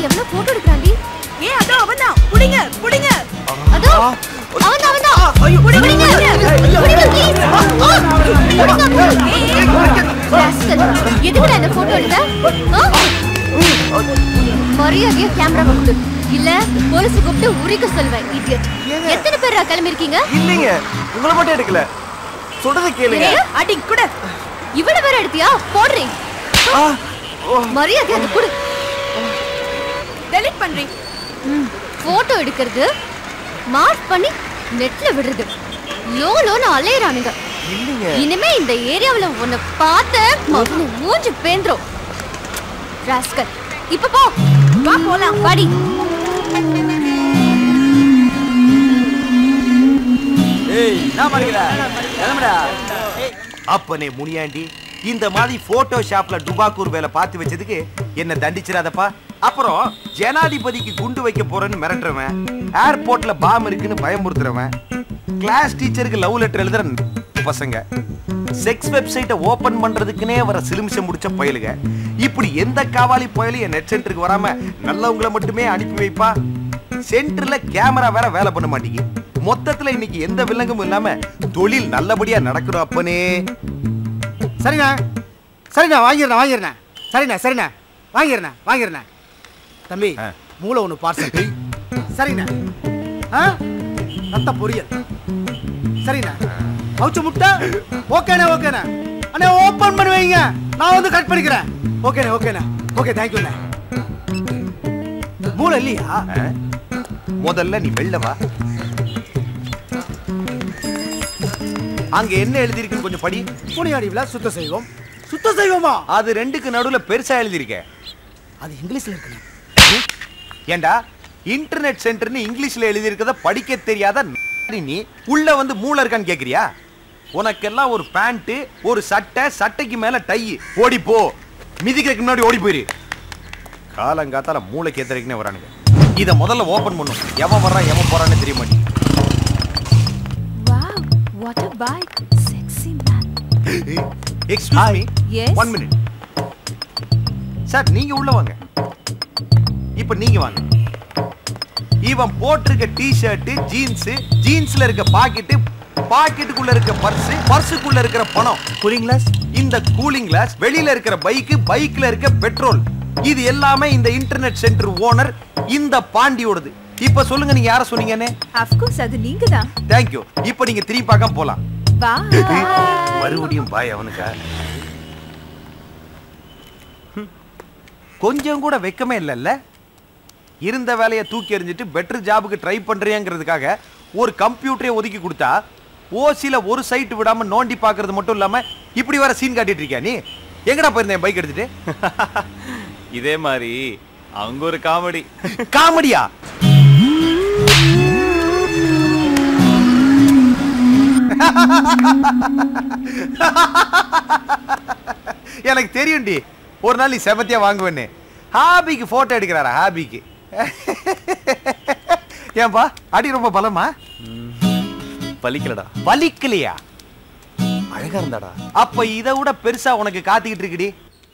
எவ்வளவு போட்டோ எடுக்கறான்டி ஏ அதோ அவன்தான் புடிங்க புடிங்க அதோ அவன் அவன் தான் புடிங்க புடிங்க ப்ளீஸ் எதுக்குடா இந்த போட்டோ எடுத்த ஆ? மரியாதையா கேமரா கொடு இல்ல போலீஸ் கூப்பிட்டு உரிக்க சொல்வேன் இடியட் எத்தனை பேரா கிளம்பி இருக்கீங்க இல்லைங்க உங்களை மட்டும் எடுக்கல சொல்றத கேளுங்க அடி கூட இவ்வளவு பேர் எடுத்தியா போடுறேன் ஆ, ஓ, மரியாதை அது கொடு டெலீட் பண்றீ போட்டோ எடுக்கிறது மார்க் பண்ணி நெட்ல விடுறது லோ லோன்னு அலையறானுங்க இல்லைங்க இனிமே இந்த ஏரியாவுல உன்னை பார்த்த மகனு மூஞ்சி பேந்துரும் ராஸ்கல் இப்ப போ வா போலாம் வாடி ஏய் என்ன பண்ணிக்கிற கிளம்புடா அப்பனே முனியாண்டி இந்த மாதிரி போட்டோஷாப்ல டுபாக்கூர் வேலை பார்த்து வச்சதுக்கு என்ன தண்டிச்சிடாதப்பா அப்புறம் ஜனாதிபதிக்கு குண்டு வைக்க போறேன்னு மிரட்டுறவன் ஏர்போர்ட்ல பாம் இருக்குன்னு பயமுறுத்துறவன் கிளாஸ் டீச்சருக்கு லவ் லெட்டர் எழுதுற பசங்க செக்ஸ் வெப்சைட்டை ஓபன் பண்றதுக்குனே வர சிலுமிஷம் முடிச்ச பயலுக இப்படி எந்த காவாலி பயலும் என் நெட் சென்டருக்கு வராம நல்லவங்கள மட்டுமே அனுப்பி வைப்பா சென்டர்ல கேமரா வேற வேலை பண்ண மாட்டேங்குது மொத்தத்துல இன்னைக்கு எந்த வில்லங்கமும் இல்லாம தொழில் நல்லபடியா நடக்கணும் அப்பனே சரிண்ணா சரிண்ணா வாங்கிடுறேன் வாங்கிடுறேன் சரிண்ணா சரிண்ணா வாங்கிடுறேன் வாங்கிடுறேன் தம்பி ஆ. மூளை ஒன்று பார்சல் சரிண்ணா ஆ ரத்த பொரியல் சரிண்ணா அவுச்ச முட்டை ஓகேண்ணா ஓகேண்ணா அண்ணே ஓப்பன் பண்ணி வைங்க நான் வந்து கட் பண்ணிக்கிறேன் ஓகேண்ணா ஓகேண்ணா ஓகே தேங்க்யூண்ணே மூளை இல்லையா ஆ? முதல்ல நீ வெளில வா அங்க என்ன எழுதிருக்குன்னு கொஞ்சம் படி முனியாடிவில் சுத்த செய்வோம் சுத்த செய்வோமா அது ரெண்டுக்கு நடுவுல பெருசா எழுதிருக்க அது இங்கிலீஷ்ல இருக்குண்ணே ஏண்டா இன்டர்நெட் சென்டர்னு இங்கிலீஷ்ல எழுதியிருக்கத படிக்க தெரியாத நீ உள்ள வந்து மூளை இருக்கான்னு கேக்குறியா உனக்கெல்லாம் ஒரு பேண்ட் ஒரு சட்டை சட்டைக்கு மேல டை ஓடி போ மிதிக்கிறதுக்கு முன்னாடி ஓடி போயிரு காலங்காத்தால மூளைக்கு ஏத்தரைக்குனே வரானுங்க இத முதல்ல ஓபன் பண்ணும் எவன் வர்றான் எவன் போறான்னு தெரிய மாட்டேங்குது wow what a bike sexy man excuse me Yes? One minute sir நீங்க உள்ள வாங்க இப்ப நீங்க வாங்க இவன் போட்டிருக்க டி-ஷர்ட் ஜீன்ஸ் ஜீன்ஸ்ல இருக்க பாக்கெட் பாக்கெட்டுக்குள்ள இருக்க பர்ஸ் பர்ஸுக்குள்ள இருக்கிற பணம் கூலிங் கிளாஸ் இந்த கூலிங் கிளாஸ் வெளியில இருக்கிற பைக் பைக்ல இருக்க பெட்ரோல் இது எல்லாமே இந்த இன்டர்நெட் சென்டர் ஓனர் இந்த பாண்டியோடது இப்ப சொல்லுங்க நீங்க யார சொன்னீங்கன்னு ஆஃப் கோர்ஸ் அது நீங்க தான் தேங்க்யூ இப்ப நீங்க திரும்பி பார்க்காம போலாம் வா மறுபடியும் பாய் அவனுக்கா ஹம். கொஞ்சம் கூட வெக்கமே இல்லைல்ல இருந்த வேலையை தூக்கி எறிஞ்சிட்டு பெட்டர் ஜாபுக்கு ட்ரை பண்றியாங்கிறதுக்காக ஒரு கம்ப்யூட்டரை ஒதுக்கி கொடுத்தா ஓசில ஒரு சைட் விடாம நோண்டி பார்க்கிறது மட்டும் இல்லாம இப்படி வர சீன் காட்டிட்டு இருக்கியா நீ எங்கடா போயிருந்தேன் பைக் எடுத்துட்டு இதே மாதிரி அவங்க ஒரு காமெடி காமெடியா எனக்கு தெரியும்டி ஒரு நாள் நீ செமத்தியா வாங்குவேன்னு ஹாபிக்கு போட்டோ எடுக்கிறாரா ஹாபிக்கு ஏன்பா அடி ரொம்ப பலமா பலிக்கலடா வலிக்கலையா அழகா இருந்தாடா அப்ப இதை விட பெருசா உனக்கு காத்துக்கிட்டு இருக்குடி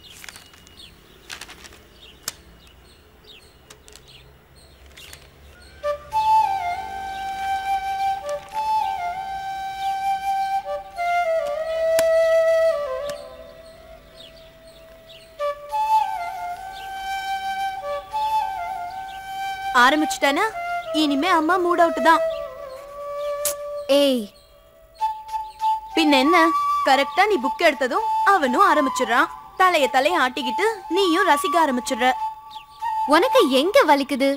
ஆரம்பிச்சிட்டானா இனிமே அம்மா மூட் அவுட் தான் ஏய் பின்ன என்ன கரெக்டா நீ புக் எடுத்ததும் அவனும் ஆரம்பிச்சிடுறான் தலைய தலைய ஆட்டிக்கிட்டு நீயும் ரசிக்க ஆரம்பிச்சிடுற உனக்கு எங்க வலிக்குது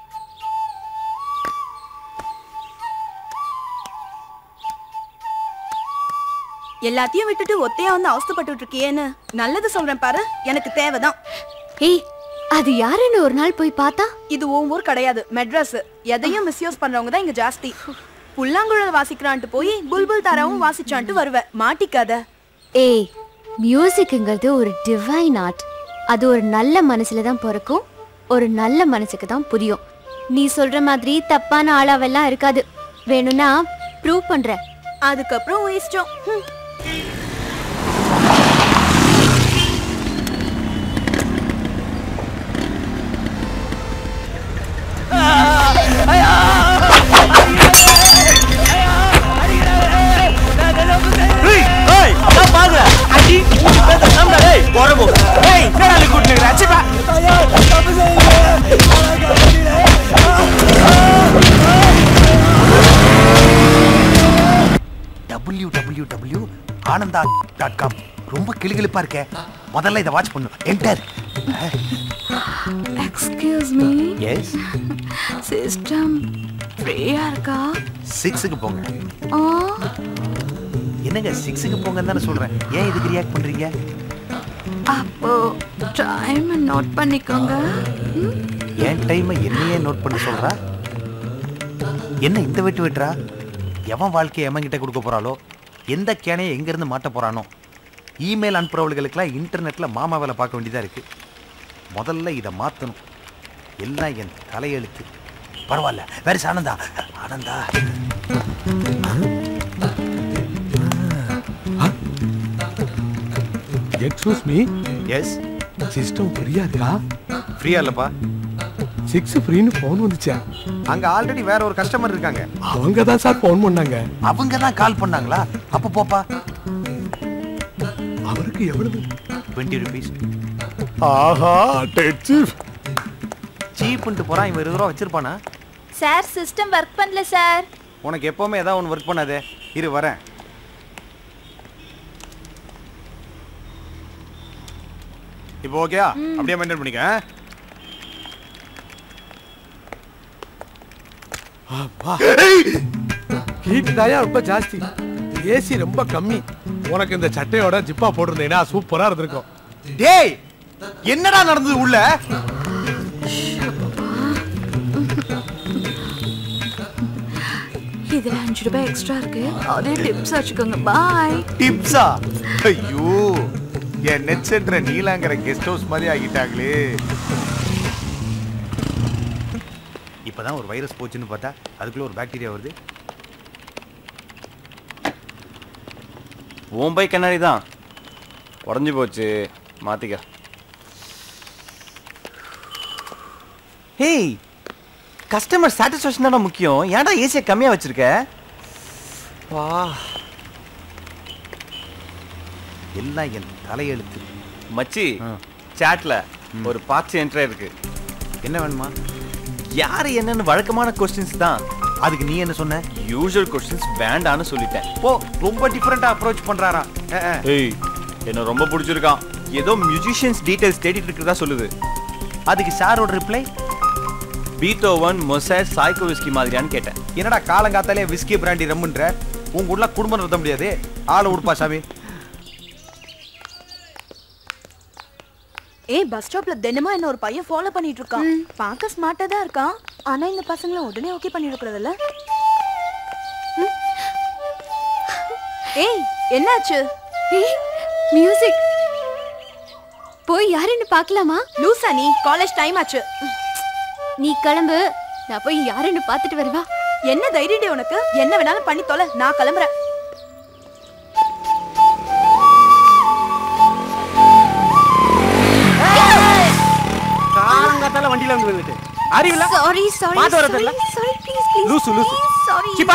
எல்லாத்தையும் விட்டுட்டு ஒத்தையா வந்து அவஸ்தைப்பட்டு இருக்கியேன்னு நல்லது சொல்றேன் பாரு எனக்கு தேவைதான் ஏய் அது யாருன்னு ஒரு நாள் போய் பார்த்தா இது உன் ஊர் கிடையாது மெட்ராஸ் எதையும் மிஸ்யூஸ் பண்றவங்க தான் இங்க ஜாஸ்தி புல்லாங்குழல் வாசிக்கிறான்ட்டு போய் புல்புல் தாராவும் வாசிச்சான்ட்டு வருவ மாட்டிக்காத ஏய் மியூசிக்ங்கிறது ஒரு டிவைன் ஆர்ட் அது ஒரு நல்ல மனசுல தான் பிறக்கும் ஒரு நல்ல மனசுக்கு தான் புரியும் நீ சொல்ற மாதிரி தப்பான ஆளாவெல்லாம் இருக்காது வேணும்னா ப்ரூவ் பண்றேன் அதுக்கப்புறம் உன் இஷ்டம் ஹம். W W W Ananda dot com ரொம்ப கிளுகிளுப்பா இருக்கே முதல்ல இதை வாட்ச் பண்ணும் enter excuse me yes system ஃப்ரீயா இருக்கா சிக்ஸுக்கு போங்க ஆ என்னங்க சிக்ஸுக்கு போங்கன்னு தானே சொல்றேன் ஏன் இதுக்கு ரியாக்ட் பண்றீங்க அப்போ டைம் நோட் பண்ணிக்கோங்க ம்? என் டைமை என்னையே நோட் பண்ண சொல்றா என்ன இந்த வெட்டு வெட்டுறா எவன் வாழ்க்கையை எவன் கிட்ட கொடுக்க போறாளோ எந்த கேனையை எங்க இருந்து மாட்ட போறானோ இமெயில் அனுப்புறவர்களுக்கெல்லாம் இன்டர்நெட்ல மாமா வேலை பார்க்க வேண்டியதா இருக்கு முதல்ல இதை மாத்தணும் எல்லாம் என் தலையெழுத்து பரவாயில்ல வேற Ananda Ananda excuse me yes system ஃப்ரீயா இருக்கா ஃப்ரீயா இல்லப்பா சிக்ஸ் ஃப்ரீன்னு ஃபோன் வந்துச்சா அங்க ஆல்ரெடி வேற ஒரு கஸ்டமர் இருக்காங்க அவங்க தான் சார் ஃபோன் பண்ணாங்க அவங்க தான் கால் பண்ணாங்களா அப்ப போப்பா அவருக்கு எவ்வளவு டுவெண்ட்டி ருபீஸ் ஆஹா டெட் சீஃப் சீப்புன்ட்டு போறான் இவன் இருபது ரூபா வச்சிருப்பானா சார் சிஸ்டம் ஒர்க் பண்ணல சார் உனக்கு எப்பவுமே ஏதாவது ஒன்று ஒர்க் பண்ணாதே இரு வரேன் இப்போ ஓகேயா அப்படியே மெயின்டைன் பண்ணிக்க ஆ? ஹீட் தாயா ரொம்ப ஜாஸ்தி ஏசி ரொம்ப கம்மி உனக்கு இந்த சட்டையோட ஜிப்பா போட்டிருந்தீங்கன்னா சூப்பரா இருந்திருக்கும் டேய் என்னடா நடந்தது உள்ள இதுல அஞ்சு ரூபாய் எக்ஸ்ட்ரா இருக்கு அதே டிப்ஸ் வச்சுக்கோங்க பாய் டிப்ஸா ஐயோ என் நெட் சென்டரை நீலாங்கிற கெஸ்ட் ஹவுஸ் மாதிரி ஆகிட்டாங்களே இப்பதான் ஒரு வைரஸ் போச்சுன்னு பார்த்தா அதுக்குள்ள ஒரு பாக்டீரியா வருது உன் பைக் கண்ணாடி தான் உடஞ்சி போச்சு மாத்திக்க ஹேய் கஸ்டமர் சாட்டிஸ்ஃபேக்ஷன் தானே முக்கியம் ஏன்டா ஏசியை கம்மியாக வச்சிருக்க வா எல்லாம் என் தலையெழுத்து மச்சி ஆ. சாட்ல ஒரு பாக்ஸ் என்ட்ரா இருக்கு என்ன வேணுமா யாரு என்னன்னு வழக்கமான கொஸ்டின்ஸ் தான் அதுக்கு நீ என்ன சொன்ன யூஷுவல் கொஸ்டின்ஸ் வேண்டான்னு சொல்லிட்டேன் போ ரொம்ப டிஃப்ரெண்டா அப்ரோச் பண்றாராம் அஹ், அஹ். ஏய் என்ன ரொம்ப பிடிச்சிருக்கான் ஏதோ மியூசிஷியன்ஸ் டீடைல்ஸ் தேடிட்டு இருக்கிறதா சொல்லுது அதுக்கு சாரோட reply Beethoven Mozart Tchaikovsky மாதிரியான்னு கேட்டேன் என்னடா காலங்காத்தாலே விஸ்கி பிராண்டி ரம்முன்ற உங்க உள்ள குடும்பம் நடத்த முடியாது ஆளை உடுப்பா சாமி ஏய் பஸ் ஸ்டாப்ல தினமும் என்ன ஒரு பையன் ஃபாலோ பண்ணிட்டு இருக்கான் பார்க்க ஸ்மார்ட்டா தான் இருக்கான் ஆனா இந்த பசங்கள உடனே ஓகே பண்ணிடக்கூடாதுல்ல ம்? ஏய் என்னாச்சு ஏய் மியூசிக் போய் யாருன்னு பார்க்கலாமா லூசா நீ காலேஜ் டைம் ஆச்சு நீ கிளம்பு நான் போய் யாருன்னு பார்த்துட்டு வருவா என்ன தைரியடி உனக்கு என்ன வேணாலும் பண்ணி தொலை நான் கிளம்புறேன் காலங்காத்தால வண்டியில வந்து விழுந்துட்டு அறிவில்ல சாரி சாரி பார்த்து வரதில்ல? சாரி ப்ளீஸ் ப்ளீஸ் லூசு, லூசு. சாரி சிப்பா.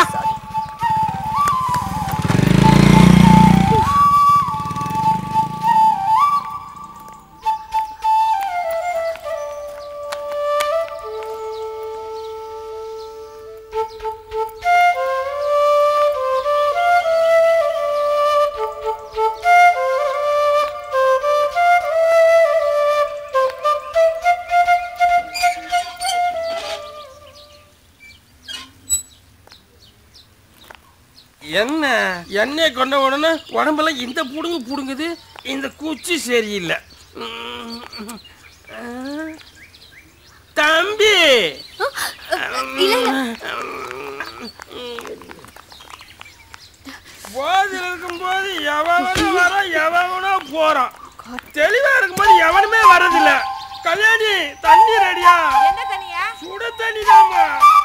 என்ன எண்ணெய் கொண்ட உடனே உடம்பெல்லாம் இந்த புடுங்கு புடுங்குது இந்த குச்சி சரியில்லை உம். ஆ. தம்பி இல்ல இல்ல போதில் இருக்கும்போது எவனோ வர எவனோ போறான் தெளிவா இருக்கும்போது எவனுமே வர்றதில்ல கல்யாணி தண்ணி ரெடியா என்ன தனியா சுட தண்ணி தாமா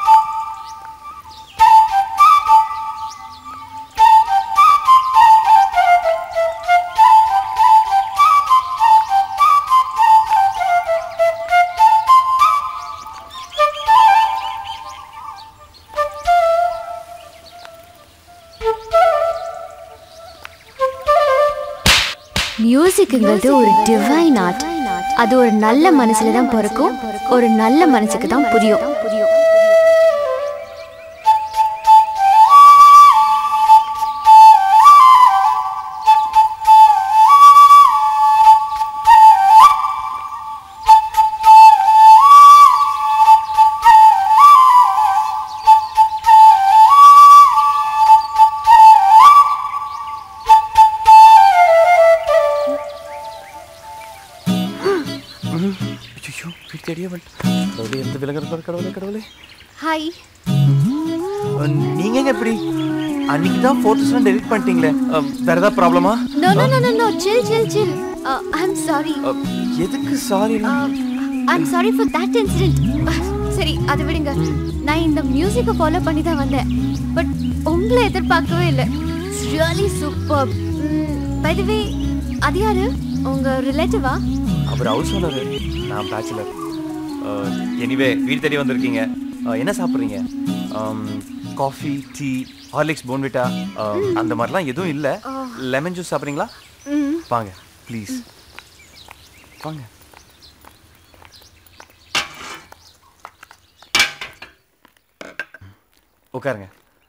மியூசிக்ங்கிறது ஒரு டிவைன் ஆர்ட் அது ஒரு நல்ல மனசுல தான் பிறக்கும் ஒரு நல்ல மனசுக்கு தான் புரியும் பெரிய வண்டி கடவுளே எந்த விலங்குற கடவுளே கடவுளே ஹாய் அஹ், நீங்க எங்க இப்படி அன்னைக்கு தான் ஃபோட்டோஸ்லாம் டெலிட் பண்ணிட்டீங்களே அஹ், வேற ஏதாவது ப்ராப்ளமா no no no no no chill chill chill I am sorry எதுக்கு sorry I am sorry for that incident சரி அதை விடுங்க நான் இந்த மியூசிக்கை ஃபாலோ பண்ணி தான் வந்தேன் பட் உங்களை எதிர்பார்க்கவே இல்லை it's really super by the way அது யாரு உங்க ரிலேட்டிவா அவர் ஹவுஸ் ஓனர் நான் பேச்சுலர் எனிவே வீடு தேடி வந்திருக்கீங்க அஹ், என்ன சாப்பிட்றீங்க காஃபி டீ ஹார்லிக்ஸ் போன்விட்டா அந்த மாதிரிலாம் எதுவும் இல்லை லெமன் ஜூஸ் சாப்பிட்றீங்களா ம் வாங்க ப்ளீஸ் வாங்க உட்காருங்க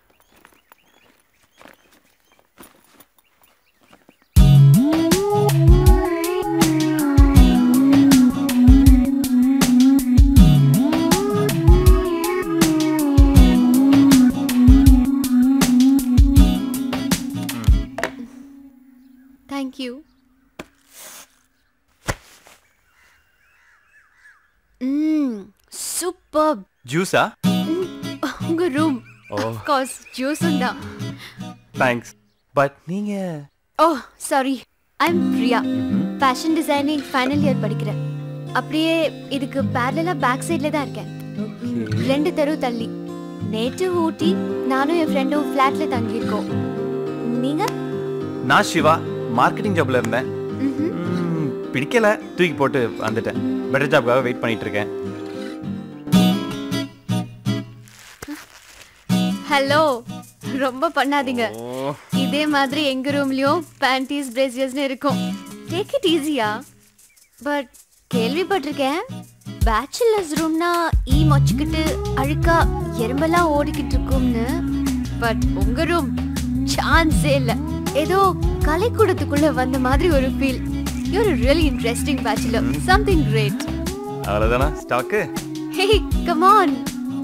தேங்க் யூ ம் சூப்பர் ஜூஸா உங்க ரூம் ஓ. ஆஃப் கோர்ஸ் ஜூஸும் தான் தேங்க்ஸ் பட் நீங்கள் oh sorry I am Priya fashion designing final year படிக்கிறேன் அப்படியே இதுக்கு பேரலா பேக் சைட்ல தான் இருக்கேன் ரெண்டு தெரு தள்ளி நேற்று ஊட்டி நானும் என் ஃப்ரெண்டும் ஃப்ளாட்ல தங்கியிருக்கோம் நீங்க நான் சிவா மார்க்கெட்டிங் ஜாப்ல இருந்தேன் ம்ஹும். ம், பிடிக்கல தூக்கி போட்டு வந்துட்டேன் பெட்டர் ஜாப்காக வெயிட் பண்ணிட்டு இருக்கேன் ஹலோ ரொம்ப பண்ணாதீங்க இதே மாதிரி எங்க ரூம்லயும் பேண்டீஸ் பிரேசியர்ஸ்னு இருக்கும் டேக் இட் ஈஸியா பட் கேள்விப்பட்டிருக்கேன் பேச்சுலர்ஸ் ரூம்னா ஈ மொச்சுக்கிட்டு அழுக்கா எறும்பெல்லாம் ஓடிக்கிட்டு இருக்கும்னு பட் உங்க ரூம் சான்ஸே இல்ல ஏதோ கலைக்கூடத்துக்குள்ள வந்த மாதிரி ஒரு feel your really interesting bachelor something great அவ்வளோதானா ஸ்டாக்கு ஹே கம் ஆன்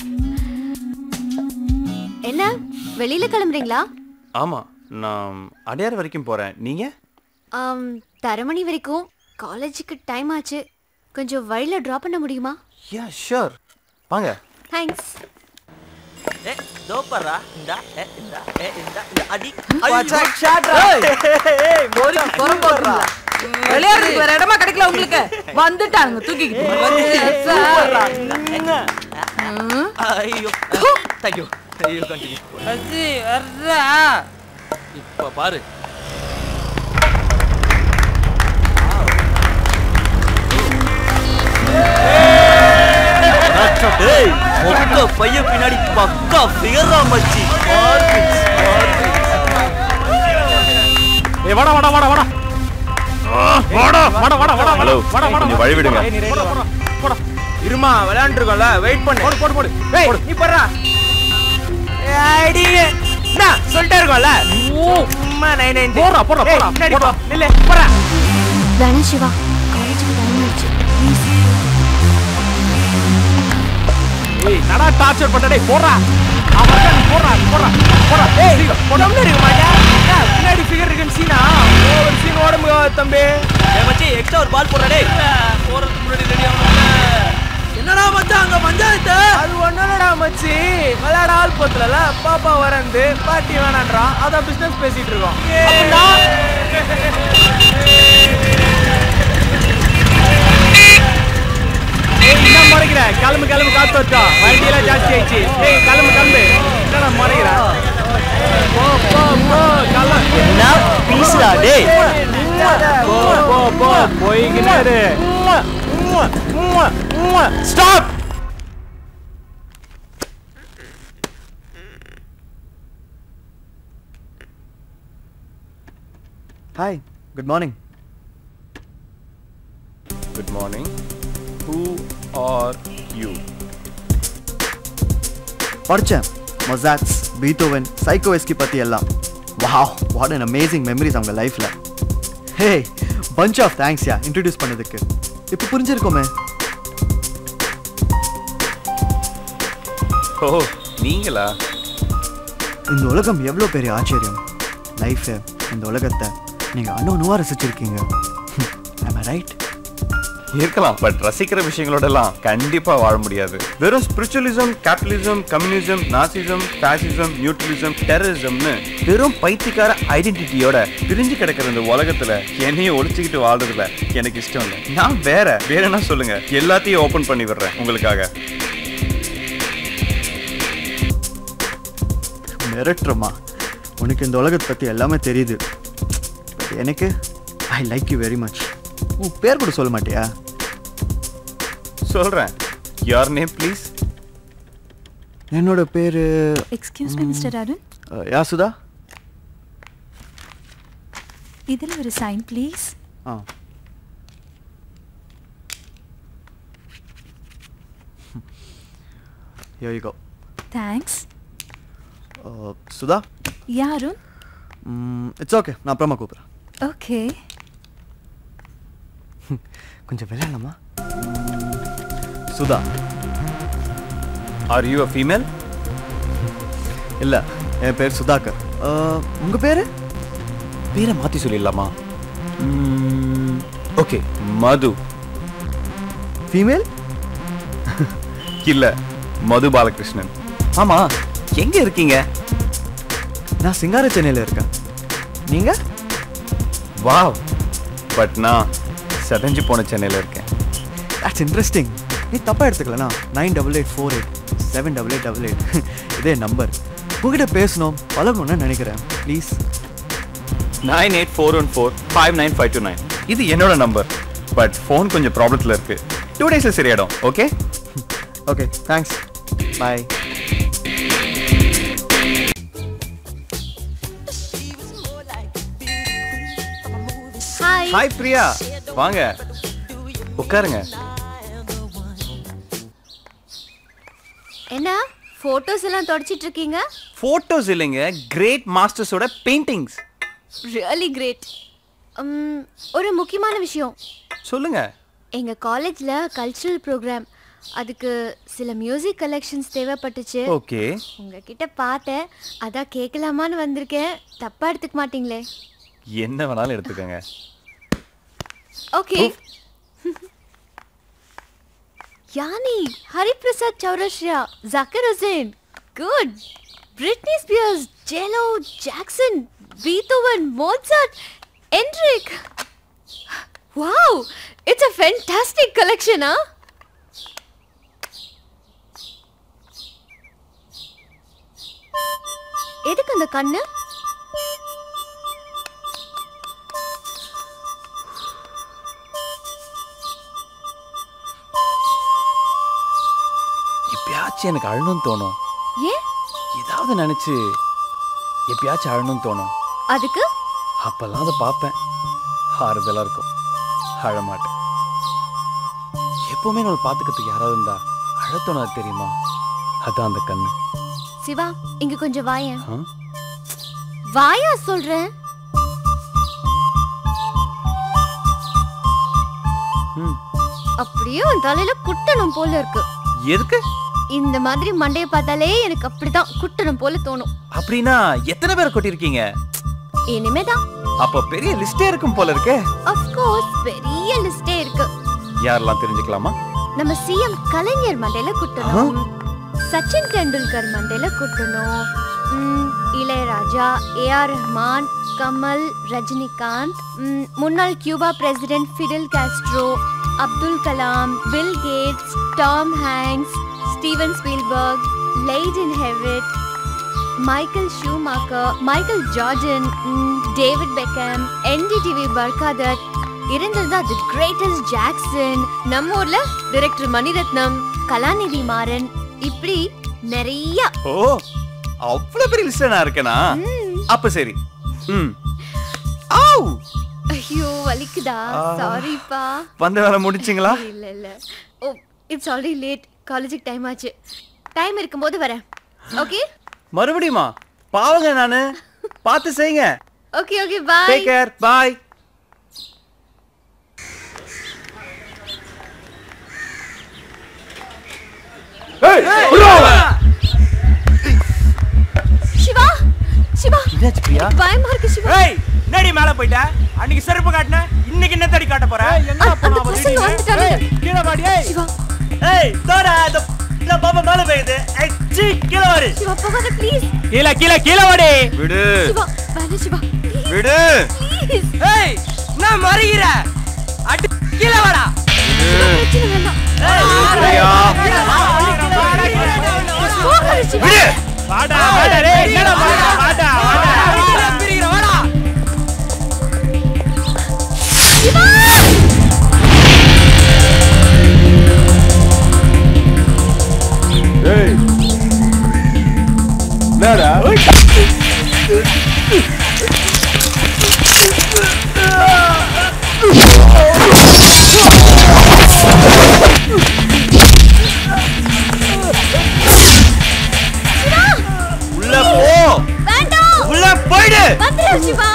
என்ன வெளியில கிளம்புறீங்களா ஆமாம் நான் அடையார் வரைக்கும் போகிறேன் நீங்கள் ஆம், தரமணி வரைக்கும் காலேஜுக்கு டைம் ஆச்சு கொஞ்சம் வழியில ட்ராப் பண்ண முடியுமா யா ஷூர் வாங்க தேங்க்ஸ் ஏ தோப்பறா இந்தா ஏ இந்தா ஏ இந்தா இந்த அடி விளையாடுறதுக்கு வேற இடமா கிடைக்கல உங்களுக்கு வந்துட்டானுங்க தூக்கிக்கிட்டு ஐயோ தேங்க்யூ ஐயோ கண்டினியூ அஜி வர்றா இப்ப பாரு டேய் மொத்த பையன் பின்னாடி பக்கா ஃபிகரா மச்சி ஏய் வாடா வாடா வாடா வாடா வாடா வாடா வாடா வாடா ஹலோ வாடா வாடா கொஞ்சம் வழி விடுங்க போடா, போடா, போடா. இருமா விளையாண்டுருக்கோம்ல வெயிட் பண்ணு போடு போடு போடு ஏய் நீ போடுறா அடி என்ன சொல்லிட்டே இருக்கோம்ல சும்மா நைன் நைன் போடுறா, போடுறா, போடுறா, போடுறா. நில்லு போடா வேணாம் சிவா காலேஜுக்கு டைம் ஆயிடுச்சு ப்ளீஸ் ஏய் நடா டார்ச்சர் பண்ண டேய் போடுறா அவன் தான் நீ போடுறா நீ போடுறா போடுறா ஏய் சீக்கிரம், போடா. உடம்புல இருக்க மாட்டா பின்னாடி ஃபிகர் இருக்குன்னு சீனா ஒரு சீன் உடம்பு தம்பி ஏய் மச்சி எக்ஸ்ட்ரா ஒரு பால் போடுறா டேய் போறதுக்கு முன்னாடி ரெடி ஆகணும் என்னடா மச்சான் அங்க பஞ்சாயத்து அது ஒண்ணுடா மச்சி விளையாட ஆள் போத்தல பாப்பா வரந்து பாட்டி வேணான்றான் அதான் பிசினஸ் பேசிட்டு இருக்கோம் ஏய், என்ன முறைக்கிற கிளம்பு கிளம்பு காத்து வச்சா வண்டியெல்லாம் ஜாஸ்தி ஆயிடுச்சு ஏய் கிளம்பு கிளம்பு என்னடா முறைக்கிற போ போ போ கிளம்பு என்ன பீஸ்டா டேய் போ போ போ போய்கினாரு stop hi good morning good morning who are you படித்தேன் மொசாக்ஸ் பீத்தோவன் சைக்கோவெஸ்கி பற்றி எல்லாம் wow what an amazing memories அவங்க லைஃப்பில் hey punch off thanks yeah introduce பண்ணதுக்கு இப்போ புரிஞ்சிருக்கோமே ஓ நீங்களா இந்த உலகம் எவ்வளோ பெரிய ஆச்சரியம் லைஃபை இந்த உலகத்தை நீங்கள் அணுவணுவாக ரசிச்சிருக்கீங்க ஐம் ரைட் இருக்கலாம் பட் ரசிக்கிற விஷயங்களோட எல்லாம் கண்டிப்பா வாழ முடியாது வெறும் spiritualism capitalism communism nazism fascism neutralism டெரரிசம்னு வெறும் பைத்தியக்கார ஐடென்டிட்டியோட பிரிஞ்சு கிடக்கிற இந்த உலகத்துல என்னையும் ஒழிச்சுக்கிட்டு வாழ்றதுல எனக்கு இஷ்டம் இல்லை நான் வேற வேற என்ன சொல்லுங்க எல்லாத்தையும் ஓபன் பண்ணி விடுறேன் உங்களுக்காக மிரட்டுறமா உனக்கு இந்த உலகத்தை பற்றி எல்லாமே தெரியுது பட் எனக்கு I like you very much உன் பேர் கூட சொல்ல மாட்டியா சொல்றேன் யார் நேம் ப்ளீஸ் என்னோட பேர் excuse me mister Arun yeah Sudha ഇതിൽ ഒരു സൈൻ പ്ലീസ് ஆ Here you go. Thanks Uh, Sudha yeah Arun it's okay நான் அப்புறமா கூப்பிட்றேன் ഓക്കെ கொஞ்சம் விளையாடலாமா Sudha are you a female இல்லை என் பேர் சுதாகர் உங்கள் பேர் பேரை மாத்தி சொல்லிடலாமா ஓகே மது ஃபீமேல் இல்ல மது பாலகிருஷ்ணன் ஆமா எங்க இருக்கீங்க நான் சிங்கார சென்னையில் இருக்கேன் நீங்கள் வாவ் பட் நான் செதஞ்சு போன சென்னையில இருக்கேன் தட்ஸ் இன்ட்ரெஸ்டிங் நீ தப்பாக எடுத்துக்கலண்ணா nine double eight four eight seven double eight double eight இதே நம்பர் உங்ககிட்ட பேசணும் பழகணும்னு நினைக்கிறேன் please nine eight four one four five nine five two nine இது என்னோட நம்பர் பட் ஃபோன் கொஞ்சம் ப்ராப்ளத்தில் இருக்கு டூ டேஸில் சரியாயிடும் okay okay thanks bye hi hi Priya வாங்க உட்காருங்க என்ன போட்டோஸ் எல்லாம் தொடச்சிட்டு இருக்கீங்க ஃபோட்டோஸ் இல்லைங்க கிரேட் மாஸ்டர்ஸோட பெயிண்டிங்ஸ் ரியலி கிரேட் ஒரு முக்கியமான விஷயம் சொல்லுங்க எங்க காலேஜ்ல கல்ச்சுரல் ப்ரோக்ராம் அதுக்கு சில மியூசிக் கலெக்ஷன்ஸ் தேவைப்பட்டுச்சு ஓகே உங்ககிட்ட பார்த்தேன் அதான் கேட்கலாமான்னு வந்திருக்கேன் தப்பா எடுத்துக்க மாட்டீங்களே என்ன வேணாலும் எடுத்துக்கோங்க okay Yanni Hariprasad Chaurasia Zakir Hussain good Britney Spears J Lo Jackson Beethoven Mozart Enrique wow it's a fantastic collection ah எதுக்கு அந்த கண்ணு எப்பயாச்சும் எனக்கு அழணும்னு தோணும் ஏன் ஏதாவது நினைச்சு எப்பயாச்சும் அழணும்னு தோணும் அதுக்கு அப்பெல்லாம் அதை பார்ப்பேன் ஆறுதலா இருக்கும் அழ மாட்டேன் எப்பவுமே நம்மளை பார்த்துக்கிறதுக்கு யாராவது இருந்தா அழத்தோணும் அது தெரியுமா அதான் அந்த கண்ணு சிவா இங்க கொஞ்சம் வாயேன் ஆ? வாயா சொல்றேன் ம். அப்படியே உன் தலையில குட்டணும் போல இருக்கு எதுக்கு இந்த மாதிரி மண்டைய பார்த்தாலே எனக்கு அப்படிதான் குட்டணும் போல தோணும் அப்படின்னா எத்தனை பேர் கொட்டிருக்கீங்க இனிமேதான் அப்ப பெரிய லிஸ்டே இருக்கும் போல இருக்கே of course பெரிய லிஸ்டே இருக்கு யாரெல்லாம் தெரிஞ்சுக்கலாமா நம்ம சிஎம் கலைஞர் மண்டையில குட்டணும் சச்சின் டெண்டுல்கர் மண்டையில குட்டணும் ம், இளையராஜா ஏஆர் ரஹ்மான் கமல் ரஜினிகாந்த் ம், முன்னாள் Cuba president Fidel Castro Abdul Kalam Bill Gates Tom Hanks Steven Spielberg Lleyton Hewitt Michael Schumacher Michael Jordan ம், டேவிட் பெக்கம் என்டிடிவி பர்காதத் இருந்தது தி கிரேட்டஸ்ட் ஜாக்சன் நம்ம ஊர்ல டைரக்டர் மணிரத்னம் கலாநிதி மாறன் இப்படி நிறைய ஓ அவ்வளவு பெரிய லிஸ்ட் நான் இருக்கேனா அப்ப சரி ம் ஆவ் ஐயோ வலிக்குதா சாரிப்பா வந்த வேலை முடிச்சிங்களா இல்ல இல்ல ஓ இட்ஸ் ஆல்ரெடி லேட் காலேஜுக்கு டைம் ஆச்சு டைம் இருக்கும்போது வரேன் ஓகே மறுபடியுமா பாவங்க நானு பார்த்து செய்யுங்க okay okay bye take care bye Siva Siva என்னாச்சு பிரியா பயமா இருக்கு சிவா ஏய் என்னடி மேல போயிட்ட அன்னைக்கு செருப்பு காட்டின இன்னைக்கு என்ன தேடி காட்ட போற அந்த- அந்த பசங்க வந்துட்டானுங்க கீழே வாடி ஏய் சிவா ஏய் தோரா இந்த இந்த பாப்பா மேல போயிடுது ஏய் சீ கீழே வாரு சிவா போகாத ப்ளீஸ் கீழே கீழே கீழே வாடி விடு சிவா வேணா சிவா விடு ப்ளீஸ் ஏய் நான் மறிகிற அடி கீழே வாடா பிரச்சனை வேண்டாம் சரியா போகாத சிவா விடு வாடா வாடா டேய் என்னடா வாடா வாடா வாடா பிரிகிற வாடா உள்ள போ வேண்டாம் உள்ள போயிடு வந்துரு சிவா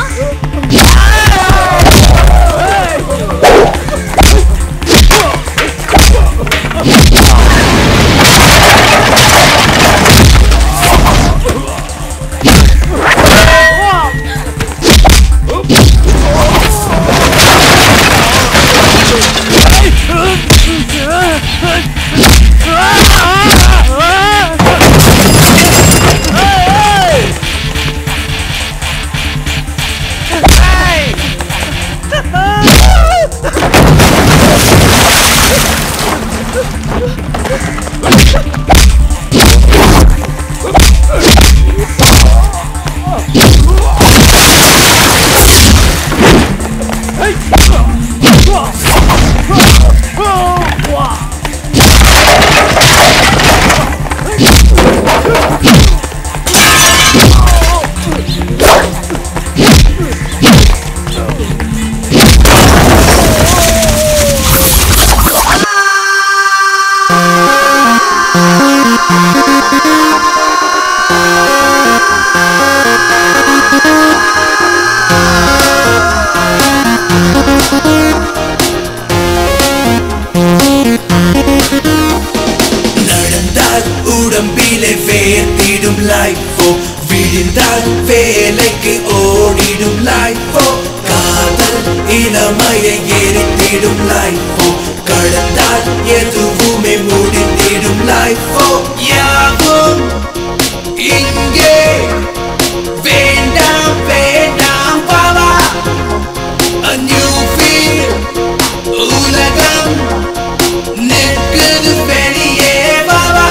நடந்தால் உடம்பிலே வேர்த்திடும் லைஃபோ விழுந்தால் வேலைக்கு ஓடிடும் லைஃபோ காதல் இளமையை எரித்திடும் லைஃபோ கடந்தால் எதுவுமே முடிந்திடும் லைஃபோ யாவும் இங்கே வேண்டாம் வேண்டாம் பாவா A new feel உலகம் நிற்குது வெளியே பாவா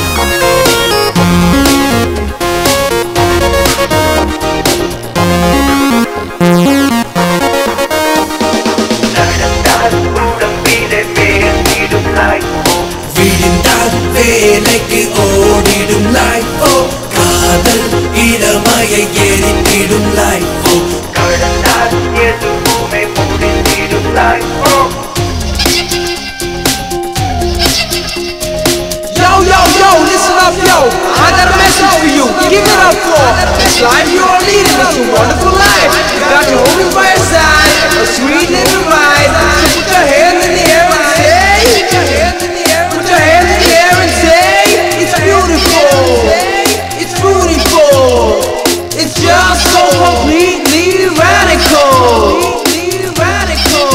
நடந்தால் உடம்பிலே வேர்த்திடும் லைஃபோ விழுந்தால் வேலைக்கு ஓடிடும் லைஃபோ காதல் இளமையை எரித்திடும் லைஃபோ கடந்தால் எதுவுமே முடிந்திடும் லைஃபோ Yo, yo, yo, listen up, yo. I got a message for you. Give it up for this life you're leading. It's a wonderful life. You got your homie by your side, a sweet little ride. So put your hands in the air and say, put your hands in the air, put your hands in the air and say, it's beautiful. It's beautiful. It's just so completely radical. Completely radical.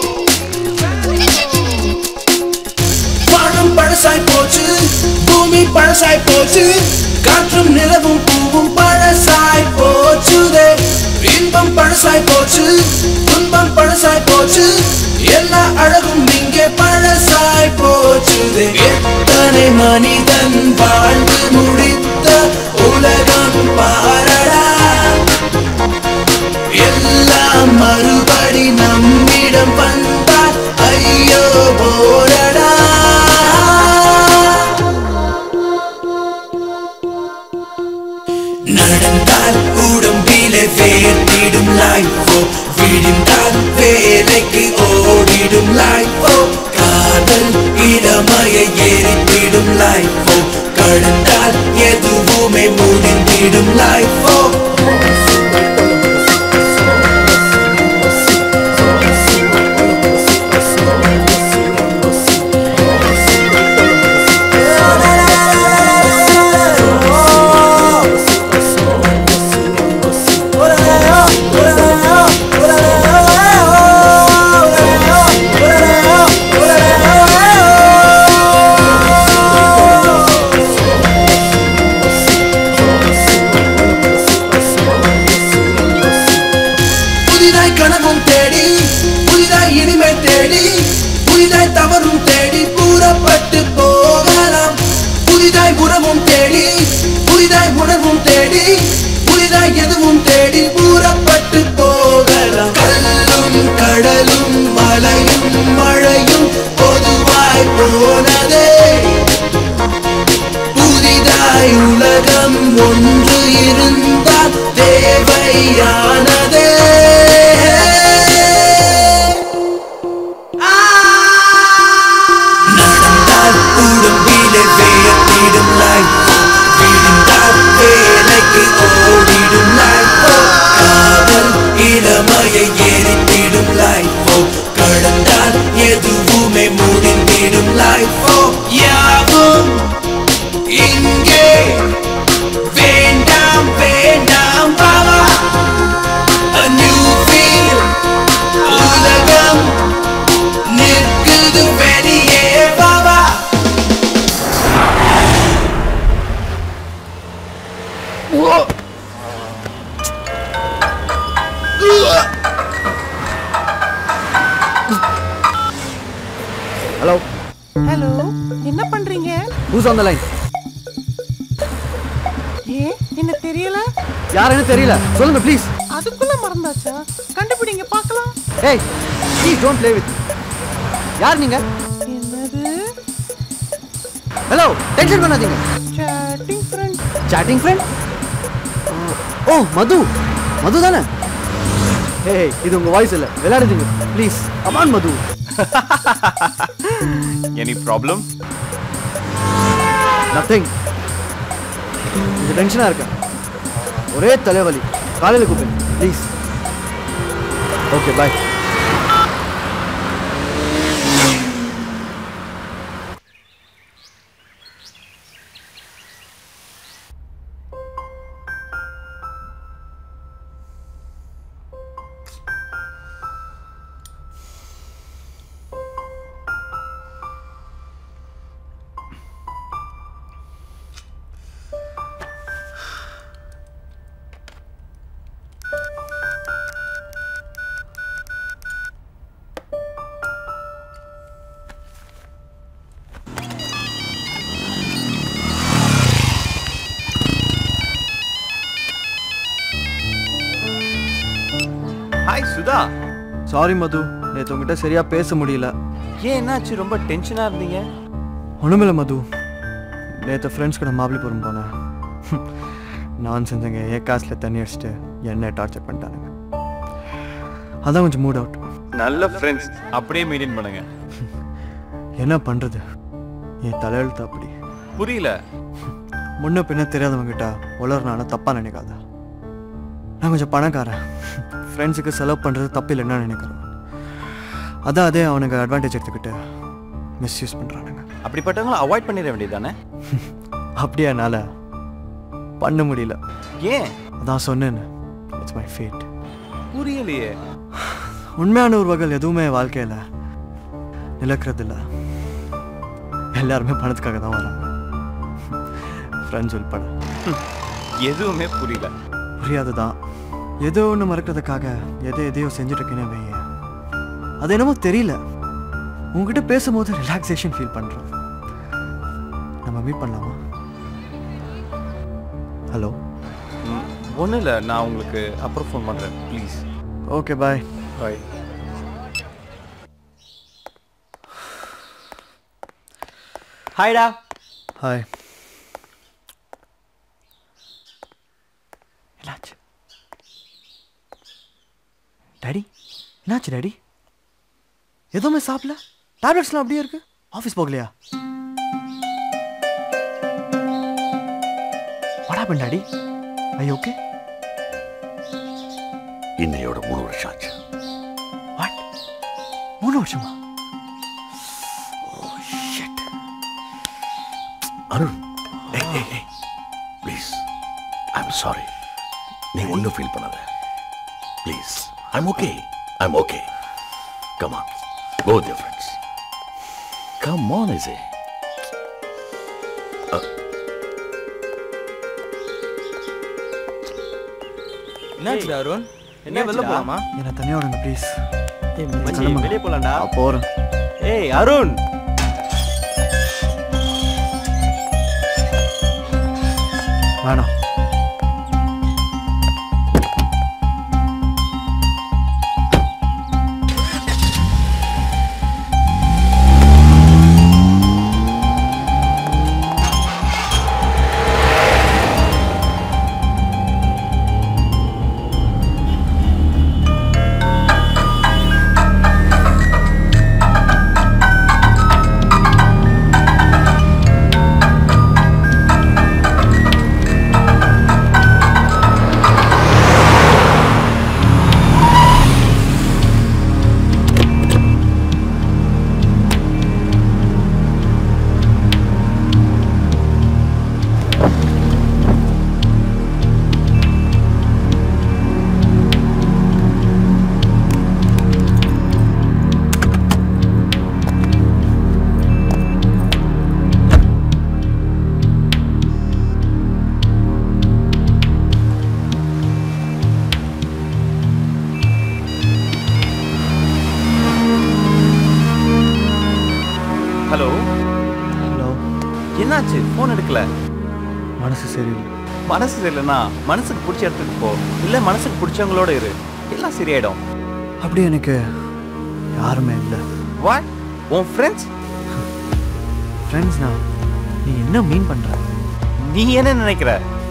வானம் பழசாய் போச்சு பூமி பழசாய் போச்சு காற்றும் நிலவும் பூவும் பழசாய் போச்சுதே இன்பம் பழசாய் போச்சு துன்பம் பழசாய் போச்சு எல்லா அழகும் இங்கே பழசாய் போச்சுதே எத்தனை மனிதன் வாழ்ந்து முடித்த உலகம் பாரடா எல்லாம் மறுபடி நம்மிடம் வந்தால் ஐயோ போரடா நடந்தால் உடம்பிலே வேர்த்திடும் லைஃபோ விழுந்தால் வேலைக்கு ஓடிடும் லைஃபோ காதல் இளமையை எரித்திடும் லைஃபோ கடந்தால் எதுவுமே முடிந்திடும் லைஃபோ கனவும் தேடி புதிதாய் இனிமை தேடி புதிதாய் தவறும் தேடி கூறப்பட்டு போகலாம் புதிதாய் உறவும் தேடி புதிதாய் உணர்வும் தேடி புதிதாய் எதுவும் தேடி கூறப்பட்டு போகலாம் கல்லும் கடலும் மலையும் மழையும் பொதுவாய் போனதே புதிதாய் உலகம் ஒன்று இருந்தால் தேவையானதே நடந்தால் உடம்பிலே வேர்த்திடும் லைஃப் விழுந்தால் வேலைக்கு ஓடிடும் லைஃப் காதல் இளமையை எரித்திடும் லைஃப் கடந்தால் எதுவுமே முடிந்திடும் லைஃப் யாவும் இங்கே வேண்டாம் வேண்டாம் பாவா A new feel உலகம் நிற்குது வெளியே பாவா ஹலோ ஹலோ என்ன பண்றீங்க ஹூஸ் ஆன் த லைன் ஏன் என்ன தெரியல யாருன்னு தெரியல சொல்லுங்க ப்ளீஸ் அதுக்குள்ள மறந்தாச்சா கண்டுபிடிங்க பார்க்கலாம் ஏய் ப்ளீஸ் டோன்ட் ப்ளே வித் யார் நீங்க என்னது ஹலோ டென்ஷன் பண்ணாதீங்க சாட்டிங் ஃப்ரெண்ட் சாட்டிங் ஃப்ரெண்ட் ஓ மது மது தானே ஏய் இது உங்க வாய்ஸ் இல்ல விளையாடுறீங்க ப்ளீஸ் அமான் மது எனி ப்ராப்ளம் நத்திங் கொஞ்சம் டென்ஷனா இருக்கேன் ஒரே தலைவலி காலையில் கூப்பிடுங்க please okay bye hi Sudha sorry Madhu நேற்று உங்ககிட்ட சரியா பேச முடியல ஏன் என்னாச்சு ரொம்ப டென்ஷனா இருந்தீங்க ஒண்ணுமில்ல மது நேற்று ஃப்ரெண்ட்ஸ் கூட மாபலிபுரம் போனேன் நான் செஞ்சேங்க ஏ காசில் தண்ணி அடிச்சுட்டு என்னை டார்ச்சர் பண்ணிட்டானுங்க அதான் கொஞ்சம் மூட் அவுட் நல்ல ஃப்ரெண்ட்ஸ் அப்படியே மெயின்டைன் பண்ணுங்க என்ன பண்ணுறது என் தலையெழுத்து அப்படி புரியல முன்ன பின்ன தெரியாதவங்கிட்ட உளறனால தப்பாக நினைக்காத நான் கொஞ்சம் பணக்காரன் ஃப்ரெண்ட்ஸுக்கு செலவு பண்ணுறது தப்பு இல்லைன்னு நினைக்கிறேன் அதான் அதே அவனுக்கு அட்வான்டேஜ் எடுத்துக்கிட்டு மிஸ்யூஸ் பண்ணுறானுங்க அப்படிப்பட்டவங்கள அவாய்ட் பண்ணிட வேண்டியதானே அப்படியே என்னால் பண்ண முடியல ஏன் அதான் சொன்னேன்னு இட்ஸ் மை ஃபேட் புரியலையே உண்மையான உறவுகள் எதுவுமே வாழ்க்கையில் நிலக்கிறதில்ல எல்லாருமே பணத்துக்காக தான் வராங்க ஃப்ரெண்ட்ஸ் உள்பட எதுவுமே புரியல புரியாது தான் ஏதோ ஒன்று மறக்கிறதுக்காக எதை எதையோ செஞ்சுட்டு இருக்கேனே வைய அது என்னமோ தெரியல உங்ககிட்ட பேசும்போது ரிலாக்ஸேஷன் ஃபீல் பண்ணுறோம் நம்ம மீட் பண்ணலாமா ஹலோ ஒன்றும் இல்லை நான் உங்களுக்கு அப்புறம் ஃபோன் பண்ணுறேன் ப்ளீஸ் ஓகே பாய் பாய் ஹாய்டா ஹாய் என்னாச்சு டாடி என்னாச்சு டாடி எதுவுமே சாப்பிடல டேப்லெட்ஸ்லாம் அப்படியே இருக்கு ஆஃபீஸ் போகலையா what happen daddy I okay இன்னையோட மூணு வருஷம் ஆச்சு வாட் மூணு வருஷமா அருண் ஏய் ஏய் ஏய் ப்ளீஸ் ஐம் சாரி நீ ஒன்றும் ஃபீல் பண்ணாத please I'm okay I'm okay come on go with friends come on is a என்னாச்சு அருண் என்ன வெளில போலாமா என்னை தனியாக விடுங்க ப்ளீஸ் மச்சி வெளியே போலாம்டா போகிறேன் ஏய் அருண் வேணாம் ஹலோ ஹலோ என்னாச்சு ஃபோன் எடுக்கல மனசு சரியில்லை மனசு சரியில்லைன்னா மனசுக்கு பிடிச்ச இடத்துக்கு போ இல்ல மனசுக்கு பிடிச்சவங்களோட இரு எல்லாம் சரியாயிடும் அப்படி எனக்கு யாருமே இல்லை வாட் உன் ஃப்ரெண்ட்ஸ் ஃப்ரெண்ட்ஸ்னா நீ என்ன மீன் பண்ணுற நீ என்ன நினைக்கிற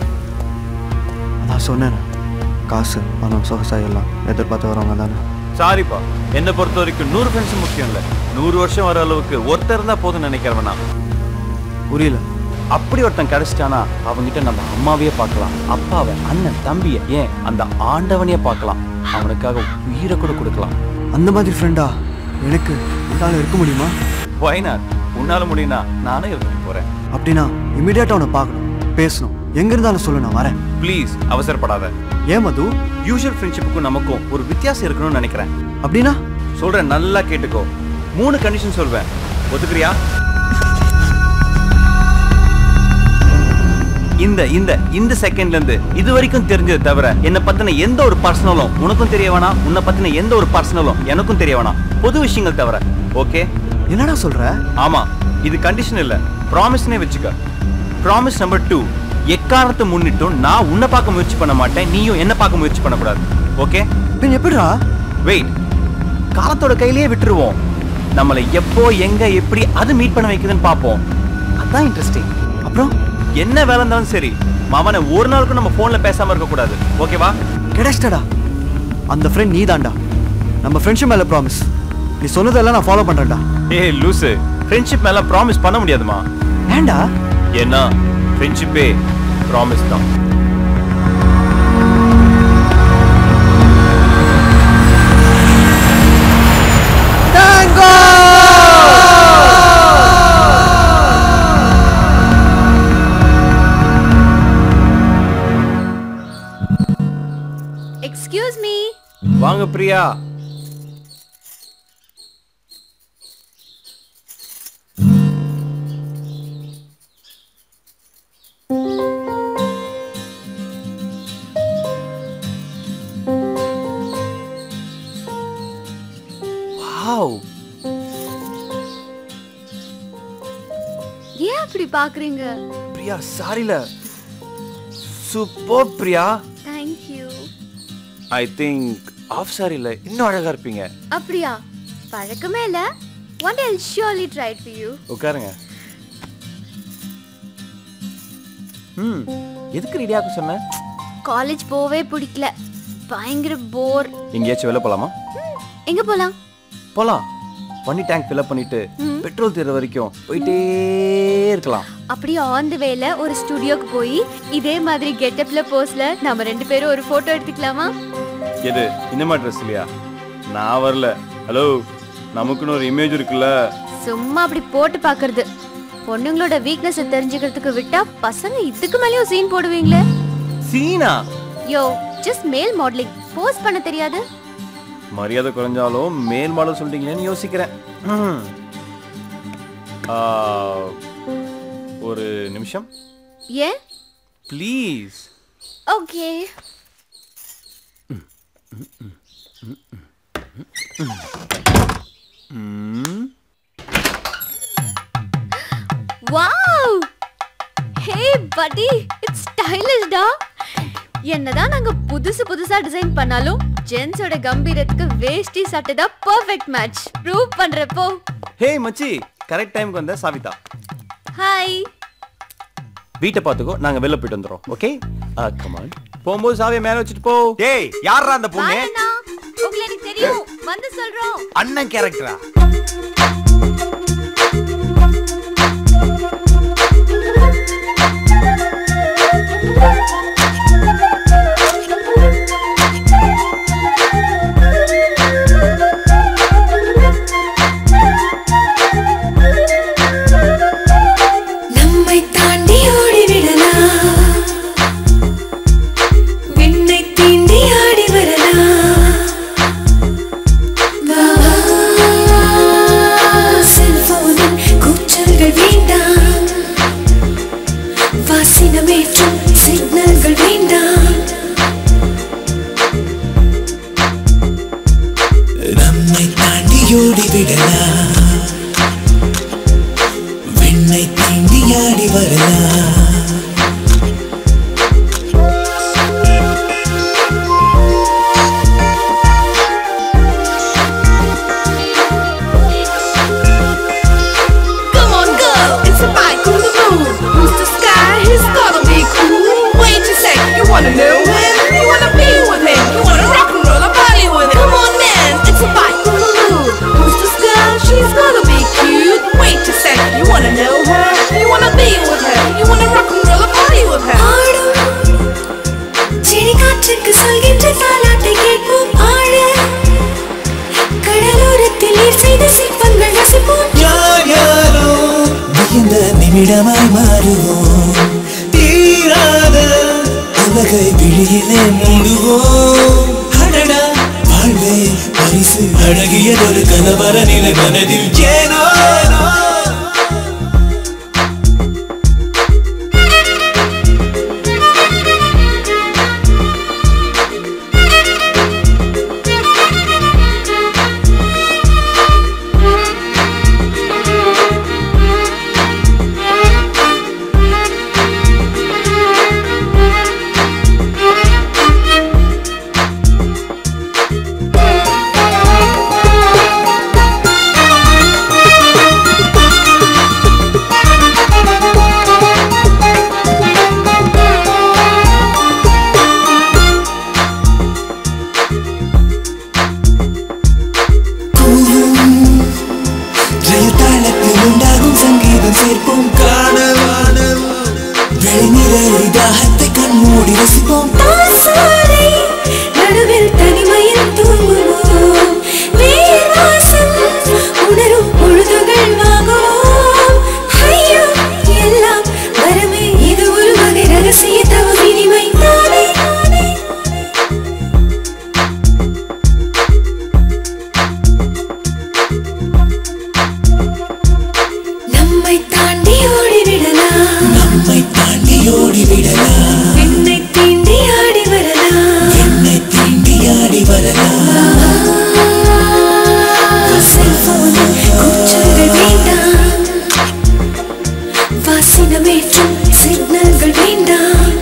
அதான் சொன்னேன் காசு பணம் சொகசாய் எல்லாம் எதிர்பார்த்து வரவங்க தானே சாரிப்பா என்னை பொறுத்த வரைக்கும் நூறு ஃப்ரெண்ட்ஸ் முக்கியம் இல்லை நூறு வருஷம் வர அளவுக்கு ஒருத்தர் இருந்தா போதும் நினைக்கிறவன் நான் புரியல அப்படி ஒருத்தன் கிடைச்சிட்டானா அவன்கிட்ட நம்ம அம்மாவையே பார்க்கலாம் அப்பாவை அண்ணன் தம்பியை ஏன் அந்த ஆண்டவனையே பார்க்கலாம் அவனுக்காக உயிரை கூட கொடுக்கலாம் அந்த மாதிரி ஃப்ரெண்டா எனக்கு என்னால் இருக்க முடியுமா ஒய்னாட் உன்னால முடியும்னா நானே இருக்க போறேன் அப்படின்னா இமீடியட்டாக அவனை பார்க்கணும் பேசணும் எங்க இருந்தாலும் சொல்லு நான் வரேன் ப்ளீஸ் அவசரப்படாத ஏன் மது யூஷுவல் ஃப்ரெண்ட்ஷிப்புக்கும் நமக்கும் ஒரு வித்தியாசம் இருக்கணும்னு நினைக்கிறேன் அப்படின்னா சொல்றேன் நல்லா கேட்டுக்கோ மூணு கண்டிஷன் சொல்வேன் ஒத்துக்கிறியா இந்த இந்த இந்த செகண்ட்ல இருந்து இது வரைக்கும் தெரிஞ்சது தவிர என்ன பத்தின எந்த ஒரு பர்சனலும் உனக்கும் தெரிய வேணாம் உன்னை பத்தின எந்த ஒரு பர்சனலும் எனக்கும் தெரிய வேணாம் பொது விஷயங்கள் தவிர ஓகே என்னடா சொல்ற ஆமா இது கண்டிஷன் இல்ல ப்ராமிஸ்னே வச்சுக்க ப்ராமிஸ் நம்பர் டூ எக்காரணத்தை முன்னிட்டும் நான் உன்னை பார்க்க முயற்சி பண்ண மாட்டேன் நீயும் என்ன பார்க்க முயற்சி பண்ணக்கூடாது ஓகே பின் எப்படிடா வெயிட் காலத்தோட கையிலேயே விட்டுருவோம் நம்மளை எப்போ எங்க எப்படி அது மீட் பண்ண வைக்குதுன்னு பார்ப்போம் அதான் இன்ட்ரெஸ்டிங் அப்புறம் என்ன வேலை இருந்தாலும் சரி அவனை ஒரு நாளுக்கும் நம்ம போன்ல பேசாம இருக்க கூடாது ஓகேவா கிடைச்சிட்டடா அந்த ஃப்ரெண்ட் நீ தான்டா நம்ம ஃப்ரெண்ட்ஷிப் மேல ப்ராமிஸ் நீ சொன்னதெல்லாம் நான் ஃபாலோ பண்றேன்டா ஏய் லூசு ஃப்ரெண்ட்ஷிப் மேல ப்ராமிஸ் பண்ண முடியாதுமா ஏன்டா ஏன்னா ஃப்ரெண்ட்ஷிப்பே ப்ராமிஸ் தான் எக்ஸ்கியூஸ் மீ வாங்க பிரியா வாவ் ஏன் அப்படி பாக்குறீங்க பிரியா சாரில super Priya thank you I think of சாரில இன்னும் அழகா இருப்பீங்க அப்படியா பழக்கமே இல்ல one day surely try for you உட்காருங்க ம் எதுக்கு ரெடியாக சொன்ன காலேஜ் போவே பிடிக்கல பயங்கர போர் எங்கேயாச்சும் வெளில போலாமா எங்க போலாம் போலாம் வண்டி டேங்க் ஃபில்அப் பண்ணிட்டு பெட்ரோல் தீர வரைக்கும் போயிட்டே இருக்கலாம் அப்படியே ஆன் தி வேல ஒரு ஸ்டுடியோக்கு போய் இதே மாதிரி கெட்டப்ல போஸ்ல நம்ம ரெண்டு பேரும் ஒரு போட்டோ எடுத்துக்கலாமா எது இந்த மாதிரி ட்ரெஸ் இல்லையா நான் வரல ஹலோ நமக்குன்னு ஒரு இமேஜ் இருக்குல்ல சும்மா அப்படி போட்டு பாக்குறது பொண்ணுங்களோட வீக்னஸ் தெரிஞ்சுக்கிறதுக்கு விட்டா பசங்க இதுக்கு மேலயும் சீன் போடுவீங்களே சீனா yo just male modelling post பண்ண தெரியாது மரியாதை குறைஞ்சாலும் மேல் மாடல் சொல்லிட்டீங்களேன்னு யோசிக்கிறேன் ம். ஆ, ஒரு நிமிஷம் ஏன் ப்ளீஸ் ஓகே வாவ் ஹே பட்டி இட்ஸ் ஸ்டைலிஷ் டா என்னதான் நாங்க புதுசு புதுசா டிசைன் பண்ணாலும் ஜென்ஸோட கம்பீரத்துக்கு வேஷ்டி சட்டை தான் பெர்ஃபெக்ட் மேட்ச் ப்ரூவ் பண்றப்போ ஹே மச்சி கரெக்ட் டைம்க்கு வந்த சாவிதா ஹாய் வீட்டை பார்த்துக்கோ நாங்க வெளில போயிட்டு வந்துடுறோம் ஓகே கமான் போகும்போது சாவியை மேல வச்சுட்டு போ டேய் யாரா அந்த பொண்ணு அண்ணா உங்களை எனக்கு தெரியும் வந்து சொல்றோம் அண்ணன் கேரக்டரா நம்மை தாண்டி ஓடிவிடலாம் விண்ணை தீண்டி ஆடி வரலாம் வா, செல்போனின் கூச்சல்கள் வேண்டாம் வாசினமேற்றும் சிக்னல்கள் வேண்டாம் நம்மை தாண்டி ஓடிவிடலாம் விண்ணை தீண்டி ஆடி வரலாம் Come on, girl, it's a bike on the moon. Who's the sky? He's gonna be cool. Wait a sec, you wanna know him? You wanna be with him? You wanna rock and roll a body with him? Come on, man, it's a bike on the moon. Who's the sky? She's gonna be cute. Wait a sec, you wanna know her? You wanna be with her? You wanna rock and roll a body with her? செடி காற்றுக்கு சொல்கின்ற தாலாட்டை கேட்போம் ஆழ கடலோரத்தில் நீர் செய்த சிற்பங்கள் ரசிப்போம் யார் யாரோ வியந்த நிமிடமாய் மாறுவோம் தீராத உலகை விழியிலே மூடுவோம் அடடா வாழ்வே பரிசு அழகியதொரு கலவர நிலை மனதில் ஏனோ ரயில் தாளத்தில் உண்டாகும் சங்கீதம் சேர்ப்போம் காணல் வெளிநிலை தாகத்தை கண்மூடி ரசிப்போம் பாசாலை நடுவில் தனிமையில் தூங்குவோம் வேலாசம் உணரும் பொழுதுகள் வாங்குவோம் ஐயோ எல்லாம் வரமே இது ஒரு வகை ரகசிய தவம் இனிமை தானே நம்மை தாண்டி ஓடிவிடலாம் நம்மை தாண்டி ஓடிவிடலாம் விண்ணை தீண்டி ஆடி வரலாம் என்னை தீண்டி ஆடி வரலாம் செல்போனில் கூச்சல்கள் வேண்டாம் வாசினமேற்றும் சிக்னல்கள் வேண்டாம்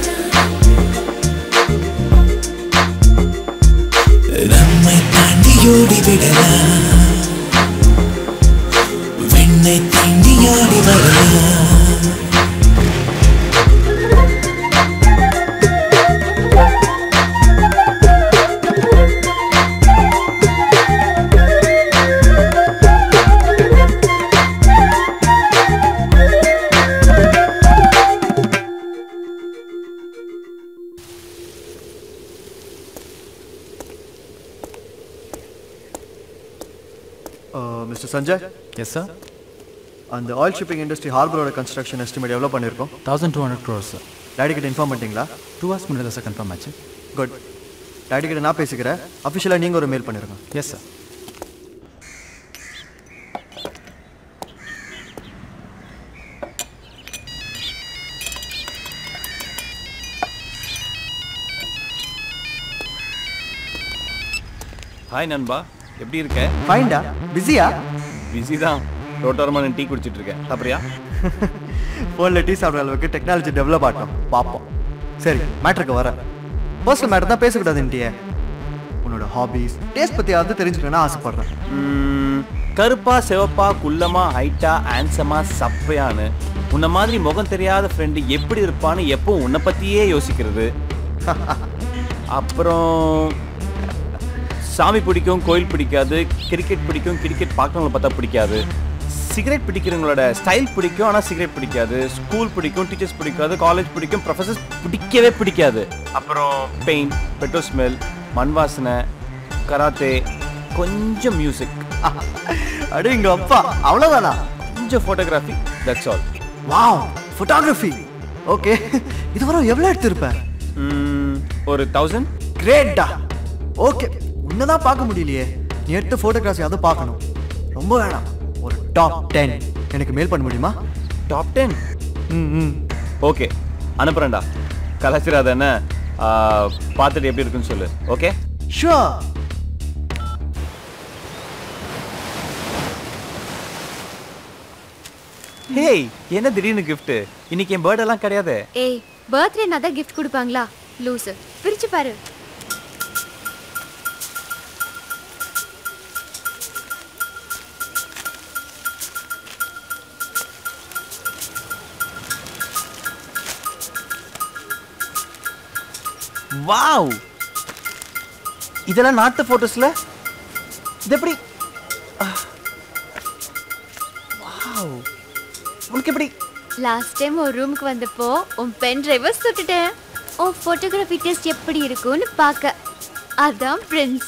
நம்மை தாண்டி ஓடிவிடலாம் விண்ணை தீண்டி ஆடி வரலாம் மிஸ்டர் சஞ்சய் எஸ் சார் அந்த ஆயில் ஷிப்பிங் இண்டஸ்ட்ரி ஹார்பரோட கன்ஸ்ட்ரக்ஷன் எஸ்டிமேட் எவ்வளோ பண்ணியிருக்கோம் thousand two hundred crores sir daddy கிட்ட இன்ஃபார்ம் பண்ணிட்டீங்களா டூ ஹவர்ஸ் முன்னாடி தான் சார் கன்ஃபார்ம் ஆச்சு குட் டேடி கிட்ட நான் பேசிக்கிறேன் அஃபிஷியலாக நீங்கள் ஒரு மெயில் பண்ணிருங்க எஸ் சார் ஹாய் நண்பா எப்படி இருக்க ஃபைன்டா பிஸியா பிஸி தான் ரோட்டோரமாக டீ குடிச்சிட்டு இருக்கேன் சாப்பிட்றியா ஃபோனில் டீ சாப்பிட்ற அளவுக்கு டெக்னாலஜி டெவலப் ஆகட்டும் பார்ப்போம் சரி மேட்ருக்கு வரேன் பர்சனல் மேட்டர் தான் பேசக்கூடாதுன்ட்டியே உன்னோட ஹாபீஸ் டேஸ்ட் பற்றியாவது தெரிஞ்சுக்கணும்னு ஆசைப்பட்றேன் ம், கருப்பா சிவப்பா குள்ளமா ஹைட்டா ஆன்சமா சப்பையான்னு உன்ன மாதிரி முகம் தெரியாத ஃப்ரெண்டு எப்படி இருப்பான்னு எப்போ உன்னை பத்தியே யோசிக்கிறது அப்புறம் சாமி பிடிக்கும் கோயில் பிடிக்காது கிரிக்கெட் பிடிக்கும் கிரிக்கெட் பார்க்கறவங்கள பார்த்தா பிடிக்காது சிகரெட் பிடிக்கிறவங்களோட ஸ்டைல் பிடிக்கும் ஆனால் சிகரெட் பிடிக்காது ஸ்கூல் பிடிக்கும் டீச்சர்ஸ் பிடிக்காது காலேஜ் பிடிக்கும் ப்ரொஃபசர்ஸ் பிடிக்கவே பிடிக்காது அப்புறம் பெயிண்ட் பெட்ரோல் ஸ்மெல் மண் வாசனை கராத்தே கொஞ்சம் மியூசிக் அடிங்க அப்பா அவ்வளோதானா கொஞ்சம் photography that's all wow photography okay இதுவரை எவ்வளோ எடுத்திருப்பேன் ஒரு தௌசண்ட் கிரேட்டா ஓகே உன்னதான் பார்க்க முடியலையே நீ எடுத்த ஃபோட்டோகிராஃபி அதை பார்க்கணும் ரொம்ப வேணாம் ஒரு டாப் டென் எனக்கு மேல் பண்ண முடியுமா டாப் டென் ம் ம் ஓகே அனுப்புறேன்டா கலாச்சிராத என்ன ஆ, பார்த்துட்டு எப்படி இருக்குன்னு சொல்லு ஓகே ஷுவர் ஹேய் என்ன திடீர்னு gift இன்னைக்கு என் பர்த்டே எல்லாம் கிடையாது ஏய் பர்த்டே தான் கிஃப்ட் கொடுப்பாங்களா லூசு பிரிச்சு பாரு வாவ் இதெல்லாம் நாட்டு போட்டோஸ்ல இது எப்படி வாவ் உனக்கு எப்படி லாஸ்ட் டைம் ஒரு ரூமுக்கு வந்தப்போ உன் பென் டிரைவை சுட்டுட்டேன் உன் ஃபோட்டோகிராஃபி டெஸ்ட் எப்படி இருக்கும்னு பார்க்க அதான் பிரின்ஸ்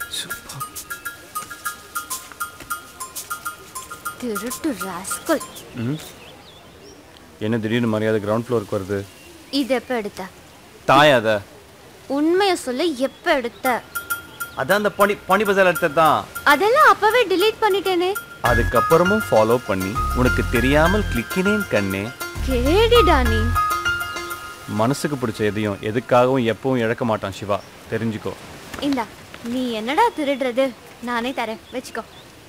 திருட்டு ராஸ்கல் ம் என்ன திடீர்னு மரியாதை கிரவுண்ட் ஃப்ளோருக்கு வருது இது எப்ப எடுத்த தாயா அத உண்மைய சொல்ல எப்ப எடுத்த அதான் அந்த பனி பனி பஜார் எடுத்தது தான் அதெல்லாம் அப்பவே delete பண்ணிட்டேனே அதுக்கப்புறமும் ஃபாலோ பண்ணி உனக்கு தெரியாமல் கிளிக்கினேன் கண்ணே கேடிடா நீ மனசுக்கு பிடிச்ச எதையும் எதுக்காகவும் எப்பவும் இழக்க மாட்டான் சிவா தெரிஞ்சுக்கோ இந்தா நீ என்னடா திருடுறது நானே தரேன் வச்சுக்கோ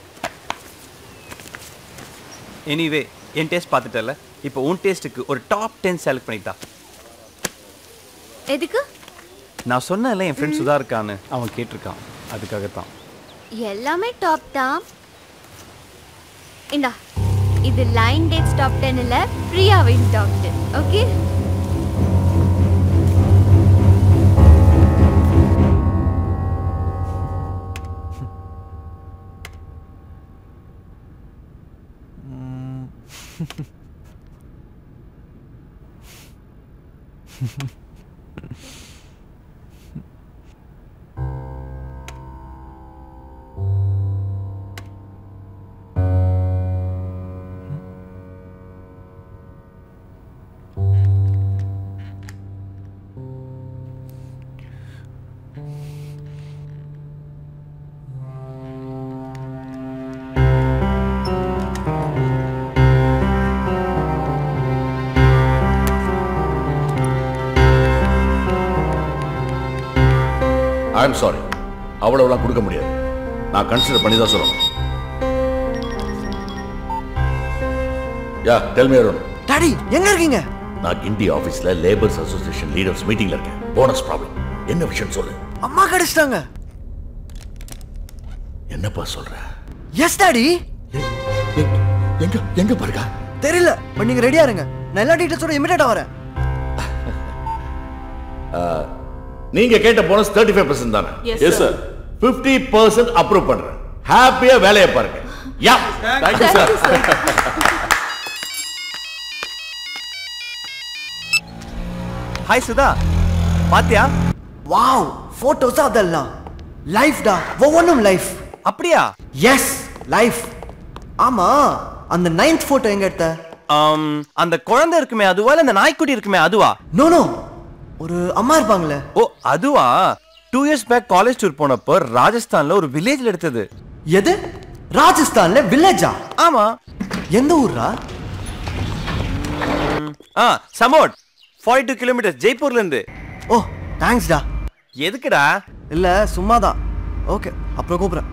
எனிவே என் டேஸ்ட் பார்த்துட்டல இப்போ உன் டேஸ்ட்டுக்கு ஒரு டாப் டென் செலக்ட் பண்ணிட்டா எதுக்கு நான் சொன்னேன்ல என் ஃப்ரெண்ட் சுதா இருக்கான்னு அவன் கேட்டிருக்கான் அதுக்காகத்தான் எல்லாமே டாப் தான் இந்தா இது லைன் டேட்ஸ் டாப் டென் இல்ல பிரியாவின் top ten okay I am sorry அவ்வளவுலாம் கொடுக்க முடியாது நான் கன்சிடர் பண்ணி தான் சொல்லணும் yeah tell me Arun daddy எங்க இருக்கீங்க நான் கிண்டி ஆபீஸ்ல லேபர்ஸ் அசோசியேஷன் லீடர்ஸ் மீட்டிங்ல இருக்கேன் போனஸ் ப்ராப்ளம் என்ன விஷயம் சொல்லு அம்மா கிடைச்சிட்டாங்க என்னப்பா சொல்ற எஸ் டாடி எங்க எங்க பாருங்க தெரியல பட் நீங்க ரெடியா இருங்க நான் எல்லா டீட்டெயில்ஸோட இமிடியேட்டா வரேன் நீங்க கேட்ட போனஸ் தேர்ட்டி ஃபைவ் பர்சன்ட் தானே Yes, yes sir. Sir fifty percent approve பண்றேன் ஹாப்பியா வேலையை பாருங்க yeah thank you sir hi Sudha பாத்தியா வாவ் போட்டோஸ் அதெல்லாம் லைஃப் டா ஒவ்வொன்றும் லைஃப் அப்படியா எஸ் லைஃப் ஆமா அந்த நைன்த் போட்டோ எங்க எடுத்த ஆம், அந்த குழந்தை இருக்குமே அதுவா இல்ல அந்த நாய்க்குட்டி இருக்குமே அதுவா நோ நோ ஒரு அம்மா இருப்பாங்களே ஓ அதுவா two years back college tour போனப்போ ராஜஸ்தான்ல ஒரு வில்லேஜ்ல எடுத்தது எது ராஜஸ்தான்ல வில்லேஜா ஆமா எந்த ஊர்ரா ஆ சமோட் ஃபார்ட்டி டூ கிலோமீட்டர் ஜெய்ப்பூர்ல இருந்து ஓ தேங்க்ஸ் டா எதுக்குடா இல்ல சும்மாதான் ஓகே அப்புறம் கூப்பிட்றேன்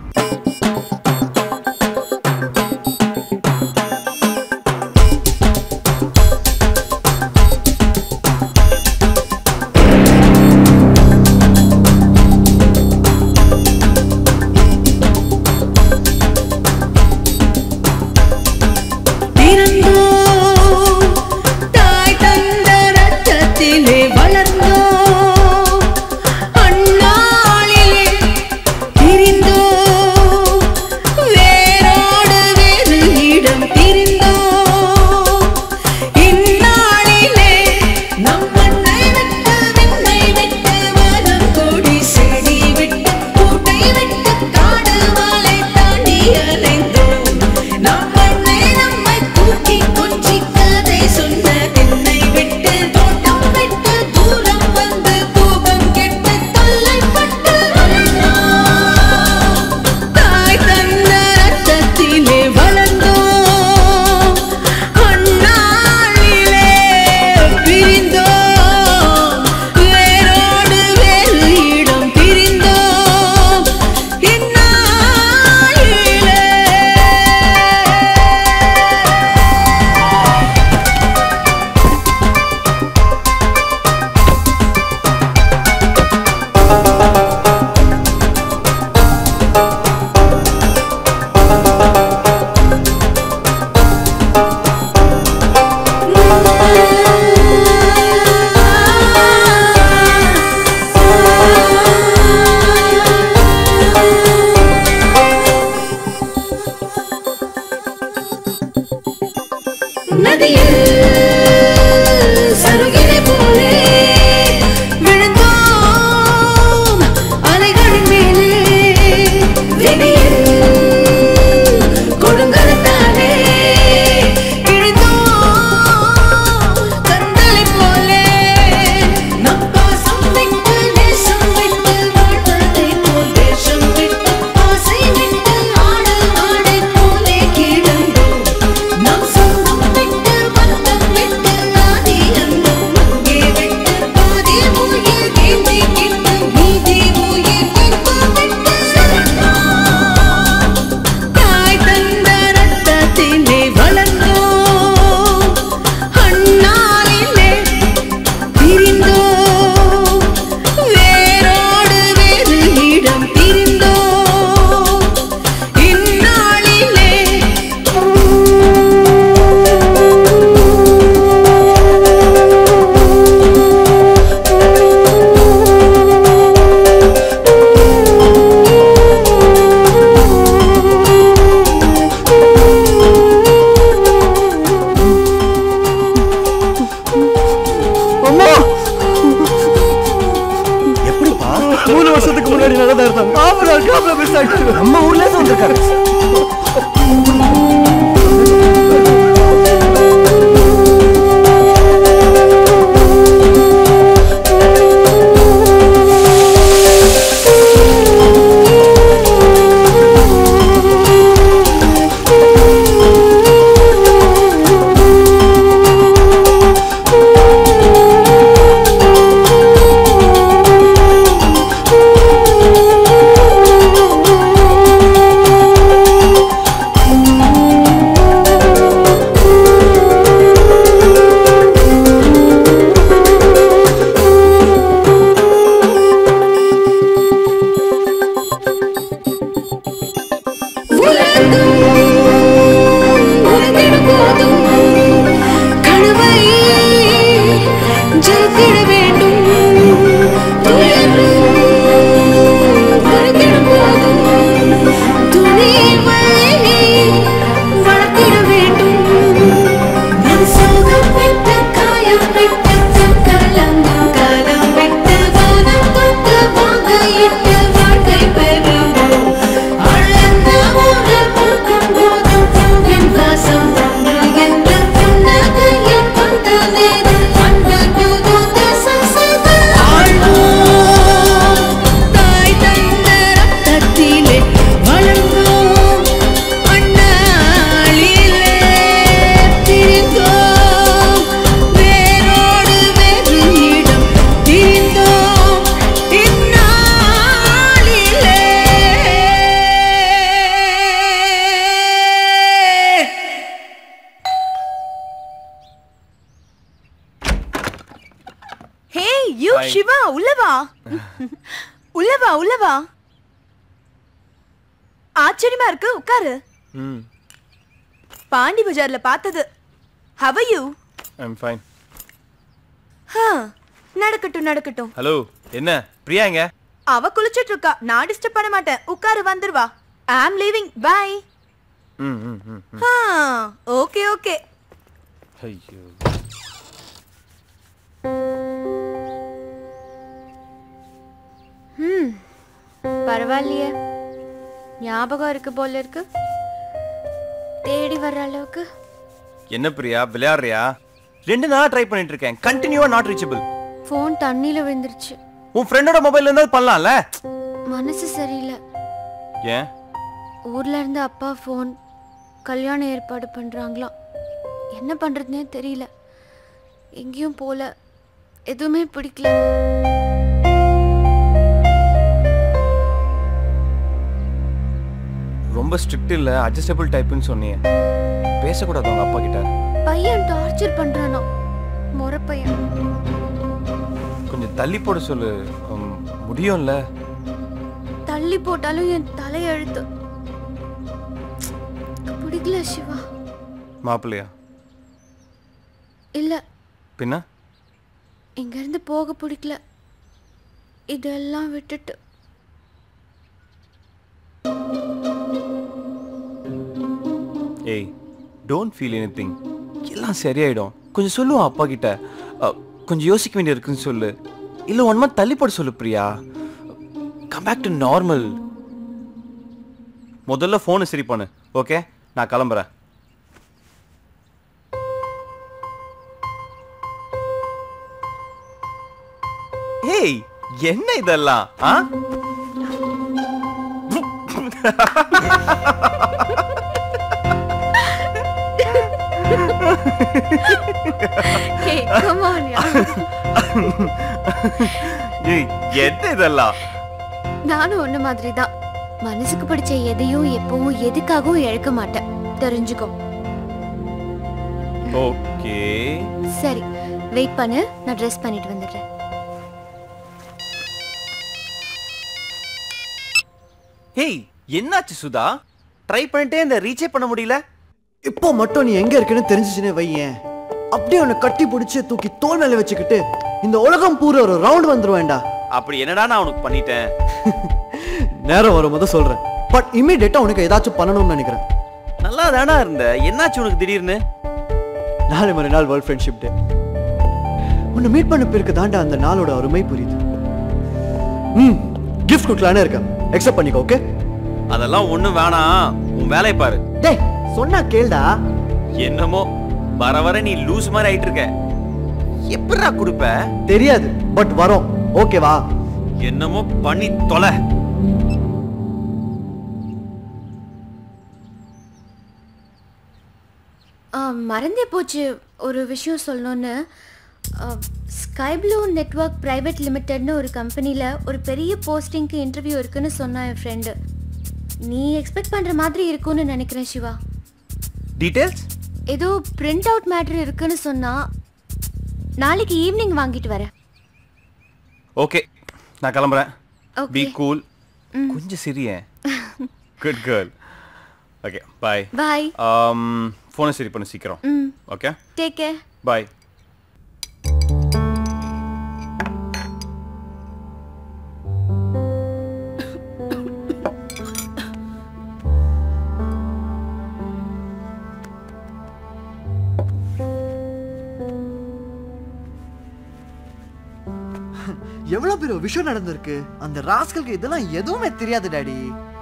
பிறந்தோம் தாய் தந்த ரத்தத்திலே வளர்ந்தோம் அந்நாளிலே பிரிந்தோம் வேரோடு வேறு இடம் பிரிந்தோம் இந்நாளிலே நம் மண்ணை விட்டு விண்ணை விட்டு வனம் கொடி செடி விட்டு கூட்டை விட்டு காடு மலை தாண்டி அலைந்தோம் நம் மண்ணை நம்மை தூக்கி கொஞ்சி கதை சொன்ன தென்னை விட்டு தோட்டம் விட்டு தூரம் வந்து தூபம் கெட்டு தொல்லைப்பட்டு அலைந்தோம். தாய் தந்த ரத்தத்திலே வளர்ந்தோம் அந்நாளிலே பிரிந்தோம் வேரோடு வேறு இடம் பிரிந்தோம் இந்நாளிலே நதியில் சருகினை போலே விழுந்தோம் அலைகளின் மேலே விதியில் கொடுங்கரத்தாலே கிழிந்தோம் கந்தலை போலே நம் பாசம் விட்டு நேசம் விட்டு வாழ்வதை போல் தேசம் விட்டு ஆசை விட்டு ஆடு ஆடை போலே கிடந்தோம் நம் சொந்தம் விட்டு பந்தம் விட்டு ஆதி அந்தம் அங்கே விட்டு பாதி உயிர் நீந்தி கிட்டு மீதி உயிர் மீட்பு விட்டு சென்றோம். தாய் தந்த ரத்தத்திலே வளர்ந்தோம் அந்நாளிலே பிரிந்தோம் வேரோடு வேறு இடம் பிரிந்தோம் இந்நாளிலே அம்மா எப்படிப்பா மூணு வருஷத்துக்கு முன்னாடி நல்லதா இருந்தாங்க ஆமா நான் காப்பில் மிஸ் ஆகிட்டாங்க நம்ம ஊர்ல இருந்து வந்திருக்காரு Thank சிவா உள்ள வா உள்ள வா உள்ள வா ஆச்சரியமா இருக்கு உட்காரு ம் பாண்டி பஜார்ல பார்த்தது ஹவ் யூ ஐம் ஃபைன் நடக்கட்டும் நடக்கட்டும் ஹலோ என்ன பிரியா எங்க அவ குளிச்சிட்டு இருக்கா நான் டிஸ்டர்ப் பண்ண மாட்டேன் உட்காரு வந்துருவா ஐ அம் லீவிங் பை ம் ம் ம் ம். ஓகே ஓகே ஐயோ ம் பரவாயில்லையே ஞாபகம் இருக்கு போல இருக்கு தேடி வர்ற அளவுக்கு என்ன பிரியா விளையாடுறியா ரெண்டு நாளா ட்ரை பண்ணிட்டு இருக்கேன் கண்டினியூவா நாட் ரீச்சபிள் ஃபோன் தண்ணியில விழுந்துருச்சு உன் ஃப்ரெண்டோட மொபைல்ல இருந்தா பண்ணலாம்ல மனசு சரியில்லை ஏன் ஊர்ல இருந்து அப்பா ஃபோன் கல்யாணம் ஏற்பாடு பண்றாங்களாம் என்ன பண்றதுனே தெரியல எங்கேயும் போல எதுவுமே பிடிக்கல ரொம்ப ஸ்ட்ரிக்ட் இல்ல அட்ஜஸ்டபிள் டைப்னு சொன்னீங்க பேசக்கூடாது உங்க அப்பா கிட்ட பையன் டார்ச்சர் பண்றானோ முறை பையன் கொஞ்சம் தள்ளி போட சொல்லு உம், முடியும்ல தள்ளி போட்டாலும் என் தலையெழுத்து பிடிக்கல சிவா மாப்பிள்ளையா இல்ல பின்ன இங்க இருந்து போக பிடிக்கல இதெல்லாம் விட்டுட்டு ஏய் டோன்ட் ஃபீல் எனி திங் எல்லாம் சரியாயிடும் கொஞ்சம் சொல்லுவோம் அப்பா கிட்ட அ, கொஞ்சம் யோசிக்க வேண்டியது இருக்குன்னு சொல்லு இல்ல ஒன் மந்த் தள்ளி போட சொல்லு Priya come back to normal முதல்ல ஃபோனை சரி பண்ணு ஓகே நான் கிளம்புறேன் ஏய் என்ன இதெல்லாம் ஆ Hey, come on, yeah. ஏய் என்ன இதெல்லாம் நானும் ஒண்ணு மாதிரி தான் மனசுக்கு பிடிச்ச எதையும் எப்பவும் எதுக்காகவும் இழக்க மாட்டேன் தெரிஞ்சுக்கோ ஓகே சரி வெயிட் பண்ணு நான் ட்ரெஸ் பண்ணிட்டு வந்துடுறேன் ஹேய் என்னாச்சு சுதா ட்ரை பண்ணிட்டே இந்த ரீச்சே பண்ண முடியல இப்போ மட்டும் நீ எங்க இருக்குன்னு தெரிஞ்சிச்சுன்னு வையேன் அப்படியே உன்னை கட்டி பிடிச்சு தூக்கி தோல் மேல வச்சுக்கிட்டு இந்த உலகம் பூரா ஒரு ரவுண்ட் வந்துருவேன்டா அப்படி என்னடா நான் உனக்கு பண்ணிட்டேன் நேரம் வரும்போது சொல்றேன் பட் இமீடியட்டா உனக்கு ஏதாச்சும் பண்ணணும்னு நினைக்கிறேன் நல்லா தானா இருந்த என்னாச்சு உனக்கு திடீர்னு நாளை மறுநாள் வேர்ல்ட் ஃப்ரெண்ட்ஷிப் டே உன்னை மீட் பண்ண பிறகு தாண்டா அந்த நாளோட அருமை புரியுது ம் கிஃப்ட் கொடுக்கலான்னு இருக்கேன் அக்செப்ட் பண்ணிக்கோ ஓகே அதெல்லாம் ஒண்ணும் வேணாம் உன் வேலையை பாரு டேய் சொன்னா கேளுடா என்னமோ வர வர நீ லூஸ் மாதிரி ஆயிட்டு இருக்க எப்படிடா கொடுப்ப தெரியாது பட் வரோம் ஓகேவா என்னமோ பண்ணி தொலை ஆ, மறந்தே போச்சு ஒரு விஷயம் சொல்லணும்னு ஸ்கை ப்ளூ நெட்வொர்க் பிரைவேட் லிமிடெட்னு ஒரு கம்பெனியில் ஒரு பெரிய போஸ்டிங்க்கு இன்டர்வியூ இருக்குன்னு சொன்னான் என் ஃப்ரெண்டு நீ எக்ஸ்பெக்ட் பண்ணுற மாதிரி இருக்கும்னு நினைக்கிறேன் சிவா டீடைல்ஸ் ஏதோ பிரிண்ட் அவுட் மேட்ரு இருக்குன்னு சொன்னா நாளைக்கு ஈவினிங் வாங்கிட்டு வரேன் ஓகே நான் கிளம்புறேன் Okay. பி கூல் ம். கொஞ்சம் சிரியேன் good girl okay bye bye ஃபோனை சரி பண்ணு சீக்கிரம் ம் ஓகே டேக் கேர் பாய் எவ்வளவு பெரிய விஷயம் நடந்திருக்கு அந்த ராஸ்கலுக்கு இதெல்லாம் எதுவுமே தெரியாது டாடி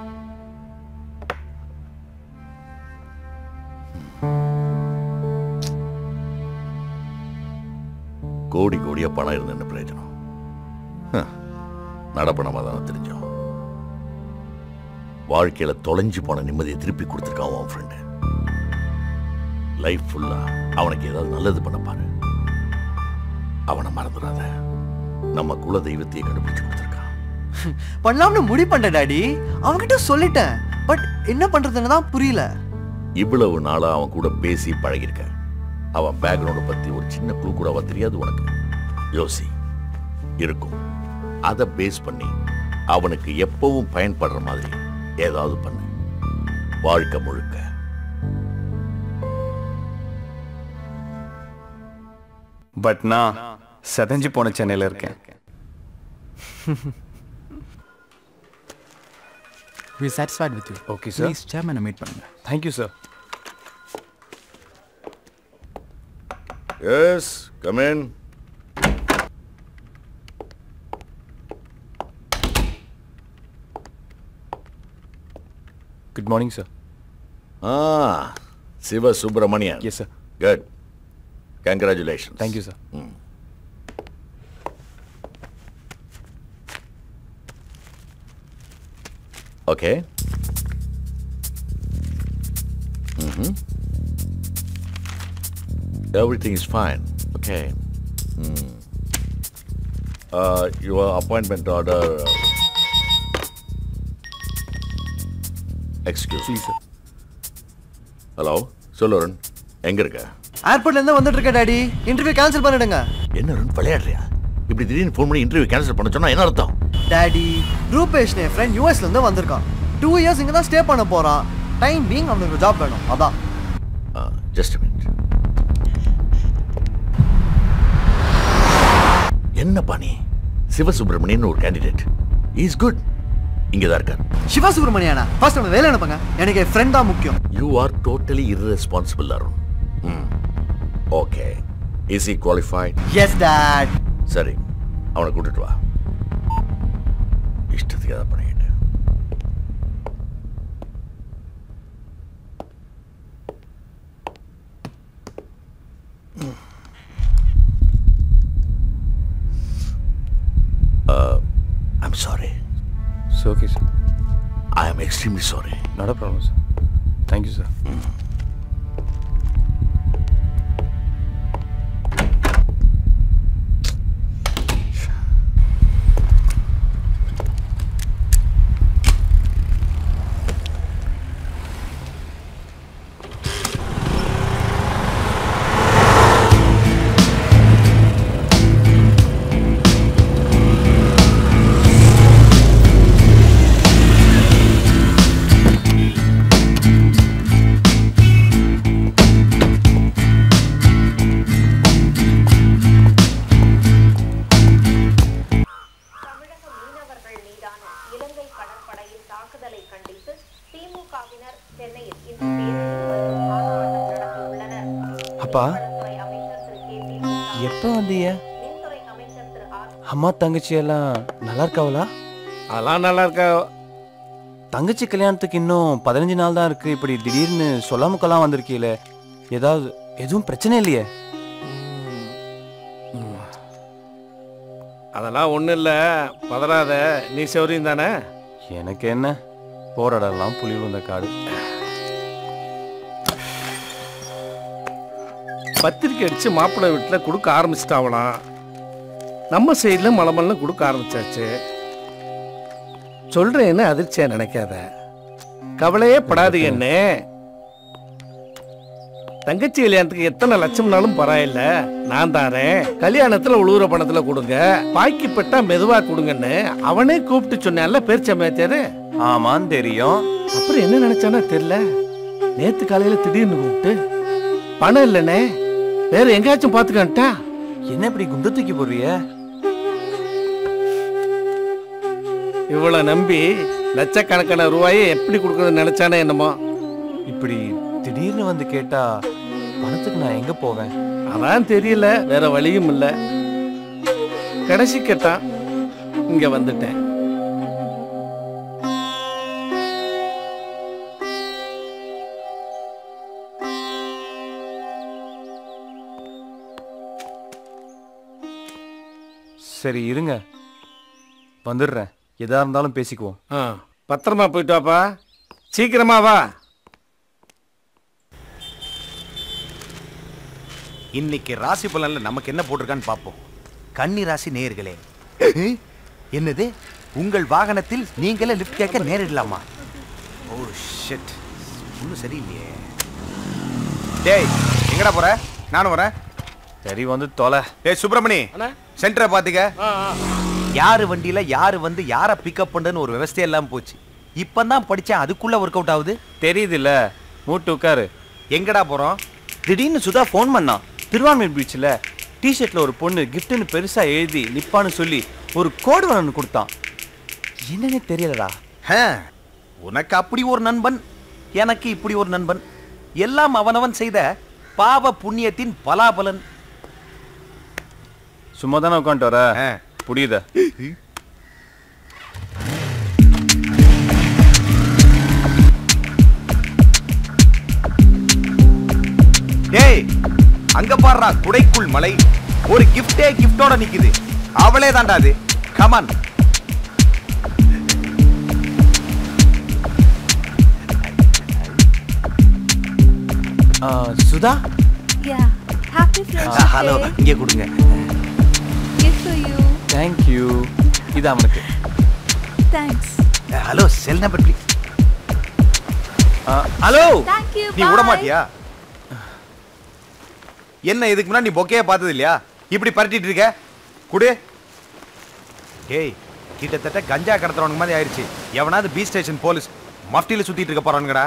கோடி கோடியா பணம் இருந்த என்ன பிரயோஜனம் ஹ, நடப்பணமா தானே தெரிஞ்சோம் வாழ்க்கையில தொலைஞ்சு போன நிம்மதியை திருப்பி கொடுத்துருக்கான் உன் ஃப்ரெண்டு லைஃப் ஃபுல்லா அவனுக்கு ஏதாவது நல்லது பண்ண பாரு அவனை மறந்துடாத நம்ம குல தெய்வத்தையே கண்டுபிடிச்சு கொடுத்துருக்கான் பண்ணலாம்னு முடிவு பண்ண டாடி அவன்கிட்ட சொல்லிட்டேன் பட் என்ன பண்றதுன்னு தான் புரியல இவ்வளவு நாளா அவன் கூட பேசி பழகியிருக்க அவன் பேக்ரவுண்டை பத்தி ஒரு சின்ன க்ளூ கூட அவ தெரியாது உனக்கு யோசி இருக்கும் அதை பேஸ் பண்ணி அவனுக்கு எப்பவும் பயன்படுற மாதிரி ஏதாவது பண்ணு வாழ்க்கை முழுக்க பட் நான் செதஞ்சு போன சென்னையில் இருக்கேன் We are satisfied with you. Okay, sir. Please, chairman, meet பண்ணுங்க. Thank you sir yes come in good morning sir ஆ Siva Subramanian yes sir good congratulation thank you sir okay Mm-hmm. Everything is fine. Okay. Mm. Uh, your appointment order. Uh, excuse me. sir. Hello சொல்லுறன் எங்க இருக்க ஏர்போர்ட்ல இருந்து வந்துட்டு இருக்கேன் daddy interview cancel பண்ணிடுங்க என்ன ரன் விளையாடுறியா இப்படி திடீர்னு ஃபோன் பண்ணி இன்டர்வியூ கேன்சல் பண்ண சொன்னா என்ன அர்த்தம் டாடி ரூபேஷ் என் ஃப்ரெண்ட் யூஎஸ்ல இருந்து வந்திருக்கான் டூ இயர்ஸ் இங்க தான் ஸ்டே பண்ண போறான் டைம் பீங் அவனுக்கு ஜாப் வேணும் அதான் ஜஸ்ட் மினிட் என்ன பாணி சிவசுப்பிரமணியன் ஒரு கேண்டிடேட் இஸ் குட் இங்க தான் இருக்கார் சிவா சுப்பிரமணியானா ஃபர்ஸ்ட் அவனை வேலை அனுப்புங்க எனக்கு என் ஃப்ரெண்ட் தான் முக்கியம் you are totally irresponsible Arun ம் okay is he qualified yes dad சரி அவனை கூட்டிட்டு வா இஷ்டத்துக்கு அதை பண்ணிக்கிட்டு Uh, I'm sorry. It's okay, sir. I am extremely sorry. Not a problem, sir. Thank you, sir. அப்பா எப்போ வந்தீங்க அம்மா தங்கச்சி எல்லாம் நல்லா இருக்காவளா அதெல்லாம் நல்லா இருக்கா தங்கச்சி கல்யாணத்துக்கு இன்னும் பதினஞ்சு நாள் தான் இருக்கு இப்படி திடீர்னு சொல்லாம கொள்ளாம வந்திருக்கீங்களே ஏதாவது எதுவும் பிரச்சனை இல்லையே அதெல்லாம் ஒன்றும் இல்லை பதறாத நீ சௌரியம் தானே எனக்கு என்ன போராடலாம் புலி விழுந்த காடு பத்திரிக்கை அடிச்சு மாப்பிள்ளை வீட்டில் கொடுக்க ஆரம்பிச்சிட்டாவலாம் நம்ம சைடில் மலமல்லாம் கொடுக்க ஆரம்பிச்சாச்சு சொல்றேன்னு அதிர்ச்சியா நினைக்காத கவலையே படாதீங்கன்னு தங்கச்சி கல்யாணத்துக்கு எத்தனை லட்சம்னாலும் பரவாயில்ல நான் தாரேன் கல்யாணத்துல உழுவுற பணத்துல கொடுங்க பாக்கி பட்டா மெதுவா கொடுங்கன்னு அவனே கூப்பிட்டு சொன்னான்ல பேர்ச்ச மேய்ச்சாரு ஆமான்னு தெரியும் அப்புறம் என்ன நினைச்சானா தெரியல நேத்து காலையில திடீர்னு கூப்பிட்டு பணம் இல்லனே வேற எங்கேயாச்சும் பாத்துக்கன்ட்டா என்ன இப்படி குண்டு தூக்கி போடுறிய இவ்வளவு நம்பி லட்சக்கணக்கான ரூபாயை எப்படி கொடுக்கறதுன்னு நினைச்சானே என்னமோ இப்படி திடீர்னு வந்து கேட்டா பணத்துக்கு நான் எங்க போவேன் அதான் தெரியல வேற வழியும் இல்ல கடைசி கேட்டான் இங்க வந்துட்டேன் சரி இருங்க வந்துடுறேன் எதா இருந்தாலும் பேசிக்குவோம் ஆ பத்திரமா போயிட்டு வாப்பா சீக்கிரமா வா இன்னைக்கு ராசி பலன்ல நமக்கு என்ன போட்டிருக்கான்னு பார்ப்போம் கன்னி ராசி நேயர்களே என்னது உங்கள் வாகனத்தில் நீங்களே லிஃப்ட் கேட்க நேரிடலாமா ஓ ஷிட் ஒன்றும் சரியில்லையே டேய் எங்கடா போற நானும் வரேன் சரி வந்து தொலை டேய் சுப்பிரமணி சென்டரை பாத்துக்க யாரு வண்டியில யாரு வந்து யார பிக்கப் பண்ணுன்னு ஒரு விவசாயம் எல்லாம் போச்சு இப்பதான் படிச்சேன் அதுக்குள்ள ஒர்க் அவுட் ஆகுது தெரியுது இல்ல மூட்டு உட்காரு எங்கடா போறோம் திடீர்னு சுதா ஃபோன் பண்ணான் திருவான்மையூர் பீச்சில் டிஷர்ட்ல ஒரு பொண்ணு கிஃப்ட்னு பெருசா எழுதி நிப்பான்னு சொல்லி ஒரு கோடு ஒன்று கொடுத்தான் என்னன்னே தெரியலடா ஹே, உனக்கு அப்படி ஒரு நண்பன் எனக்கு இப்படி ஒரு நண்பன் எல்லாம் அவனவன் செய்த பாவ புண்ணியத்தின் பலாபலன் சும்மா தானே உட்காந்துட்டு வர புரியுதா டேய் அங்க பாருடா குடைக்குள் மலை ஒரு கிஃப்டே கிஃப்டோட நிக்குது அவளே தான்டா அது come on Sudha Yeah. Happy friendship hello day. இங்கே கொடுங்க Gift for you. தேங்க்யூ இது அவனுக்கு Thanks. Hello cell number please hello Thank you. நீ விட bye. மாட்டியா என்ன இதுக்கு முன்னாடி நீ பொக்கையே பார்த்தது இல்லையா இப்படி பரட்டிட்டு இருக்க குடு ஏய் கிட்டத்தட்ட கஞ்சா கடத்துறவனுக்கு மாதிரி ஆயிடுச்சு எவனாவது பி ஸ்டேஷன் போலீஸ் மஃப்டியில் சுத்திட்டு இருக்க போறானுங்கடா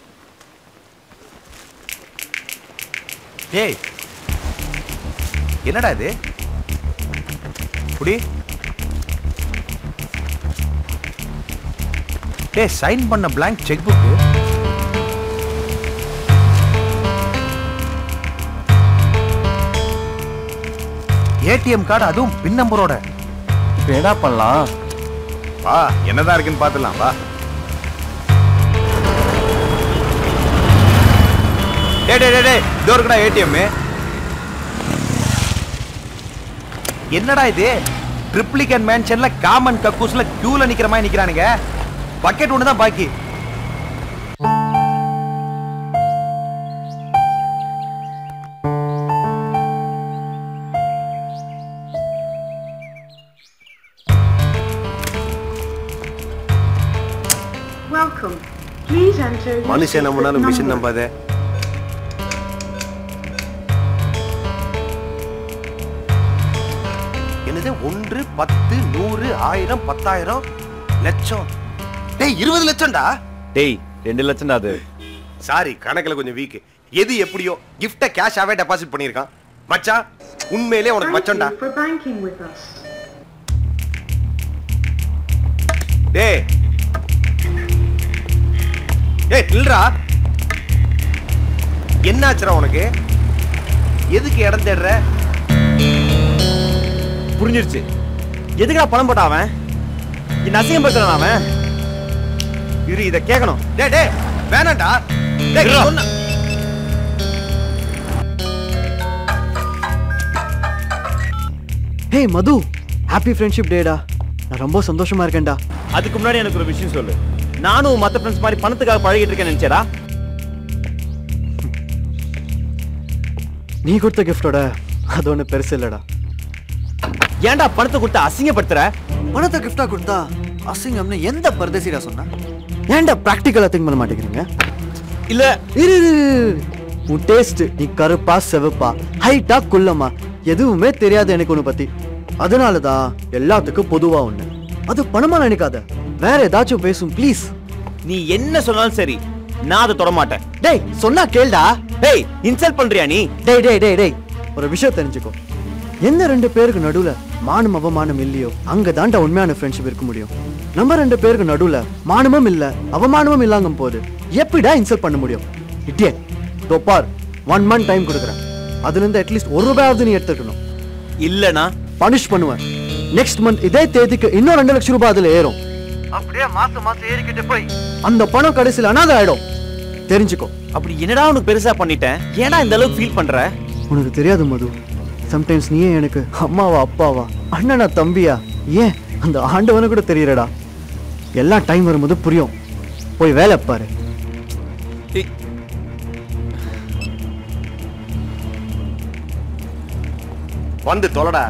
ஏய் என்னடா இது குடி டேய் சைன் பண்ண blank cheque book ATM card அதுவும் பின் நம்பரோட இப்போ என்ன பண்ணலாம் வா என்னதான் இருக்குன்னு பார்த்துலாம் வா டே டே டே டே இதோ இருக்குடா ஏடிஎம் என்னடா இது ட்ரிப்ளிகன் மேன்ஷன்ல காமன் கக்கூஸ்ல கியூல நிக்கிற மாதிரி நிக்கிறானுங்க பக்கெட் ஒன்று தான் பாக்கி Welcome. Please enter your மனுஷன் நம்பினாலும் மிஷின் number. நம்பாதே என்னது ஒன்று பத்து நூறு ஆயிரம் பத்தாயிரம் லட்சம் டேய் இருபது லட்சம்டா டேய் ரெண்டு லட்சம் அது சாரி கணக்குல கொஞ்சம் வீக் எது எப்படியோ கிஃப்ட கேஷாவே டெபாசிட் பண்ணியிருக்கான் மச்சான் உண்மையிலே உனக்கு Thank மச்சம்டா you for banking with us. டேய் ஏய் நில்றா என்னாச்சுடா உனக்கு எதுக்கு இடம் தேடுற புரிஞ்சிருச்சு எதுக்குடா பணம் போட்டான் அவன் என்ன அசிங்கம் படுத்துறான் அவன் இரு இத கேட்கணும் டேய் டேய் வேணாம்டா டேய் இருடா. சொன்ன ஹே மது ஹாப்பி ஃப்ரெண்ட்ஷிப் டேடா நான் ரொம்ப சந்தோஷமா இருக்கேன்டா அதுக்கு முன்னாடி எனக்கு ஒரு விஷயம் சொல்லு நானும் மத்த ஃப்ரெண்ட்ஸ் மாதிரி பணத்துக்காக பழகிட்டு இருக்கேன்னு நினைச்சேடா நீ கொடுத்த கிஃப்டோட அது ஒன்றும் பெருசு இல்லடா ஏன்டா பணத்தை கொடுத்து அசிங்கப்படுத்துற பணத்தை கிஃப்டா கொடுத்தா அசிங்கம்னு எந்த பரதேசிடா சொன்னா ஏன்டா ப்ராக்டிக்கலா திங்க் பண்ண மாட்டேங்கிறீங்க இல்ல இரு இரு, இரு, இரு. உன் டேஸ்ட் நீ கருப்பா செவப்பா ஹைட்டா குள்ளமா எதுவுமே தெரியாது எனக்கு உன்னை பத்தி அதனால தான் எல்லாத்துக்கும் பொதுவா ஒண்ணு அது பணமா நினைக்காத வேற ஏதாச்சும் பேசும் ப்ளீஸ் நீ என்ன சொன்னாலும் சரி நான் அதை தொட மாட்டேன் டேய் சொன்னா கேளுடா டேய் இன்சல்ட் பண்றியா நீ டேய் டேய் டேய் டேய் ஒரு விஷயம் தெரிஞ்சுக்கோ எந்த ரெண்டு பேருக்கு நடுவுல மானம் அவமானம் இல்லையோ அங்க தாண்டா உண்மையான ஃப்ரெண்ட்ஷிப் இருக்க முடியும் நம்ம ரெண்டு பேருக்கு நடுவுல மானமும் இல்ல அவமானமும் இல்லாங்கும் போது எப்படிடா இன்சல்ட் பண்ண முடியும் இட்டியே பார் ஒன் மந்த் டைம் கொடுக்குறேன் அதுல இருந்து அட்லீஸ்ட் ஒரு ரூபாயாவது நீ எடுத்துக்கணும் இல்லனா பனிஷ் பண்ணுவேன் நெக்ஸ்ட் மந்த் இதே தேதிக்கு இன்னும் ரெண்டு லட்சம் ரூபாய் அதுல ஏறும் அப்படியே மாசம் மாசம் ஏறிக்கிட்டு போய் அந்த பணம் கடைசியில் அனாதை ஆயிடும் தெரிஞ்சுக்கோ அப்படி என்னடா உனக்கு பெருசா பண்ணிட்டேன் ஏன்டா இந்த அளவுக்கு ஃபீல் பண்ற உனக்கு தெரியாது மது சம்டைம்ஸ் நீயே எனக்கு அம்மாவா அப்பாவா அண்ணனா தம்பியா ஏன் அந்த ஆண்டவனு கூட தெரியலடா எல்லாம் டைம் வரும்போது புரியும் போய் வேலை பாரு வந்து தொலைடா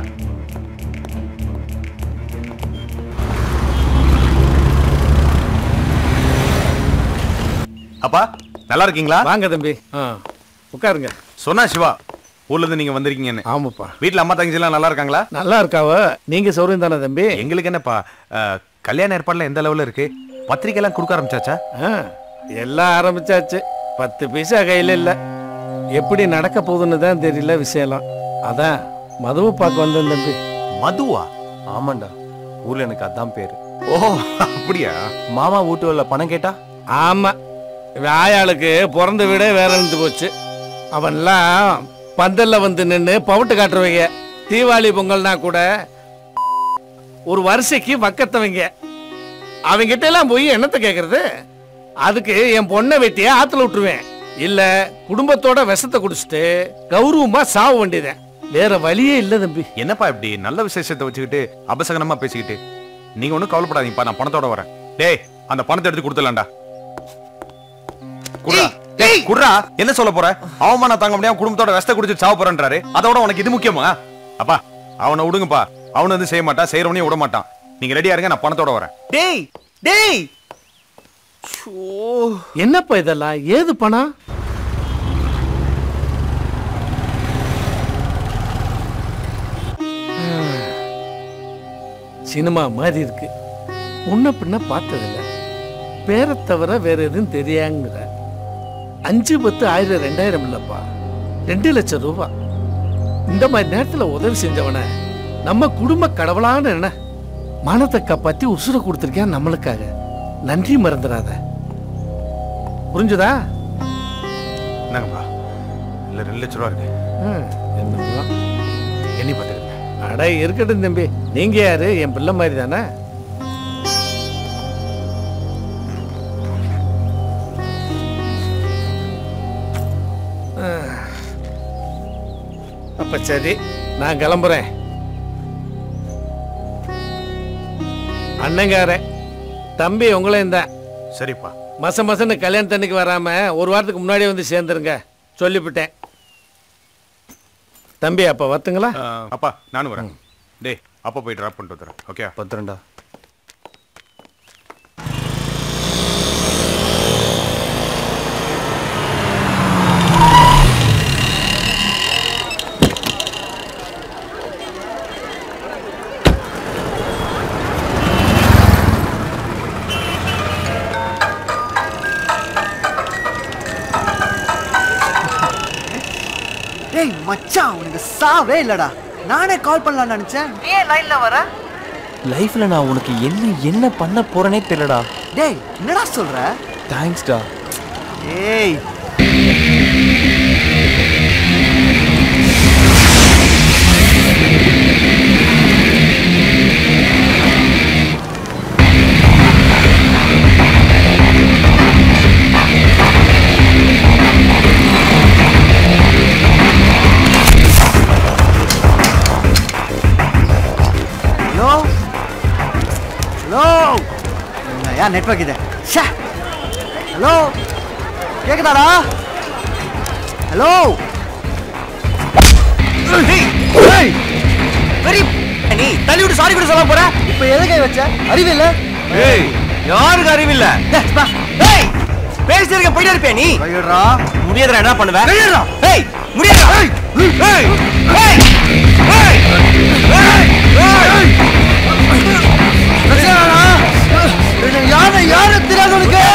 அப்பா நல்லா இருக்கீங்களா வாங்க தம்பி ஆ உட்காருங்க சொன்னா சிவா ஊர்ல இருந்து நீங்க வந்திருக்கீங்கன்னு ஆமாப்பா வீட்ல அம்மா தங்கச்சி எல்லாம் நல்லா இருக்காங்களா நல்லா இருக்காவ நீங்க சௌரியம் தானே தம்பி எங்களுக்கு என்னப்பா அஹ், கல்யாண ஏற்பாடுல எந்த லெவல்ல இருக்கு பத்திரிக்கை எல்லாம் கொடுக்க ஆரம்பிச்சாச்சா ஆ, எல்லாம் ஆரம்பிச்சாச்சு பத்து பைசா கையில இல்ல எப்படி நடக்க போகுதுன்னு தான் தெரியல விஷயம்லாம் அதான் மதுவை பார்க்க வந்தேன் தம்பி மதுவா ஆமாண்டா ஊர்ல எனக்கு அதான் பேரு ஓ அப்படியா மாமா வீட்டு வரல பணம் கேட்டா ஆமா இவன் ஆயாளுக்கு பிறந்த வீடே வேற இருந்து போச்சு அவன்லாம் பந்தல்ல வந்து நின்று பவுட்டு காட்டுறவங்க தீபாவளி பொங்கல்னா கூட ஒரு வரிசைக்கு வக்கத்தவங்க அவங்கிட்ட எல்லாம் போய் என்னத்தை கேட்கறது அதுக்கு என் பொண்ணை வெட்டிய ஆத்துல விட்டுருவேன் இல்ல குடும்பத்தோட விஷத்தை குடிச்சிட்டு கௌரவமா சாவ வேண்டியதேன் வேற வழியே இல்ல தம்பி என்னப்பா இப்படி நல்ல விசேஷத்தை வச்சுக்கிட்டு அபசகனமா பேசிக்கிட்டு நீங்க ஒண்ணும் கவலைப்படாதீங்கப்பா நான் பணத்தோட வரேன் டேய் அந்த பணத்தை எடுத்து கொடுத்துலாம்டா குடுறா டேய் குடுறா என்ன சொல்ல போற அவமானம் தாங்க முடியாம குடும்பத்தோட விஷத்தை குடிச்சு சாவ போறேன்றாரு அதோட உனக்கு இது முக்கியமா அப்பா அவனை விடுங்கப்பா அவனை வந்து செய்ய மாட்டான் செய்யறவனையும் விட மாட்டான் நீங்க ரெடியா இருங்க நான் பணத்தோட வரேன் டேய் டேய் என்னப்பா இதெல்லாம் ஏது பணம் சினிமா மாதிரி இருக்கு முன்ன பின்ன பார்த்ததில்ல பேரை தவிர வேற எதுவும் தெரியாங்கிற அஞ்சு பத்து ஆயிரம் ரெண்டாயிரம் இல்லப்பா ரெண்டு லட்சம் ரூபாய் இந்த மாதிரி நேரத்துல உதவி செஞ்சவன நம்ம குடும்ப கடவுளான என்ன மானத்தை காப்பாத்தி உசுர கொடுத்துருக்கேன் நம்மளுக்காக நன்றி மறந்துடாத புரிஞ்சுதா என்னங்கப்பா இல்ல ரெண்டு லட்ச ரூபா இருக்கு ம், என்னப்பா எண்ணி பார்த்துக்கிறேன் அட இருக்கட்டும் தம்பி நீங்க யாரு என் பிள்ளை மாதிரி தானே அப்ப சரி நான் கிளம்புறேன் அண்ணங்காரன் தம்பி உங்களையும் தான் சரிப்பா மச மசன்னு கல்யாணத்தன்னைக்கு வராம ஒரு வாரத்துக்கு முன்னாடியே வந்து சேர்ந்துருங்க சொல்லிவிட்டேன் தம்பி அப்ப வரட்டுங்களா அஹ், அப்பா நானும் வரேன் டேய் அப்பா போய் டிராப் பண்ணிட்டு வந்துடுறேன் ஓகே பத்திரம்டா டேய் மச்சான் உனக்கு சாவே இல்லடா நானே கால் பண்ணலாம்னு நினைச்சேன் ஏன் லைன்ல வர லைஃப்ல நான் உனக்கு என்ன என்ன பண்ண போறேனே தெரியலடா டேய் என்னடா சொல்ற தேங்க்ஸ்டா ஏய் ஹலோ ஹலோ என்னையா நெட்வொர்க் இது ஷே ஹலோ கேக்குதாடா ஹலோ நீ தள்ளி விட்டு சாரி கூட சொல்ல போற இப்போ எதை கை வச்ச அறிவில்ல ஏய் யாருக்கு அறிவில்ல ஏய் பேசிருக்க போயிட்டே இருப்பே நீ கையிடுறா முடியாதுடா என்ன பண்ணுவ கையிடுறா ஏய் முடியாதா ஏய் ஏய் ஏய் ஏய் ஏய் யாரு யாரு தெரியாது உனக்கு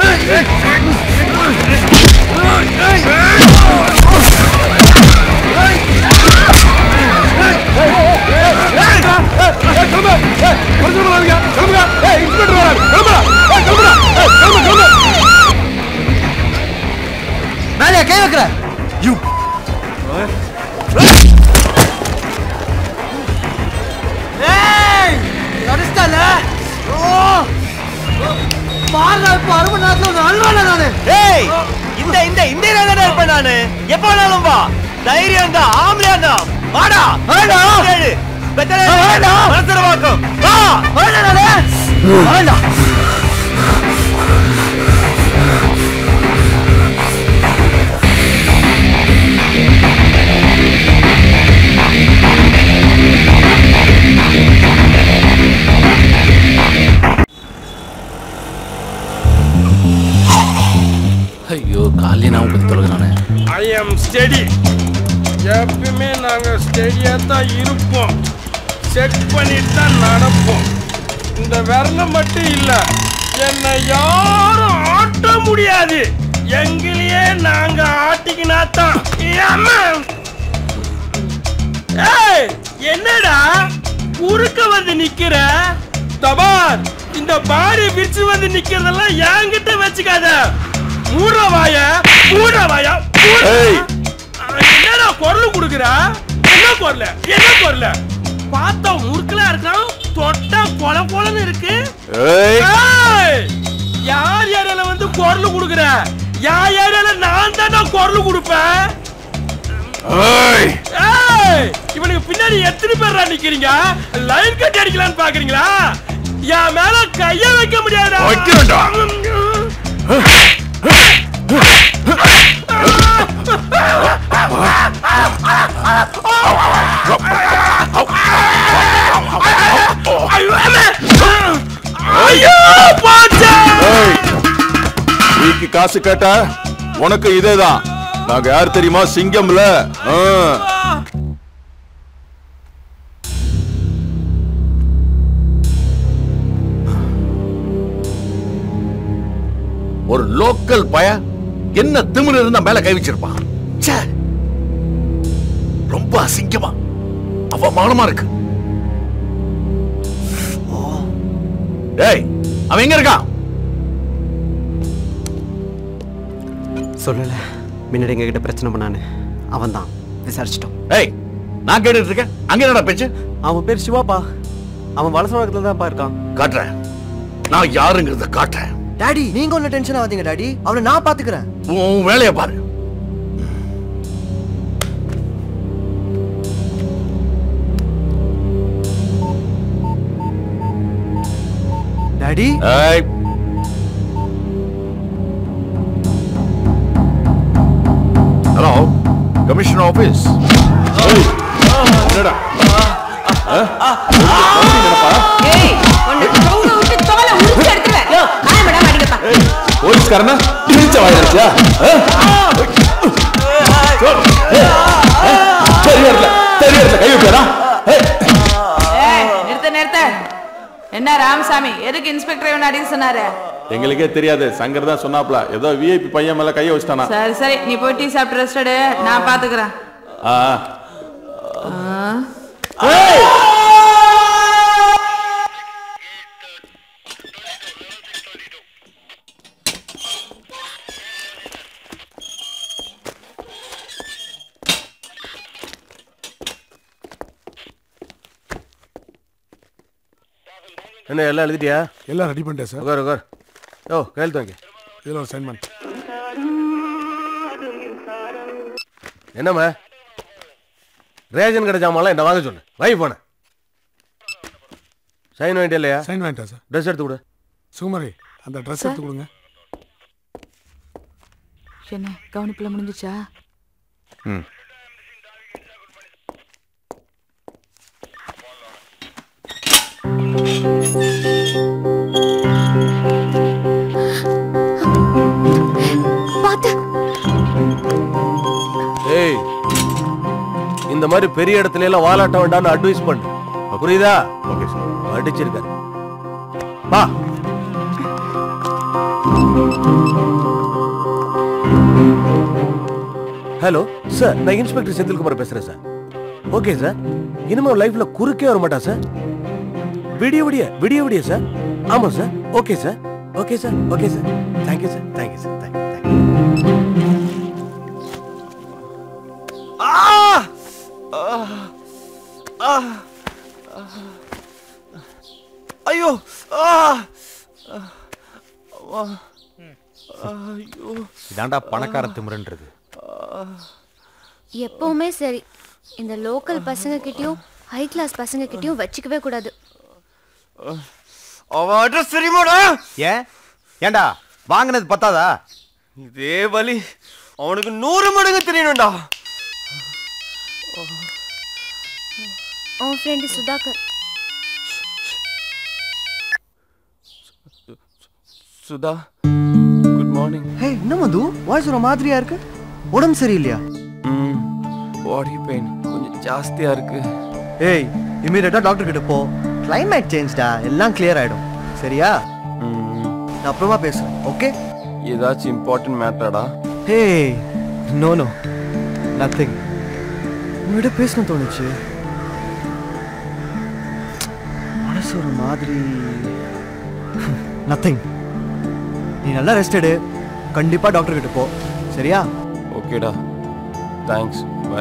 மேலே கை வைக்கிற யூ ஏய் அடிச்சிட்டால ஓ பாருடா இப்போ அரை மணி நேரத்துல ஒரு அல்வாடா நானு ஏய் இந்த இந்த இந்த தானே இருப்பேன் நானு எப்ப வேணாலும் வா தைரியம் தான் ஆம்பளையா தான் வாடா வேண்டாம். கேளு பெத்தலே வேண்டாம். மனசுல வாக்கும் வா வேண்டாம் நானு வேண்டாம் ஐயோ காலையே நான் பத்தி தொலைகிறானே ஐ எம் ஸ்டெடி எப்பயுமே நாங்க ஸ்டெடியா தான் இருப்போம் செட் பண்ணிட்டு தான் நடப்போம் இந்த விரல மட்டும் இல்ல என்னை யாரும் ஆட்ட முடியாது எங்களையே நாங்க ஆட்டிக்கினா தான் ஏய் என்னடா குறுக்க வந்து நிக்கிற தபார் இந்த பாடி பிரிச்சு வந்து நிக்கிறதெல்லாம் என்கிட்ட வச்சுக்காத மூட வாய மூட வாயா மூட. என்னடா குரல் குடுக்குற என்ன குரல் என்ன குரல் பார்த்தா முறுக்கலா இருக்கான் தொட்டா கொல கொலன்னு இருக்கு ஏய். ஏய், யார் யாரால வந்து குரல் குடுக்குற யார் யாரால நான் தானே குரல் கொடுப்பேன் ஏய் ஏய், இவனுக்கு பின்னாடி எத்தனை பேர்டா நிக்கிறீங்க லைன் கட்டி அடிக்கலாம்னு பாக்குறீங்களா என் மேல கைய வைக்க முடியாதா வைக்கிறேன்டா. ஐயோ போச்சே வீக்கு காசு கேட்ட உனக்கு இதேதான் நாங்க யார் தெரியுமா சிங்கம்ல ஆ. ஒரு லோக்கல் பய என்ன திமிரு இருந்தா மேல கை வச்சிருப்பான் ச்சே. ரொம்ப அசிங்கமா அவமானமா இருக்கு டேய் அவன் எங்க இருக்கான் சொல்லல முன்னாடி எங்ககிட்ட பிரச்சனை பண்ணானு அவன் தான் விசாரிச்சிட்டோம் ஏய் நான் கேட்டுட்டு இருக்கேன் அங்க என்னடா பேச்சு அவன் பேர் சிவாப்பா அவன் வலச வழக்கத்துல தான்ப்பா இருக்கான் காட்டுறேன் நான் யாருங்கிறத காட்டுறேன் டாடி நீங்க ஒன்னும் டென்ஷன் ஆகாதீங்க டாடி அவனை நான் பாத்துக்கிறேன் உன் வேலையை பாரு டாடி ஏய் ஹலோ கமிஷனர் ஆபீஸ் என்னடா ஆ? கவுண்டி நினைப்பா? ஏய் உன்னை தோலை விட்டு தோலை உரிச்சு எடுத்துருவேன் யோ ஆயமடா மாடிங்கப்பா போலீஸ்காரனா கிழிச்ச வாயிருச்சா தெரியல தெரியல கை வைப்பா ஏய் நிறுத்த நிறுத்த என்ன ராமசாமி எதுக்கு இன்ஸ்பெக்டர் இவன் அடிக்க சொன்னாரு எங்களுக்கே தெரியாது சங்கர் தான் சொன்னாப்ல ஏதோ விஐபி பையன் மேல கைய வச்சிட்டானா சரி சரி நீ போய் டீ சாப்பிட்டு ரெஸ்ட் எடு நான் பாத்துக்கிறேன் ஆ ஆ. என்ன எல்லாம் எழுதிட்டியா எல்லாம் ரெடி பண்ணிட்டேன் சார் உட்கார் உட்கார் ஓ கையெழுத்து வாங்க இதில் ஒரு சைன் பண்ண என்னம்மா ரேஷன் கடை ஜாமான்லாம் என்ன வாங்க சொல்லு வை போன சைன் வாங்கிட்டே இல்லையா சைன் வாங்கிட்டேன் சார் ட்ரெஸ் எடுத்து கொடு சுகுமாரி அந்த ட்ரெஸ் சார். எடுத்து கொடுங்க என்ன கவனிப்புல முடிஞ்சுச்சா ம் பாத்து ஏய் இந்த மாதிரி பெரிய இடத்துல எல்லாம் வாலாட்ட வேண்டாம்னு அட்வைஸ் பண்ணு புரியுதா ஓகே சார் அடிச்சிருக்காரு வா ஹலோ சார் நான் இன்ஸ்பெக்டர் செந்தில்குமார் பேசுறேன் சார் ஓகே சார் இனிமே லைஃப்ல குறுக்கே வர மாட்டா சார் விடிய விடிய விடிய விடிய சார் ஆமா sir okay sir okay sir okay sir thank you sir thank you sir thank you ஐயோ ஆ ஐயோ இதாண்டா பணக்கார திமிரன்றது எப்பவுமே சரி இந்த லோக்கல் பசங்க கிட்டயும் ஹை கிளாஸ் பசங்க கிட்டயும் வச்சுக்கவே கூடாது அவன் அட்ரஸ் தெரியுமாடா ஏன் ஏண்டா வாங்கினது பத்தாதா இதே வலி அவனுக்கு நூறு மடங்கு தெரியணும்டா உன் friend Sudhakar Sudha good morning hey என்ன மது வாய்ஸ் ஒரு மாதிரியா இருக்கு உடம்பு சரியில்லையா பாடி பெயின் கொஞ்சம் ஜாஸ்தியா இருக்கு ஏய் இமீடியட்டா டாக்டர் கிட்ட போ கிளைமேட் சேஞ்ச்டா எல்லாம் கிளியர் ஆயிடும் சரியா நான் அப்புறமா பேசுறேன் ஓகே ஏதாச்சும் இம்பார்ட்டன்ட் மேட்டராடா ஹே நோ நோ நத்திங் உங்ககிட்ட பேசணும் தோணுச்சு மனசு ஒரு மாதிரி நத்திங் நீ நல்லா ரெஸ்ட் எடு கண்டிப்பா டாக்டர் கிட்ட போ சரியா ஓகேடா தேங்க்ஸ் பை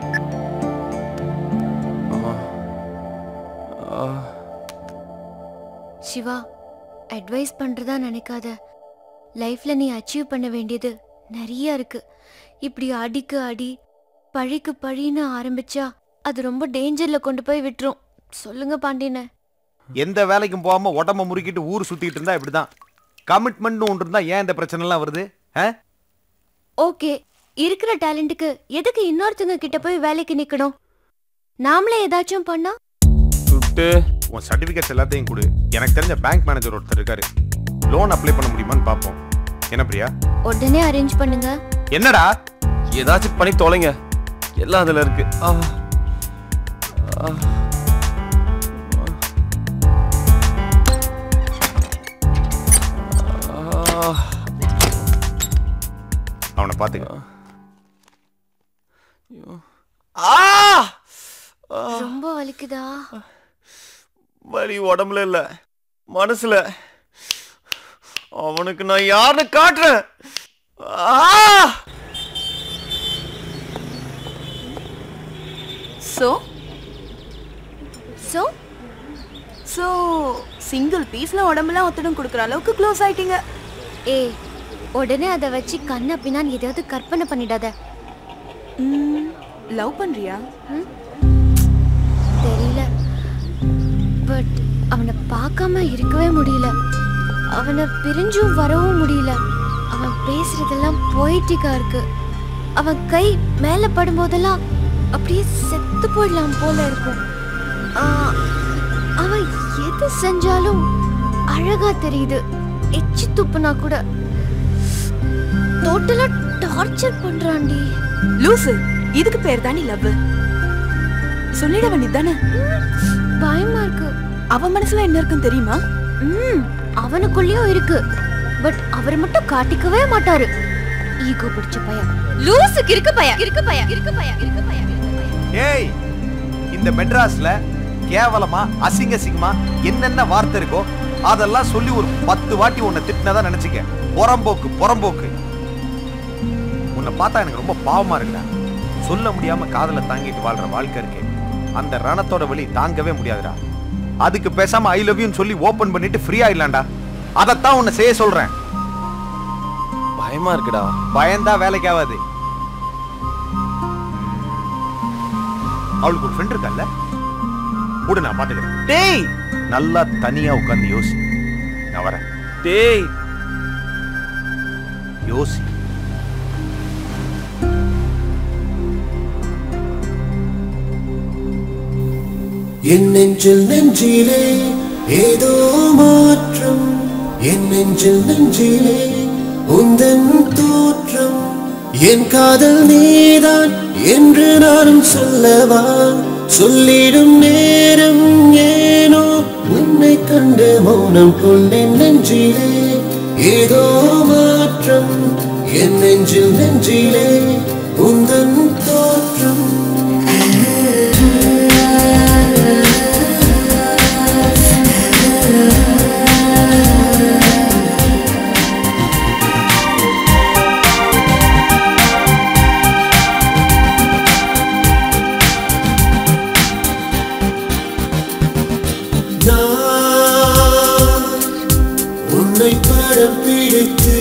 சிவா அட்வைஸ் பண்றதா நினைக்காத லைஃப்ல நீ அச்சீவ் பண்ண வேண்டியது நிறைய இருக்கு இப்படி அடிக்கு அடி பழிக்கு பழின்னு ஆரம்பிச்சா அது ரொம்ப டேஞ்சர்ல கொண்டு போய் விட்டுரும் சொல்லுங்க பாண்டியன எந்த வேலைக்கும் போகாம உடம்ப முறுக்கிட்டு ஊர் சுத்திட்டு இருந்தா இப்படிதான் கமிட்மெண்ட் ஒன்று இருந்தா ஏன் இந்த பிரச்சனை எல்லாம் வருது ஆ? ஓகே இருக்கிற டேலண்ட்டுக்கு எதுக்கு இன்னொருத்தங்க கிட்ட போய் வேலைக்கு நிக்கணும் நாமளே ஏதாச்சும் பண்ணா துட்டு உன் சர்டிபிகேட்ஸ் எல்லாத்தையும் கொடு எனக்கு தெரிஞ்ச பேங்க் மேனேஜர் ஒருத்தர் இருக்காரு லோன் அப்ளை பண்ண முடியுமான்னு பார்ப்போம் என்ன பிரியா உடனே அரேஞ்ச் பண்ணுங்க என்னடா ஏதாச்சும் பண்ணி தொலைங்க எல்லாம் அதுல இருக்கு ஆ. ஆ. ஆ. அவனை பாத்துக்க ஆ! ரொம்ப வலிக்குதா வலி உடம்புல இல்ல மனசுல அவனுக்கு நான் யாருன்னு காட்டுறேன் ஆ! சோ சோ சோ சிங்கிள் பீஸ்ல உடம்புலாம் ஒத்தடம் கொடுக்குற அளவுக்கு க்ளோஸ் ஆயிட்டீங்க ஏ உடனே அதை வச்சு கண்ண பின்னான்னு எதையாவது கற்பனை பண்ணிடாத லவ் பண்றியா தெரியல பட் அவனை பார்க்காம இருக்கவே முடியல அவனை பிரிஞ்சும் வரவும் முடியல அவன் பேசுறதெல்லாம் போயிட்டிக்கா இருக்கு அவன் கை மேல படும்போதெல்லாம் அப்படியே செத்து போயிடலாம் போல இருக்கும் ஆ, அவன் எது செஞ்சாலும் அழகா தெரியுது எச்சி துப்புனா கூட டோட்டலா டார்ச்சர் பண்றான்டி லூசு இதுக்கு பேர் தானே லவ் சொல்லிட வேண்டியதானே பயமா இருக்கு அவன் மனசுல என்ன இருக்குன்னு தெரியுமா ம் அவனுக்குள்ளேயும் இருக்கு பட் அவர் மட்டும் காட்டிக்கவே மாட்டாரு ஈகோ பிடிச்ச பையன் லூசுக்கு இருக்கு பையன் இருக்கு பையன் இருக்கு பையன் இருக்கு பையன் ஏய் இந்த மெட்ராஸ்ல கேவலமா அசிங்க அசிங்கமா என்னென்ன வார்த்தை இருக்கோ அதெல்லாம் சொல்லி ஒரு பத்து வாட்டி உன்னை திட்டினதா நினைச்சுக்க புறம்போக்கு புறம்போக்கு உன்னை பார்த்தா எனக்கு ரொம்ப பாவமா இருக்குடா சொல்ல முடியாம காதல தாங்கிட்டு வாழ்ற வாழ்க்கை இருக்கு அந்த ரணத்தோட வலி தாங்கவே முடியாதுடா அதுக்கு பேசாம ஐ லவ் யூன்னு சொல்லி ஓபன் பண்ணிட்டு ஃப்ரீ ஆயிடலாம்டா அதைத்தான் உன்னை செய்ய சொல்றேன் பயமா இருக்குடா பயந்தா வேலைக்கு ஆகாது அவளுக்கு ஒரு ஃப்ரெண்ட் இருக்கல்ல கூட நான் பாத்துக்கிறேன் டேய் நல்லா தனியா உட்கார்ந்து யோசி நான் வரேன் டேய் யோசி என் நெஞ்சில் நெஞ்சிலே ஏதோ மாற்றம் என் நெஞ்சில் நெஞ்சிலே உந்தன் தோற்றம் என் காதல் நீதான் என்று நானும் சொல்லவா சொல்லிடும் நேரம் ஏனோ உன்னை கண்டு மௌனம் கொண்டேன் நெஞ்சிலே ஏதோ மாற்றம் என் நெஞ்சில் நெஞ்சிலே உந்தன் தோற்றம் நான் உன்னை படம் பிடித்து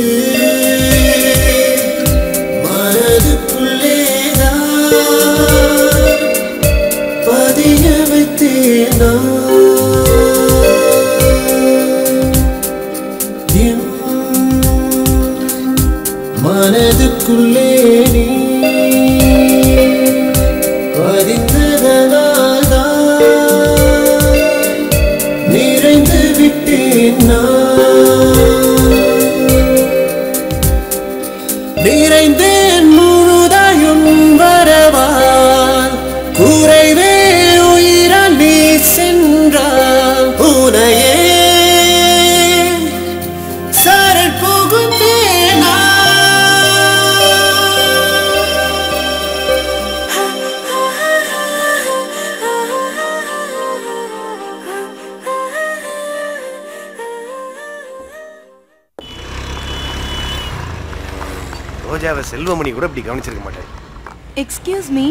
மனதுக்குள்ளேதான் பதிய வைத்தேன் நான். என் மனதுக்குள்ளே நீ பதிந்ததனால்தான் நிறைந்து விட்டேன் நான் நிறைந்தேன் முழுதாயும் வரவா ரோஜாவை செல்வமணி கூட இப்படி கவனிச்சிருக்க மாட்டேன் எக்ஸ்கியூஸ் மீ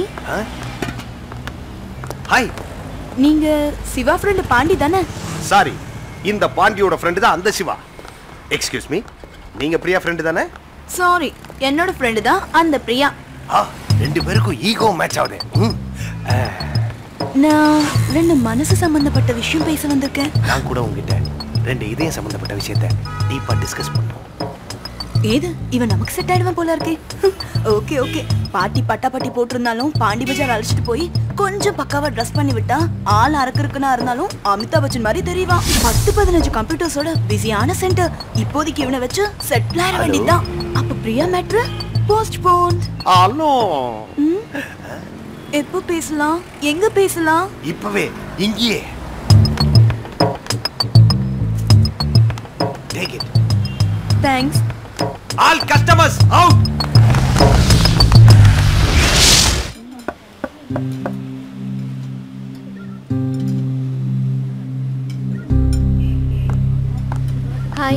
ஹாய் நீங்க சிவா ஃப்ரெண்டு பாண்டி தானே சாரி இந்த பாண்டியோட ஃப்ரெண்டு தான் அந்த சிவா எக்ஸ்கியூஸ் மீ நீங்க பிரியா ஃப்ரெண்டு தானே சாரி என்னோட ஃப்ரெண்டு தான் அந்த பிரியா ஆ ரெண்டு பேருக்கும் ஈகோ மேட்ச் ஆகுது ம். ஆ, நான் ரெண்டு மனசு சம்பந்தப்பட்ட விஷயம் பேச வந்திருக்கேன் நான் கூட உங்ககிட்ட ரெண்டு இதயம் சம்பந்தப்பட்ட விஷயத்த டீப்பா டிஸ்கஸ் பண்ணோம் ஏது இவன் நமக்கு செட் ஆயிடுவான் போல இருக்கே ஓகே ஓகே பாட்டி பட்டாப்பட்டி போட்டிருந்தாலும் பாண்டி பஜார் அழைச்சிட்டு போய் கொஞ்சம் பக்காவா ட்ரெஸ் பண்ணி விட்டா ஆள் அரக்கருக்குனா இருந்தாலும் அமிதாப் பச்சன் மாதிரி தெரியவான் பத்து பதினஞ்சு கம்ப்யூட்டர்ஸோட பிஸியான சென்டர் இப்போதைக்கு இவனை வச்சு செட்டில் ஆயிட வேண்டியதுதான் அப்ப Priya matter post phone hello எப்போ பேசலாம் எங்க பேசலாம் இப்பவே இங்கேயே take it thanks all customers out hi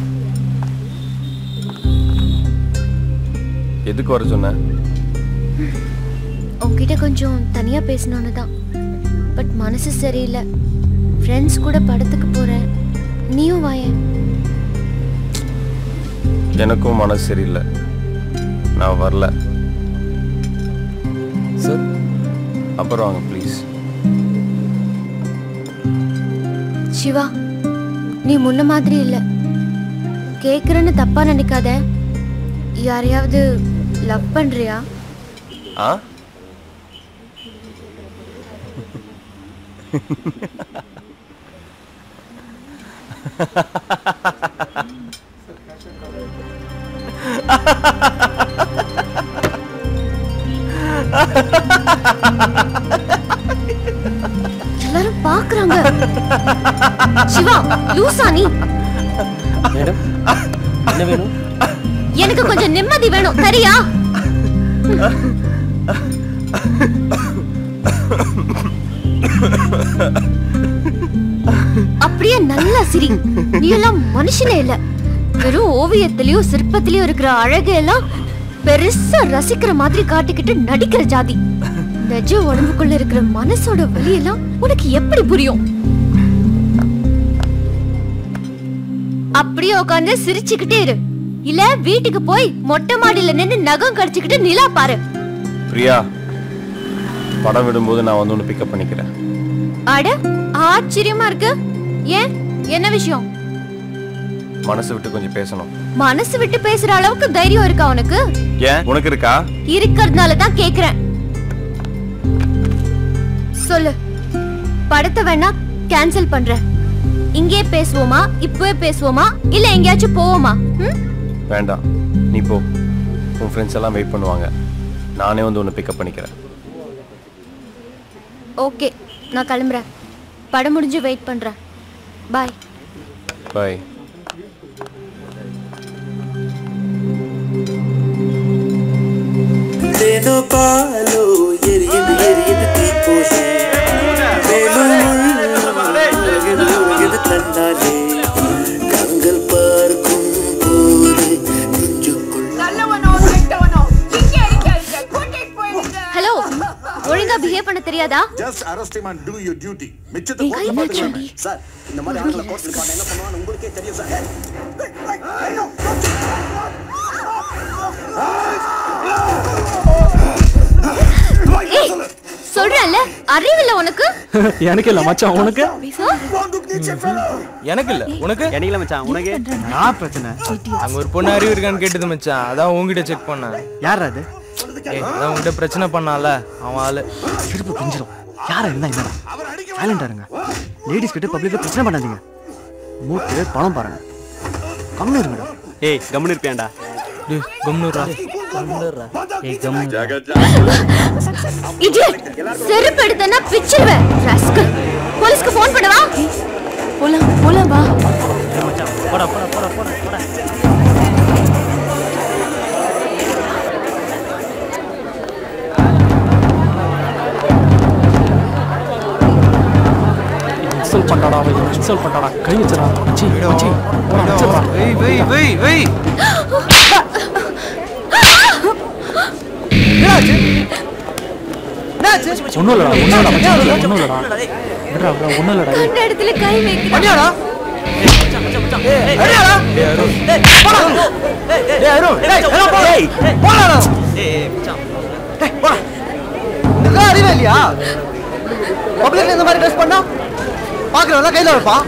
எதுக்கு வர சொன்ன உன்கிட்ட கொஞ்சம் தனியா பேசணும்னு தான் பட் மனசு சரியில்லை ஃப்ரெண்ட்ஸ் கூட படத்துக்கு போறேன் நீயும் வாயேன் எனக்கும் மனசு சரியில்லை நான் வரல சார் அப்புறம் வாங்க ப்ளீஸ் சிவா நீ முன்ன மாதிரி இல்ல கேக்குறேன்னு தப்பா நினைக்காத யாரையாவது லவ் பண்றியா ஆ எல்லாரும் பாக்குறாங்க சிவா லூசா நீ மேடம் என்ன வேணும் எனக்கு கொஞ்சம் நிம்மதி வேணும் சரியா அப்படியே நல்லா சிரி நீ எல்லாம் மனுஷனே இல்ல வெறும் ஓவியத்திலயும் சிற்பத்திலயும் இருக்கிற அழகையெல்லாம் பெருசா ரசிக்கிற மாதிரி காட்டிக்கிட்டு நடிக்கிற ஜாதி நிஜ உடம்புக்குள்ள இருக்கிற மனசோட வலியெல்லாம் உனக்கு எப்படி புரியும் அப்படியே உட்காந்து சிரிச்சுக்கிட்டே இரு இல்ல வீட்டுக்கு போய் மொட்டை மாடியில நின்னு நகம் கடிச்சுக்கிட்டு நிலா பாரு பிரியா படம் விடும்போது நான் வந்து ஒன்று பிக்கப் பண்ணிக்கிறேன் அட ஆச்சரியமா இருக்கு ஏன் என்ன விஷயம் மனசு விட்டு கொஞ்சம் பேசணும் மனசு விட்டு பேசுற அளவுக்கு தைரியம் இருக்கா உனக்கு ஏன் உனக்கு இருக்கா இருக்கிறதுனால தான் கேக்குறேன் சொல்லு படத்தை வேணா கேன்சல் பண்றேன் இங்கே பேசுவோமா இப்பவே பேசுவோமா இல்ல எங்கேயாச்சும் போவோமா ம்? வேண்டாம் நீ போ உன் ஃப்ரெண்ட்ஸ் எல்லாம் வெயிட் பண்ணுவாங்க நானே வந்து ஒன்று பிக்கப் பண்ணிக்கிறேன் ஓகே நான் கிளம்புறேன் படம் முடிஞ்சு வெயிட் பண்றேன் பாய் பாய் లేదో పాలు ఎరిగింది ఎరిగింది తీపోసి உலகது தன்னாலே கண்கள் பார்க்கும் போது ஹலோ ஒழுங்கா பிஹேவ் பண்ண தெரியாதா just arrest him and do your duty மிச்சத்தை நீ கோர்ட்ல கை பாத்துக்கலாம் வச்சுடி. சார் இந்த மாதிரி ஆட்களை கோர்ட்ல நிப்பாட்ட என்ன பண்ணுவான்னு உங்களுக்கே தெரியும் சார் ஏய் சொல்றேன்ல அறிவில்ல உனக்கு எனக்கு இல்ல மச்சான் உனக்கு எனக்கு இல்ல உனக்கு எனக்கு இல்ல மச்சான் உனக்கு நான் பிரச்சனை அங்க ஒரு பொண்ணு அறிவு இருக்கான்னு கேட்டது மச்சான் அதான் உங்ககிட்ட செக் பண்ணேன் யார் அது ஏய் அதான் உங்ககிட்ட பிரச்சனை பண்ணால அவன் ஆளு சிரிப்பு பிஞ்சிரும் யாரா இருந்தா என்னடா சைலண்டா இருங்க லேடிஸ் கிட்ட பப்ளிக்ல பிரச்சனை பண்ணாதீங்க மூட்டு பணம் பாருங்க கம்மி இருங்கடா ஏய் கம்முன்னு இருப்பியாண்டா டேய் கம்னுரா ஏய் கம்முன்னு இடியட் செருப்பு எடுத்தனா பிச்சிருவேன் ராஸ்கல் போலீஸ்க்கு ஃபோன் பண்ணவா போலாம் போலாம் வா போடா போடா போடா போடா போடா இன்சல்ட் பண்ணாடா அவன் இன்சல்ட் பண்ணாடா கை வச்சடா மச்சி மச்சி போடா, வச்சிடுறா. வெய் வெய் வெய் வெய் ஒன்றும் இல்லடா ஒன்றும் இல்லடா ஒன்றும் இல்லடா விட்றா விட்றா ஒன்றும் இல்லடா கண்ட இடத்துல கை வைக்கிறேன் பண்ணியாடா அறிவே இல்லையா பப்ளிக்ல இந்த மாதிரி ட்ரெஸ் பண்ணா பாக்குறவங்க கையில வைப்பா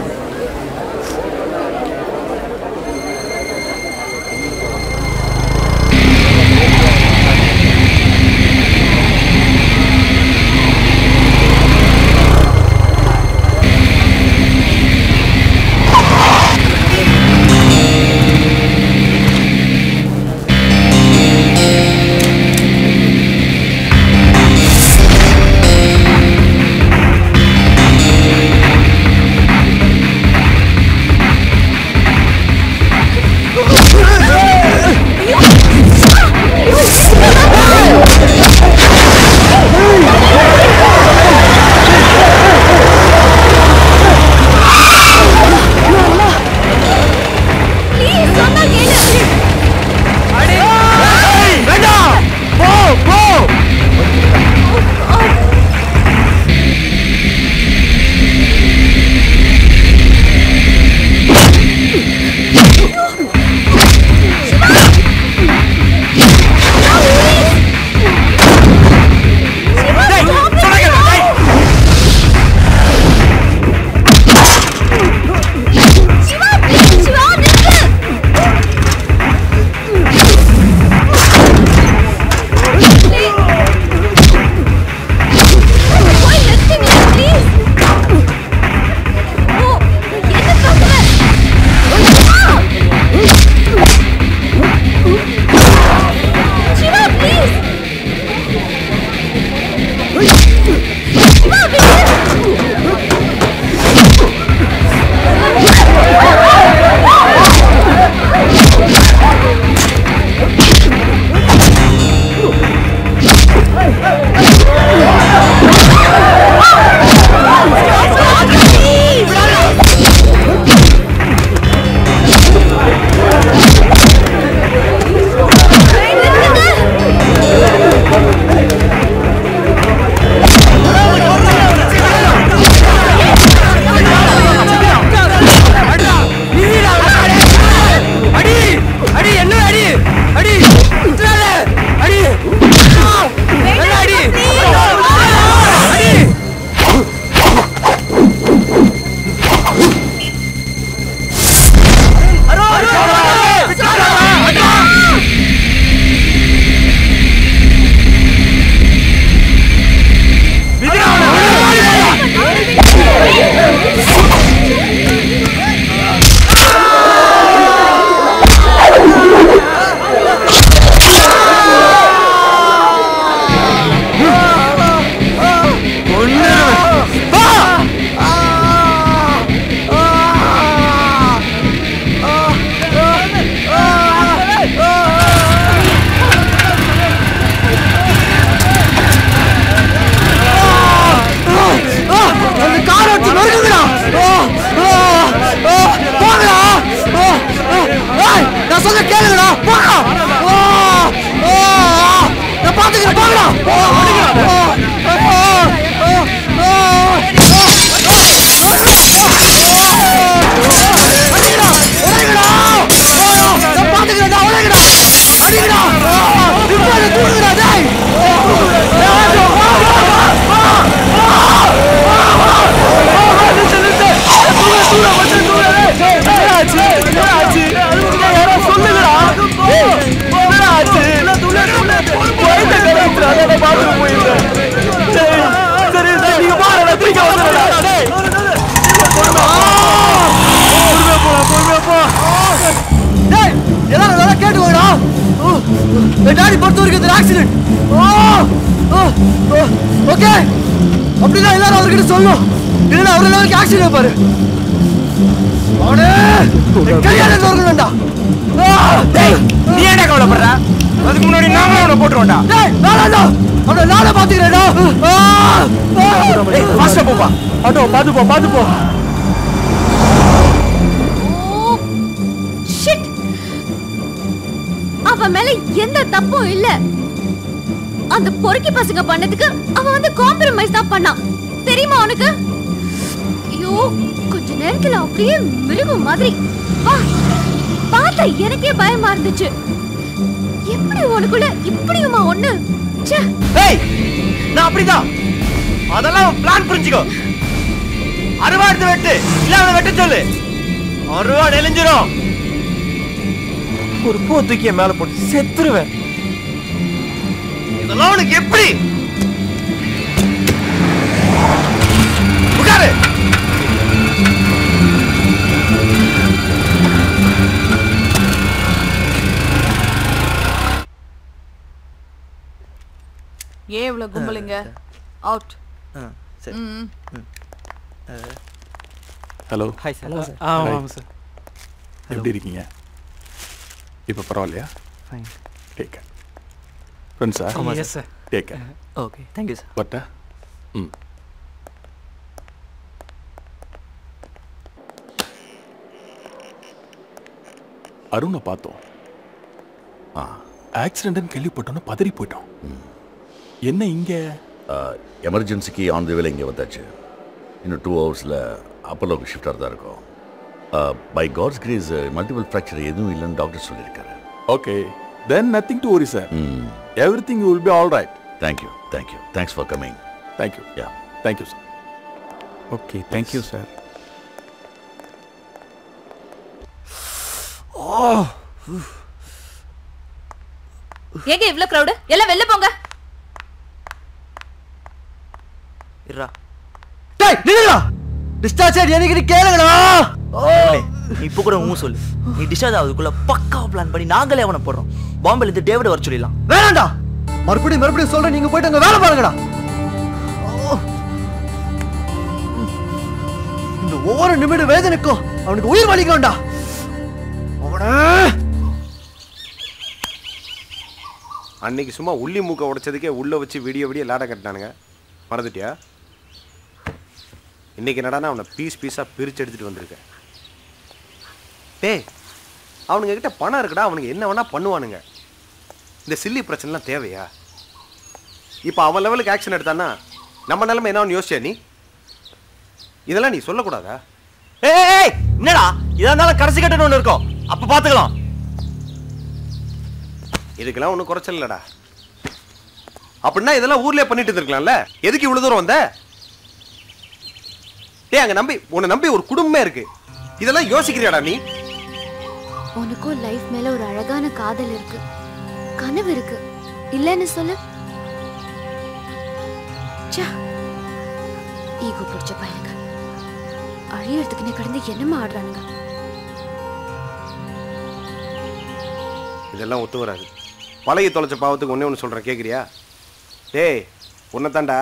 நான் சொல்ல கேளுங்கடா போடா ஓ ஓ நான் பாத்துக்கிறேன் போங்கடா ஓ ஓ ஓ ஓ டேய் எல்லாரும் நல்லா கேட்டுக்கோடா என் டாடி பொறுத்த வரைக்கும் இந்த ஆக்சிடென்ட் ஓகே அப்படிதான் எல்லாரும் அவர்கிட்ட சொல்லணும் இல்லைன்னா அவர் லெவலுக்கு ஆக்சிடென்ட் வைப்பாரு அவனே என் கல்யாணம் வரணும்டா டேய் நீ என்ன கவலைப்படுற அதுக்கு முன்னாடி நாங்க அவனை போட்டுருவோம்டா டேய் நானா அவனை நானே பாத்துக்கிறேன்டா ஃபாஸ்டா போப்பா ஆட்டோ பாத்து போ பாத்து போ ஷிட் அவன் மேல எந்த தப்பும் இல்ல அந்த பொறுக்கி பசங்க பண்ணதுக்கு அவன் வந்து காம்ப்ரமைஸ் தான் பண்ணான் தெரியுமா உனக்கு ஐயோ கொஞ்ச நேரத்துல அப்படியே மிருகம் மாதிரி வா பார்த்தா எனக்கே பயமா இருந்துச்சு எப்படி உனக்குள்ள இப்படியுமா ஒண்ணு ச்சே ஏய் நான் அப்படிதான் அதெல்லாம் பிளான் புரிஞ்சுக்கோ அருவா எடுத்து வெட்டு இல்ல அவனை வெட்ட சொல்லு அருவா நெலிஞ்சிரும் ஒரு பூ தூக்கிய மேல போட்டு செத்துருவேன் இதெல்லாம் உனக்கு எப்படி உட்காரு ஏன் இவ்வளவு கும்பலுங்க அவுட் ம் hello hi sir Hello, sir. ஆ Hi. ஆமாம் சார் எப்படி இருக்கீங்க இப்போ பரவாயில்லையா ஃபைன் டேக் ஃப்ரெண்ட்ஸா ஆமாம் yes sir take okay thank you sir பட்டா ம் அருணை பார்த்தோம் ஆ ஆக்சிடென்ட்னு கேள்விப்பட்டோன்னு பதறி போயிட்டோம் என்ன இங்க எமர்ஜென்சிக்கு ஆன் தி வேலை இங்கே வந்தாச்சு இன்னும் டூ ஹவர்ஸில் அப்போலோக்கு ஷிஃப்ட் தான் இருக்கும் by God's grace multiple fracture எதுவும் இல்லைன்னு டாக்டர் சொல்லியிருக்காரு okay then nothing to worry sir everything will be all right thank you thank you thanks for coming thank you yeah thank you sir okay thank you sir ஏங்க இவ்ளோ crowd எல்லாம் வெளில போங்க இருடா டேய் நில்லுடா டிஸ்சார்ஜ் ஆயிடு எனக்கு கேளுங்கடா நீ இப்போ கூட ஊ சொல்லு நீ டிஸ்சார்ஜ் ஆகுதுக்குள்ள பக்காவா பிளான் பண்ணி நாங்களே அவனை போடுறோம் பாம்பேல இருந்து டேவிட் வர சொல்லிடலாம் வேணாம்டா மறுபடியும் மறுபடியும் சொல்றேன் நீங்க போயிட்டு அங்க வேலை பாருங்கடா இந்த ஒவ்வொரு நிமிட வேதனைக்கும் அவனுக்கு உயிர் வலிக்கும்டா அவன அன்னைக்கு சும்மா உள்ளி மூக்க உடைச்சதுக்கே உள்ள வச்சு விடிய விடிய லாட கட்டினானுங்க மறந்துட்டியா இன்னைக்கு என்னடானா அவனை பீஸ் பீஸா பிரிச்சு எடுத்துட்டு வந்திருக்கேன் டேய் அவனுங்க கிட்ட பணம் இருக்குடா அவனுங்க என்ன வேணா பண்ணுவானுங்க இந்த சில்லி பிரச்சனைலாம் தேவையா இப்போ அவன் லெவலுக்கு ஆக்ஷன் எடுத்தான்னா நம்ம நிலைமை என்னன்னு யோசிச்சியா நீ இதெல்லாம் நீ சொல்லக்கூடாதா ஏய் ஏய், ஏய் என்னடா இதா இருந்தாலும் கடைசி கட்டணும் ஒன்று இருக்கும் அப்ப பாத்துக்கலாம் இதுக்கெல்லாம் ஒன்றும் குறைச்சல் இல்லடா அப்படின்னா இதெல்லாம் ஊர்லயே பண்ணிட்டு இருந்திருக்கலாம்ல எதுக்கு இவ்வளவு தூரம் வந்த டேய் அங்க நம்பி உன்னை நம்பி ஒரு குடும்பமே இருக்கு இதெல்லாம் யோசிக்கிறியாடா நீ உனக்கும் லைஃப் மேல ஒரு அழகான காதல் இருக்கு கனவு இருக்கு இல்லைன்னு சொல்லு ஈகோ பிடிச்ச பையனுங்க அழியறதுக்குன்னு கடந்து என்னமா ஆடுறானுங்க இதெல்லாம் ஒத்து வராது பழகி தொலைச்ச பாவத்துக்கு ஒண்ணே ஒன்று சொல்றேன் கேட்குறியா டேய் உன்னை தாண்டா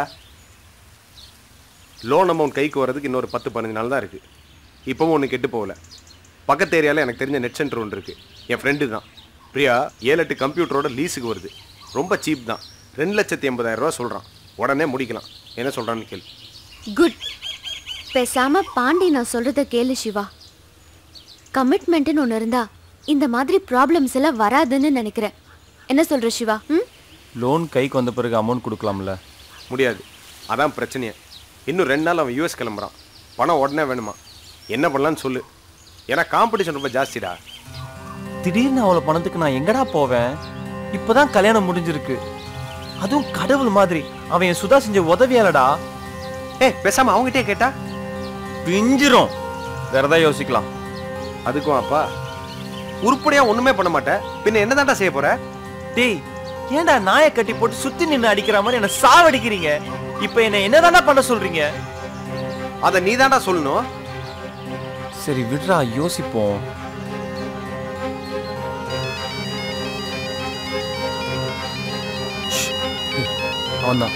லோன் அமௌண்ட் கைக்கு வர்றதுக்கு இன்னொரு பத்து பதினஞ்சு நாள் தான் இருக்கு இப்போவும் ஒன்று கெட்டு போகல பக்கத்து ஏரியாவில் எனக்கு தெரிஞ்ச நெட் சென்டர் ஒன்று இருக்கு என் ஃப்ரெண்டு தான் பிரியா ஏழு எட்டு கம்ப்யூட்டரோட லீஸுக்கு வருது ரொம்ப சீப் தான் ரெண்டு லட்சத்தி எண்பதாயிரம் ரூபா சொல்கிறான் உடனே முடிக்கலாம் என்ன சொல்கிறான்னு கேள்வி குட் பேசாம பாண்டி நான் சொல்றத கேளு சிவா கமிட்மெண்ட்னு ஒன்று இருந்தா இந்த மாதிரி ப்ராப்ளம்ஸ் எல்லாம் வராதுன்னு நினைக்கிறேன் என்ன சொல்ற சிவா ம் லோன் கைக்கு வந்த பிறகு அமௌண்ட் கொடுக்கலாம்ல முடியாது அதான் பிரச்சனையே இன்னும் ரெண்டு நாள் அவன் யூஎஸ் கிளம்புறான் பணம் உடனே வேணுமா என்ன பண்ணலான்னு சொல்லு ஏன்னா காம்படிஷன் ரொம்ப ஜாஸ்திடா திடீர்னு அவ்வளோ பணத்துக்கு நான் எங்கடா போவேன் இப்போதான் கல்யாணம் முடிஞ்சிருக்கு அதுவும் கடவுள் மாதிரி அவன் என் சுதா செஞ்ச உதவியாலடா ஏய் பேசாம அவங்ககிட்டே கேட்டா பிஞ்சிரும் வேற ஏதாவது யோசிக்கலாம் அதுக்கும் அப்பா உருப்படியா ஒண்ணுமே பண்ண மாட்டேன் பின்ன என்னதான்டா செய்ய போற டேய் ஏன்டா நாயை கட்டி போட்டு சுத்தி நின்னு அடிக்கிற மாதிரி என்ன சாவடிக்கிறீங்க இப்போ என்ன என்னதான்டா பண்ண சொல்றீங்க அத நீ தான்டா சொல்லணும் சரி விட்றா யோசிப்போம் அவன்தான்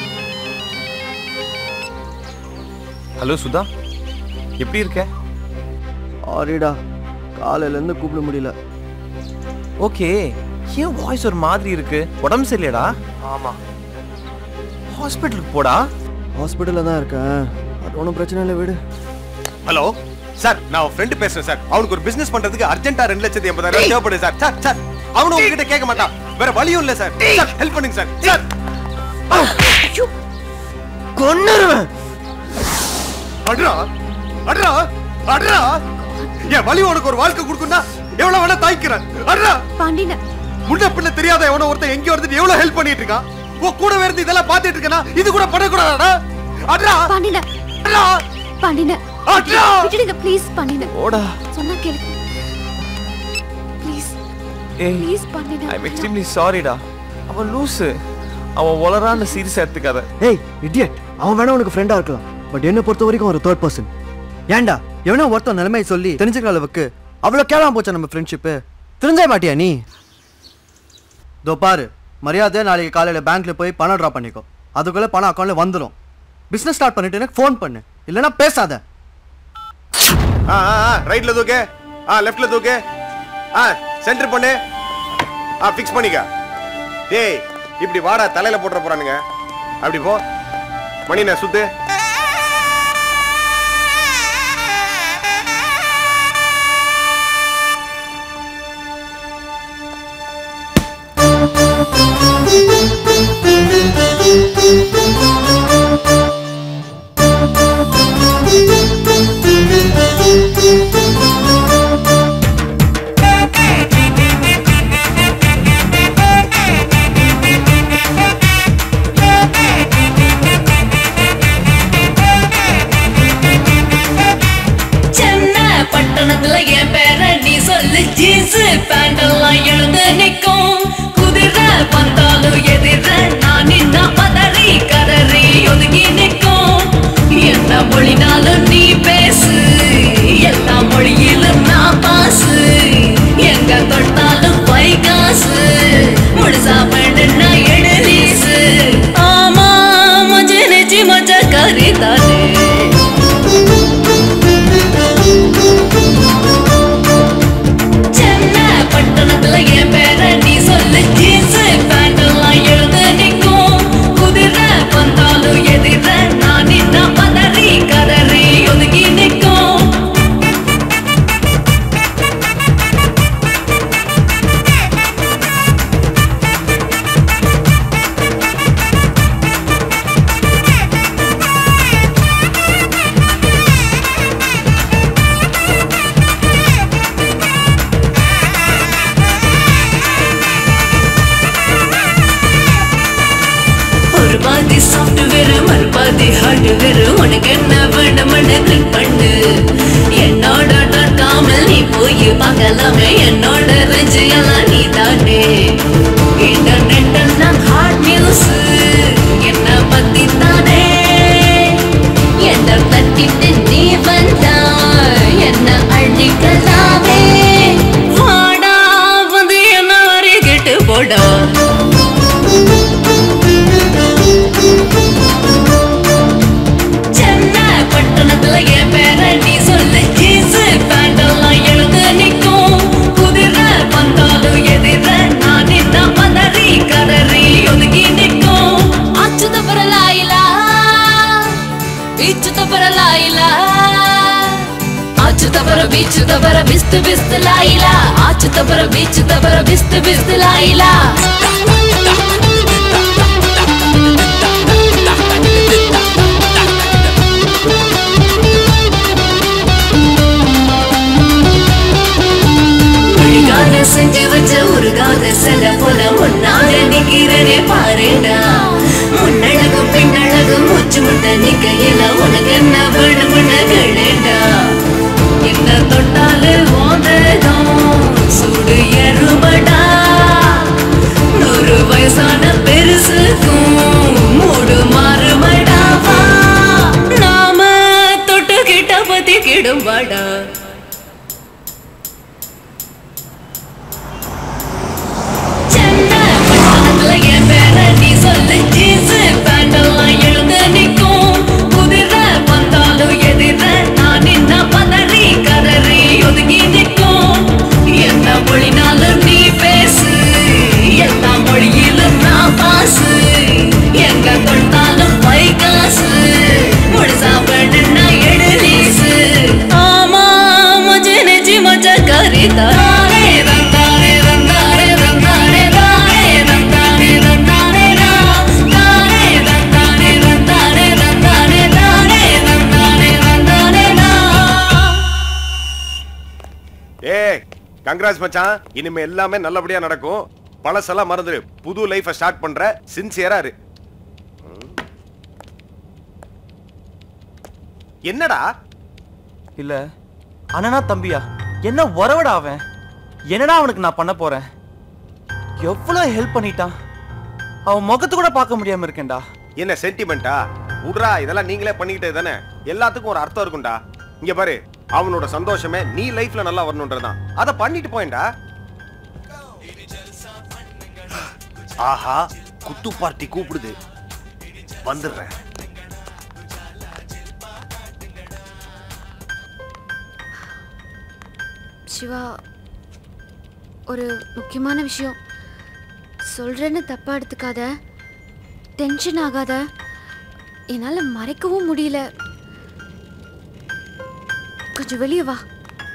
ஹலோ சுதா எப்படி இருக்க சாரிடா காலையிலேருந்து கூப்பிட முடியல ஓகே ஏன் வாய்ஸ் ஒரு மாதிரி இருக்கு உடம்பு சரியில்லையாடா ஆமா ஹாஸ்பிட்டலுக்கு போடா ஹாஸ்பிட்டலில் தான் இருக்கேன் அது ஒன்றும் பிரச்சனை இல்லை விடு ஹலோ சார் நான் உன் ஃப்ரெண்டு பேசுறேன் சார் அவனுக்கு ஒரு பிசினஸ் பண்றதுக்கு அர்ஜென்ட்டா ரெண்டு லட்சத்தி எண்பதாயிரம் ரூபாய் தேவைப்படுது சார் சார் சார் அவனு உங்ககிட்ட கேட்க மாட்டான் வேற வழியும் இல்ல சார் சார் ஹெல்ப் பண்ணுங்க சார் சார் கொன்னுருவேன் அட்ரா அட்ரா அட்ரா என் வலி உனக்கு ஒரு வாழ்க்கை கொடுக்குன்னா எவ்வளவு வேணா தாய்க்கிறேன் அட்ரா பாண்டின முன்ன பின்ன தெரியாத எவனோ ஒருத்தன் எங்க வந்துட்டு எவ்வளவு ஹெல்ப் பண்ணிட்டு இருக்கான் உன் கூட இருந்து இதெல்லாம் பாத்துட்டு இருக்கனா இது கூட பண்ணக்கூடாதா அட்ரா பாண்டின அட்ரா பாண்டின அட்ரா விட்டுடுங்க ப்ளீஸ் பாண்டின ஓடா சொன்னா கேளுங்க ப்ளீஸ் ஏய் ப்ளீஸ் பாண்டின ஐ எம் எக்ஸ்ட்ரீம்லி சாரிடா அவன் லூசு அவன் வளரான்னு சீரியஸா எடுத்துக்காத ஏய் இடியட் அவன் வேணா உனக்கு ஃப்ரெண்டா இருக்கலாம் பட் என்னை பொறுத்த வரைக்கும் ஒரு தேர்ட் பர்சன் ஏன்டா எவனோ ஒருத்தன் நிலைமையை சொல்லி தெரிஞ்சுக்கிற அளவுக்கு அவ்வளோ கேளாம போச்சா நம்ம ஃப்ரெண்ட்ஷிப்பு தெரிஞ்சே மாட்டியா நீ இதோ பாரு மரியாதை நாளைக்கு காலையில் பேங்க்ல போய் பணம் ட்ரா பண்ணிக்கோ அதுக்குள்ளே பணம் அக்கௌண்ட்ல வந்துடும் பிஸ்னஸ் ஸ்டார்ட் பண்ணிட்டு எனக்கு ஃபோன் பண்ணு இல்லைன்னா பேசாத ஆ ஆ ஆ ரைட்ல தூக்கு ஆ லெஃப்ட்ல தூக்கு ஆ சென்டர் பண்ணு ஆ ஃபிக்ஸ் பண்ணிக்க டேய் இப்படி வாடா தலையில போட்டுற போறானுங்க அப்படி போ மணிண்ணே சுத்து சென்னை பட்டணத்துல என் பேர நீ சொல்லு ஜீன்ஸ் பேண்ட் எல்லாம் எழுந்து நிக்கும் குதிரை வந்தாலும் எதிர நான் நின்னா பதறி கதறி ஒதுங்கி நிக்கும் என்ன மொழினாலும் நீ பேசு எல்லா மொழியிலும் நான் பாசு எங்க தொட்டாலும் பை காசு முழுசா வேண்டுன்னா எழுதீசு ஆமா மஞ்ச நெச்சி மச்ச கறி தானே சென்னை பட்டணத்துல என் பேர நீ சொல்லு ஜீன்ஸ் பேண்ட் எல்லாம் எழுந்து நிக்கும் குதிரை வந்தாலும் எதிர நான் நின்னா பதறி கதறி ஒதுங்கி நிக்கும் ஒரு பாதி சாஃப்ட்வேர் மறுபாதி ஹார்ட்வேர் உனக்கு என்ன வேணும்னு கிளிக் பண்ணு என்னோட டாட் காமில் நீ போய் பார்க்கலாமே என்னோட ரேஞ்சு எல்லாம் நீ தானே இன்டர்நெட் எல்லாம் ஹாட் நியூஸ் என்ன பத்தி தானே என்ன தட்டிட்டு நீ வந்தா என்ன அழிக்கலாமே வாடா வந்து என்ன வரைகிட்டு போடா சென்னை பட்டணத்துல என் பேர நீ சொல்லு ஜீன்ஸ் பேண்ட் எல்லாம் எழுந்து நிக்கும் குதிரை வந்தாலும் எதிர நான் நின்னா பதறி கதறி ஒதுங்கி நிக்கும் அச்சுத பரலாயிலா பீச்சுத பரலாயிலா அச்சுத பர பீச்சுத பர பிஸ்து பிஸ்து லாயிலா அச்சுத பர பீச்சுத பர பிஸ்து பிஸ்து லாயிலா உருகாத செஞ்சு வச்ச உருகாத செல்ல போல முன்னால நிக்கிறனே பாருடா முன்னழகு பின்னழகு மூச்சு முட்ட நிக்கையில உனக்கு என்ன வேணும்னு கேளுடா என்ன தொட்டாலே ஓததும் சூடு எருமடா நூறு வயசான பெருசுக்கும் மூடு மாறுமடாவா நாம தொட்டு கிட்ட பத்தி கிடும்பாடா பட்டணத்துல என் பேர நீ சொல்லு ஜீன்ஸ் பேண்ட் எல்லாம் எழுந்து நிக்கும் குதிரை வந்தாலும் எதிர நான் நின்னா பதறி கதறி ஒதுங்கி நிக்கும் என்ன மொழினாலும் நீ பேசு எல்லா மொழியிலும் நான் பாசு கங்க்ராஸ் மச்சான் இனிமே எல்லாமே நல்லபடியா நடக்கும் பழசெல்லாம் மறந்துடு புது லைஃப ஸ்டார்ட் பண்ற சின்சியரா இரு ம். என்னடா இல்ல அண்ணனா தம்பியா என்ன உறவடா அவன் என்னடா அவனுக்கு நான் பண்ண போறேன் எவ்வளவு ஹெல்ப் பண்ணிட்டான் அவன் முகத்து கூட பார்க்க முடியாம இருக்கேன்டா என்ன சென்டிமெண்டா உட்ரா இதெல்லாம் நீங்களே பண்ணிக்கிட்டே தானே எல்லாத்துக்கும் ஒரு அர்த்தம் இருக்கும்டா இங்க பாரு அவனோட சந்தோஷமே நீ லைஃப்ல நல்லா வரணுன்றதான் அத பண்ணிட்டு போயேன்டா ஆஹா குத்து பார்ட்டி கூப்பிடுது வந்துடுறேன் சிவா ஒரு முக்கியமான விஷயம் சொல்றேன்னு தப்பா எடுத்துக்காத டென்ஷன் ஆகாத என்னால மறைக்கவும் முடியல கொஞ்சம் வெளியே வா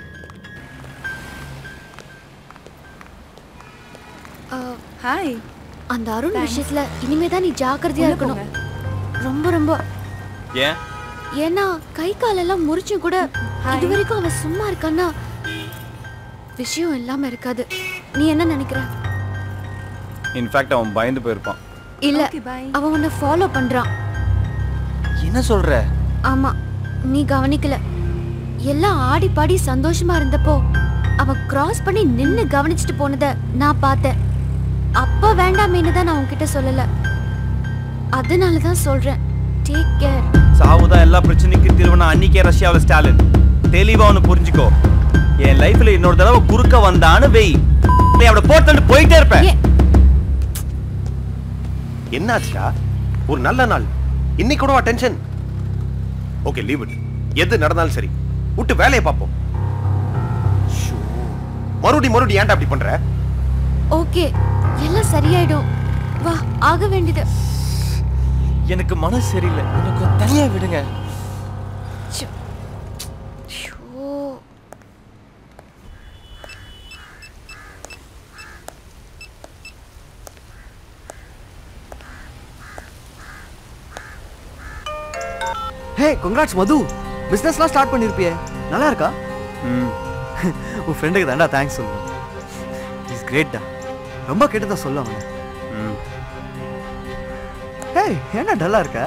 ஹாய் அந்த அருண் Thanks. விஷயத்துல இனிமே தான் நீ ஜாக்கிரதையா உள்ள இருக்கணும் ரொம்ப ரொம்ப ஏன் ஏன்னா கை காலெல்லாம் முறிச்சும் கூட இது வரைக்கும் அவன் சும்மா இருக்கான்னா விஷயம் இல்லாம இருக்காது நீ என்ன நினைக்கிற இன்ஃபேக்ட் அவன் பயந்து போயிருப்பான் இல்ல அவன் உன்னை ஃபாலோ பண்றான் என்ன சொல்ற ஆமா நீ கவனிக்கல எல்லாம் ஆடி பாடி சந்தோஷமா இருந்தப்போ அவன் கிராஸ் பண்ணி நின்னு கவனிச்சுட்டு போனத நான் பார்த்தேன் அப்ப வேண்டாமேன்னு தான் நான் உன்கிட்ட சொல்லல அதனால தான் சொல்றேன் டேக் கேர் சாவுதான் எல்லா பிரச்சனைக்கும் தீர்வுனா அன்னிக்கே ரஷ்யாவில் ஸ்டாலின் தெளிவா ஒன்று புரிஞ்சுக்கோ என் லைஃப்ல இன்னொரு தடவை குறுக்க வந்தான்னு வெய் நீ அவட போட்டு போயிட்டே இருப்பேன் என்னாச்சுடா ஒரு நல்ல நாள் இன்னைக்கு கூடவா டென்ஷன் ஓகே லீவ் இட் எது நடந்தாலும் சரி விட்டு வேலையை பார்ப்போம் ஷோ. மறுபடி மறுபடி ஏன்டா அப்படி பண்ற ஓகே எல்லாம் சரியாயிடும் வா ஆக வேண்டியது எனக்கு மனசு சரியில்லை எனக்கு கொஞ்சம் தனியா விடுங்க ச்சோ. ஷோ. ஹே கங்க்ராட்ஸ் மது பிஸ்னஸ்லாம் ஸ்டார்ட் பண்ணியிருப்பியே நல்லா இருக்கா உன் ஃப்ரெண்டுக்கு தான்டா தேங்க்ஸ் சொல்லணும் இஸ் கிரேட்டா ரொம்ப கேட்டதா சொல்ல அவனை ஹே என்ன டல்லா இருக்க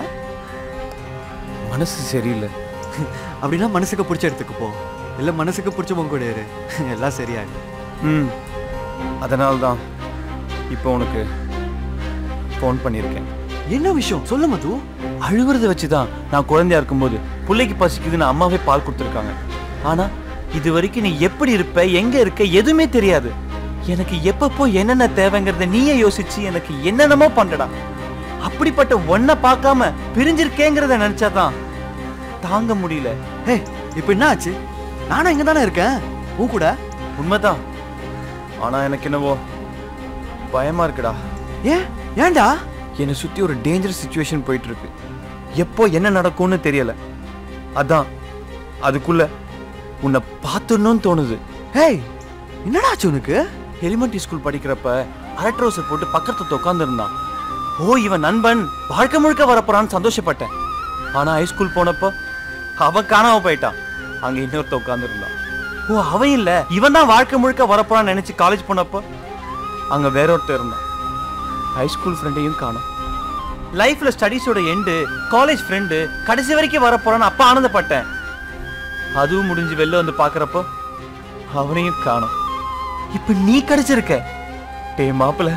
மனசு சரியில்லை அப்படின்னா மனசுக்கு பிடிச்ச இடத்துக்கு போ இல்லை மனசுக்கு பிடிச்சவங்க கூட இரு எல்லாம் சரியாயிடும் ம் அதனால தான் இப்போ உனக்கு ஃபோன் பண்ணியிருக்கேன் என்ன விஷயம் சொல்லு மது அழுகுறத வச்சு தான் நான் குழந்தையா இருக்கும்போது பிள்ளைக்கு பசிக்குதுன்னு அம்மாவே பால் கொடுத்துருக்காங்க ஆனா இது வரைக்கும் நீ எப்படி இருப்ப எங்க இருக்க எதுவுமே தெரியாது எனக்கு எப்பப்போ என்னென்ன தேவைங்கிறத நீயே யோசிச்சு எனக்கு என்னென்னமோ பண்றடா அப்படிப்பட்ட ஒன்ன பார்க்காம பிரிஞ்சிருக்கேங்கிறத நினைச்சாதான் தாங்க முடியல ஹே இப்போ என்ன ஆச்சு நானும் இங்க தானே இருக்கேன் உன் கூட உண்மைதான் ஆனா எனக்கு என்னவோ பயமா இருக்குடா ஏன் ஏன்டா என்னை சுத்தி ஒரு டேஞ்சரஸ் சுச்சுவேஷன் போயிட்டு இருக்கு எப்போ என்ன நடக்கும்னு தெரியல அதான் அதுக்குள்ள உன்னை பார்த்துடணும்னு தோணுது ஹேய் என்னடா ஆச்சு உனக்கு எலிமெண்ட்ரி ஸ்கூல் படிக்கிறப்ப அரட்ரோசர் போட்டு பக்கத்துல உட்கார்ந்து இருந்தான் ஓ இவன் நண்பன் வாழ்க்கை முழுக்க வரப்போறான்னு சந்தோஷப்பட்டேன் ஆனா ஹைஸ்கூல் போனப்போ அவன் காணாம போயிட்டான் அங்க இன்னொருத்த உட்கார்ந்து இருந்தான் ஓ அவன் இல்ல இவன் தான் வாழ்க்கை முழுக்க வரப்போறான்னு நினைச்சு காலேஜ் போனப்போ அங்க வேற ஒருத்தர் இருந்தான் ஹைஸ்கூல் ஃப்ரெண்டையும் காணோம் லைஃப்ல ஸ்டடீஸோட எண்டு காலேஜ் ஃப்ரெண்டு கடைசி வரைக்கும் வரப்போறான்னு அப்பா ஆனந்தப்பட்டேன் அதுவும் முடிஞ்சு வெளில வந்து பாக்குறப்போ அவனையும் காணோம் இப்ப நீ கிடைச்சிருக்க டேய் மாப்பிள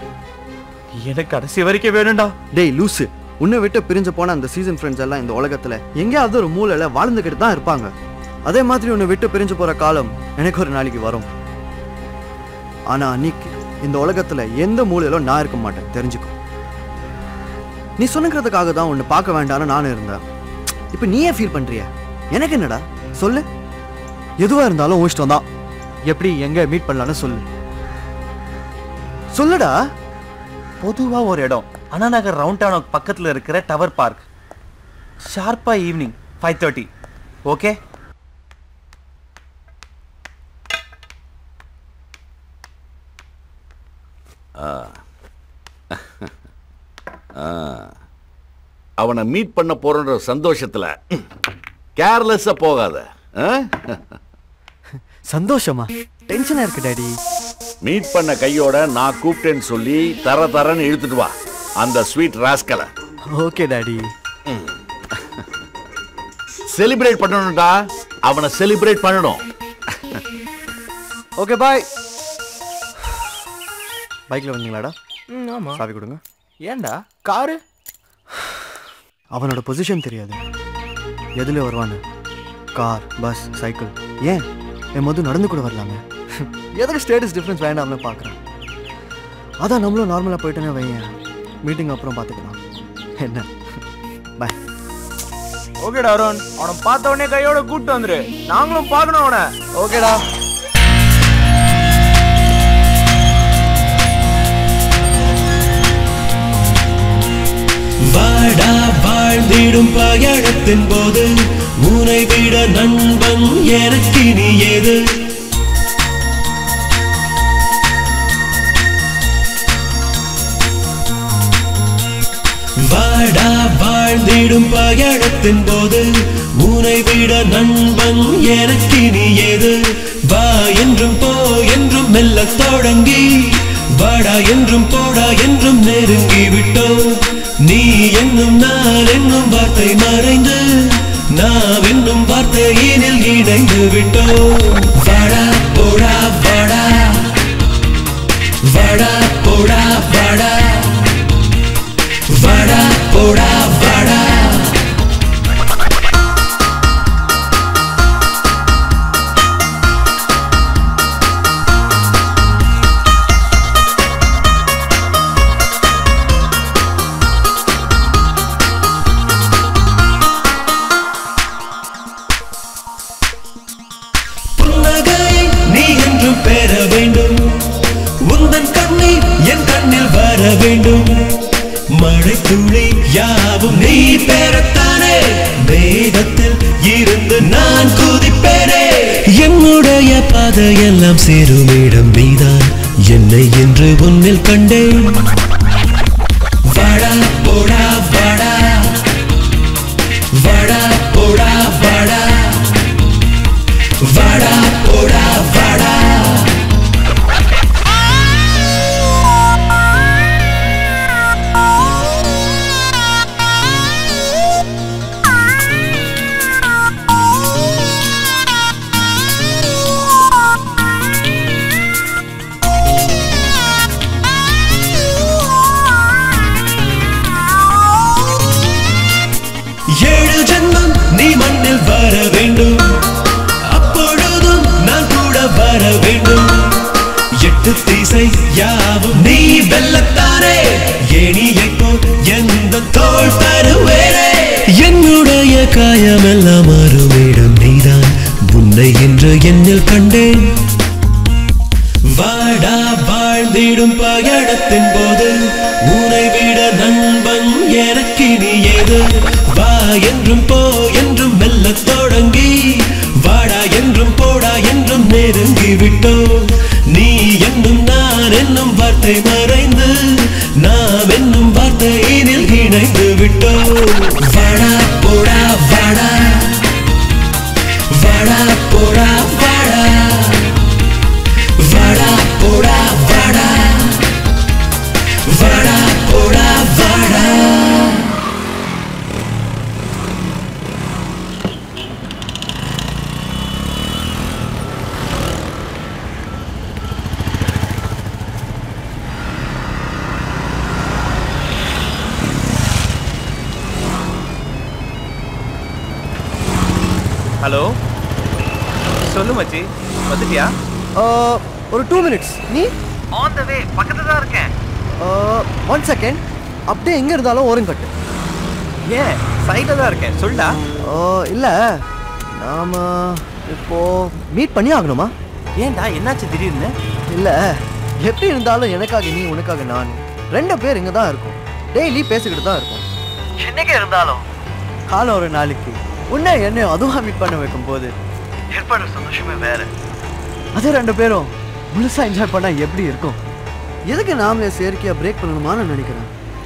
எனக்கு கடைசி வரைக்கும் வேணும்டா டேய் லூசு உன்னை விட்டு பிரிஞ்சு போன அந்த சீசன் ஃப்ரெண்ட்ஸ் எல்லாம் இந்த உலகத்துல எங்கேயாவது ஒரு மூலையில வாழ்ந்துகிட்டு தான் இருப்பாங்க அதே மாதிரி உன்னை விட்டு பிரிஞ்சு போற காலம் எனக்கு ஒரு நாளைக்கு வரும் ஆனா அன்னைக்கு இந்த உலகத்துல எந்த மூலையிலும் நான் இருக்க மாட்டேன் தெரிஞ்சுக்கோ நீ சொன்னுக்கிறதுக்காக தான் உன்னை பார்க்க வேண்டாம்னு நானும் இருந்தேன் இப்போ நீயே ஃபீல் பண்றிய எனக்கு என்னடா சொல்லு எதுவா இருந்தாலும் உன் இஷ்டம் தான் எப்படி எங்க மீட் பண்ணலாம்னு சொல்லு சொல்லுடா பொதுவா ஒரு இடம் அண்ணா நகர் ரவுண்ட் டவுன் பக்கத்துல இருக்கிற டவர் பார்க் ஷார்ப்பா ஈவினிங் ஃபைவ் தேர்ட்டி ஓகே ஆ. ஆ. அவனை மீட் பண்ண போறன்ற சந்தோஷத்துல கேர்லெஸ்ஸா போகாத ஆ? சந்தோஷமா டென்ஷனா இருக்கு டாடி மீட் பண்ண கையோட நான் கூப்பிட்டேன்னு சொல்லி தர தரன்னு இழுத்துட்டு வா அந்த ஸ்வீட் ராஸ்கலை ஓகே டாடி செலிப்ரேட் பண்ணணும்டா அவனை செலிப்ரேட் பண்ணணும் ஓகே பாய் பைக்ல வந்தீங்களாடா ம், ஆமா சாவி கொடுங்க ஏன்டா காரு அவனோட பொசிஷன் தெரியாது எதுல வருவான்னு கார் பஸ் சைக்கிள் ஏன் என் மது நடந்து கூட வரலாமே எதுக்கு ஸ்டேட்டஸ் டிஃப்ரென்ஸ் வேண்டாம்னு பார்க்குறேன் அதான் நம்மளும் நார்மலாக போயிட்டேனே வையேன் மீட்டிங் அப்புறம் பார்த்துக்கலாம் என்ன பாய் ஓகேடா அருண் அவனை பார்த்த உடனே கையோட கூட்டு வந்துரு நாங்களும் பார்க்கணும் அவனை ஓகேடா வாடா வாழ்ந்திடும் பயணத்தின் போது உனை விட நண்பன் எனக்கு நீ ஏது வாடா வாழ்ந்திடும் பயணத்தின் போது உனை விட நண்பன் எனக்கு நீ ஏது வா என்றும் போ என்றும் மெல்ல தொடங்கி வாடா என்றும் போடா என்றும் நெருங்கி விட்டோம் நீ என்னும் நான் என்னும் வார்த்தை மறைந்து நாம் என்னும் வார்த்தையினில் இணைந்து விட்டோம் வாடா போடா வாடா வாடா போடா வாடா வாடா போடா வாடா புன்னகையை நீ என்றும் பெற வேண்டும் உந்தன் கண்ணீர் என் கண்ணில் வர வேண்டும் மழை துளி யாவும் நீ பெறத்தானே வேகத்தில் இருந்து நான் குதிப்பேனே என்னுடைய பாதையெல்லாம் சேரும் இடம் நீதான் என்னை என்று உன்னில் கண்டேன் வாடா போடா வாடா வாடா போடா வாடா வாடா போடா வாடா ஏழு ஜென்மம் நீ மண்ணில் வர வேண்டும் அப்பொழுதும் நான் கூட வர வேண்டும் எட்டு திசை யாவும் நீ வெல்லத்தானே ஏணியை போல் எந்த தோல் தருவேனே என்னுடைய காயமெல்லாம் மாறுமிடம் நீதான் உன்னை என்று என்னில் கண்டேன் வாடா வாழ்ந்திடும் பயணத்தின் போது உனை விட நண்பன் எனக்கு நீ ஏது வா என்றும் போ என்றும் மெல்ல தொடங்கி வாடா என்றும் போடா என்றும் நெருங்கி விட்டோம் நீ என்னும் நான் என்னும் வார்த்தை மறைந்து நாம் என்னும் வார்த்தையினில் இணைந்து விட்டோம் வாடா போடா வாடா வாடா போடா வாடா வாடா போடா வாடா வாடா போடா வாடா ஹலோ சொல்லு மச்சி வந்துட்டியா ஒரு டூ மினிட்ஸ் நீ ஆன் த வே பக்கத்துல தான் இருக்கேன் ஒன் செகண்ட் அப்படியே எங்கே இருந்தாலும் ஓரம் கட்டு ஏன் சைடில் தான் இருக்கேன் சொல்டா ஓ இல்லை நாம இப்போ மீட் பண்ணி ஆகணுமா ஏன்டா என்னாச்சு திடீர்னு இல்லை எப்படி இருந்தாலும் எனக்காக நீ உனக்காக நான் ரெண்டு பேர் இங்கே தான் இருக்கோம் டெய்லி பேசிக்கிட்டு தான் இருக்கோம் என்னைக்கு இருந்தாலும் காலம் ஒரு நாளைக்கு உன்னை என்னை அதுவும் மீட் பண்ண வைக்கும் போது ஏற்படுற சந்தோஷமே வேற அது ரெண்டு பேரும் முழுசா என்ஜாய் பண்ணா எப்படி இருக்கும் எதுக்கு நாமளே செயற்கையா பிரேக் பண்ணணுமான்னு நான் நினைக்கிறேன்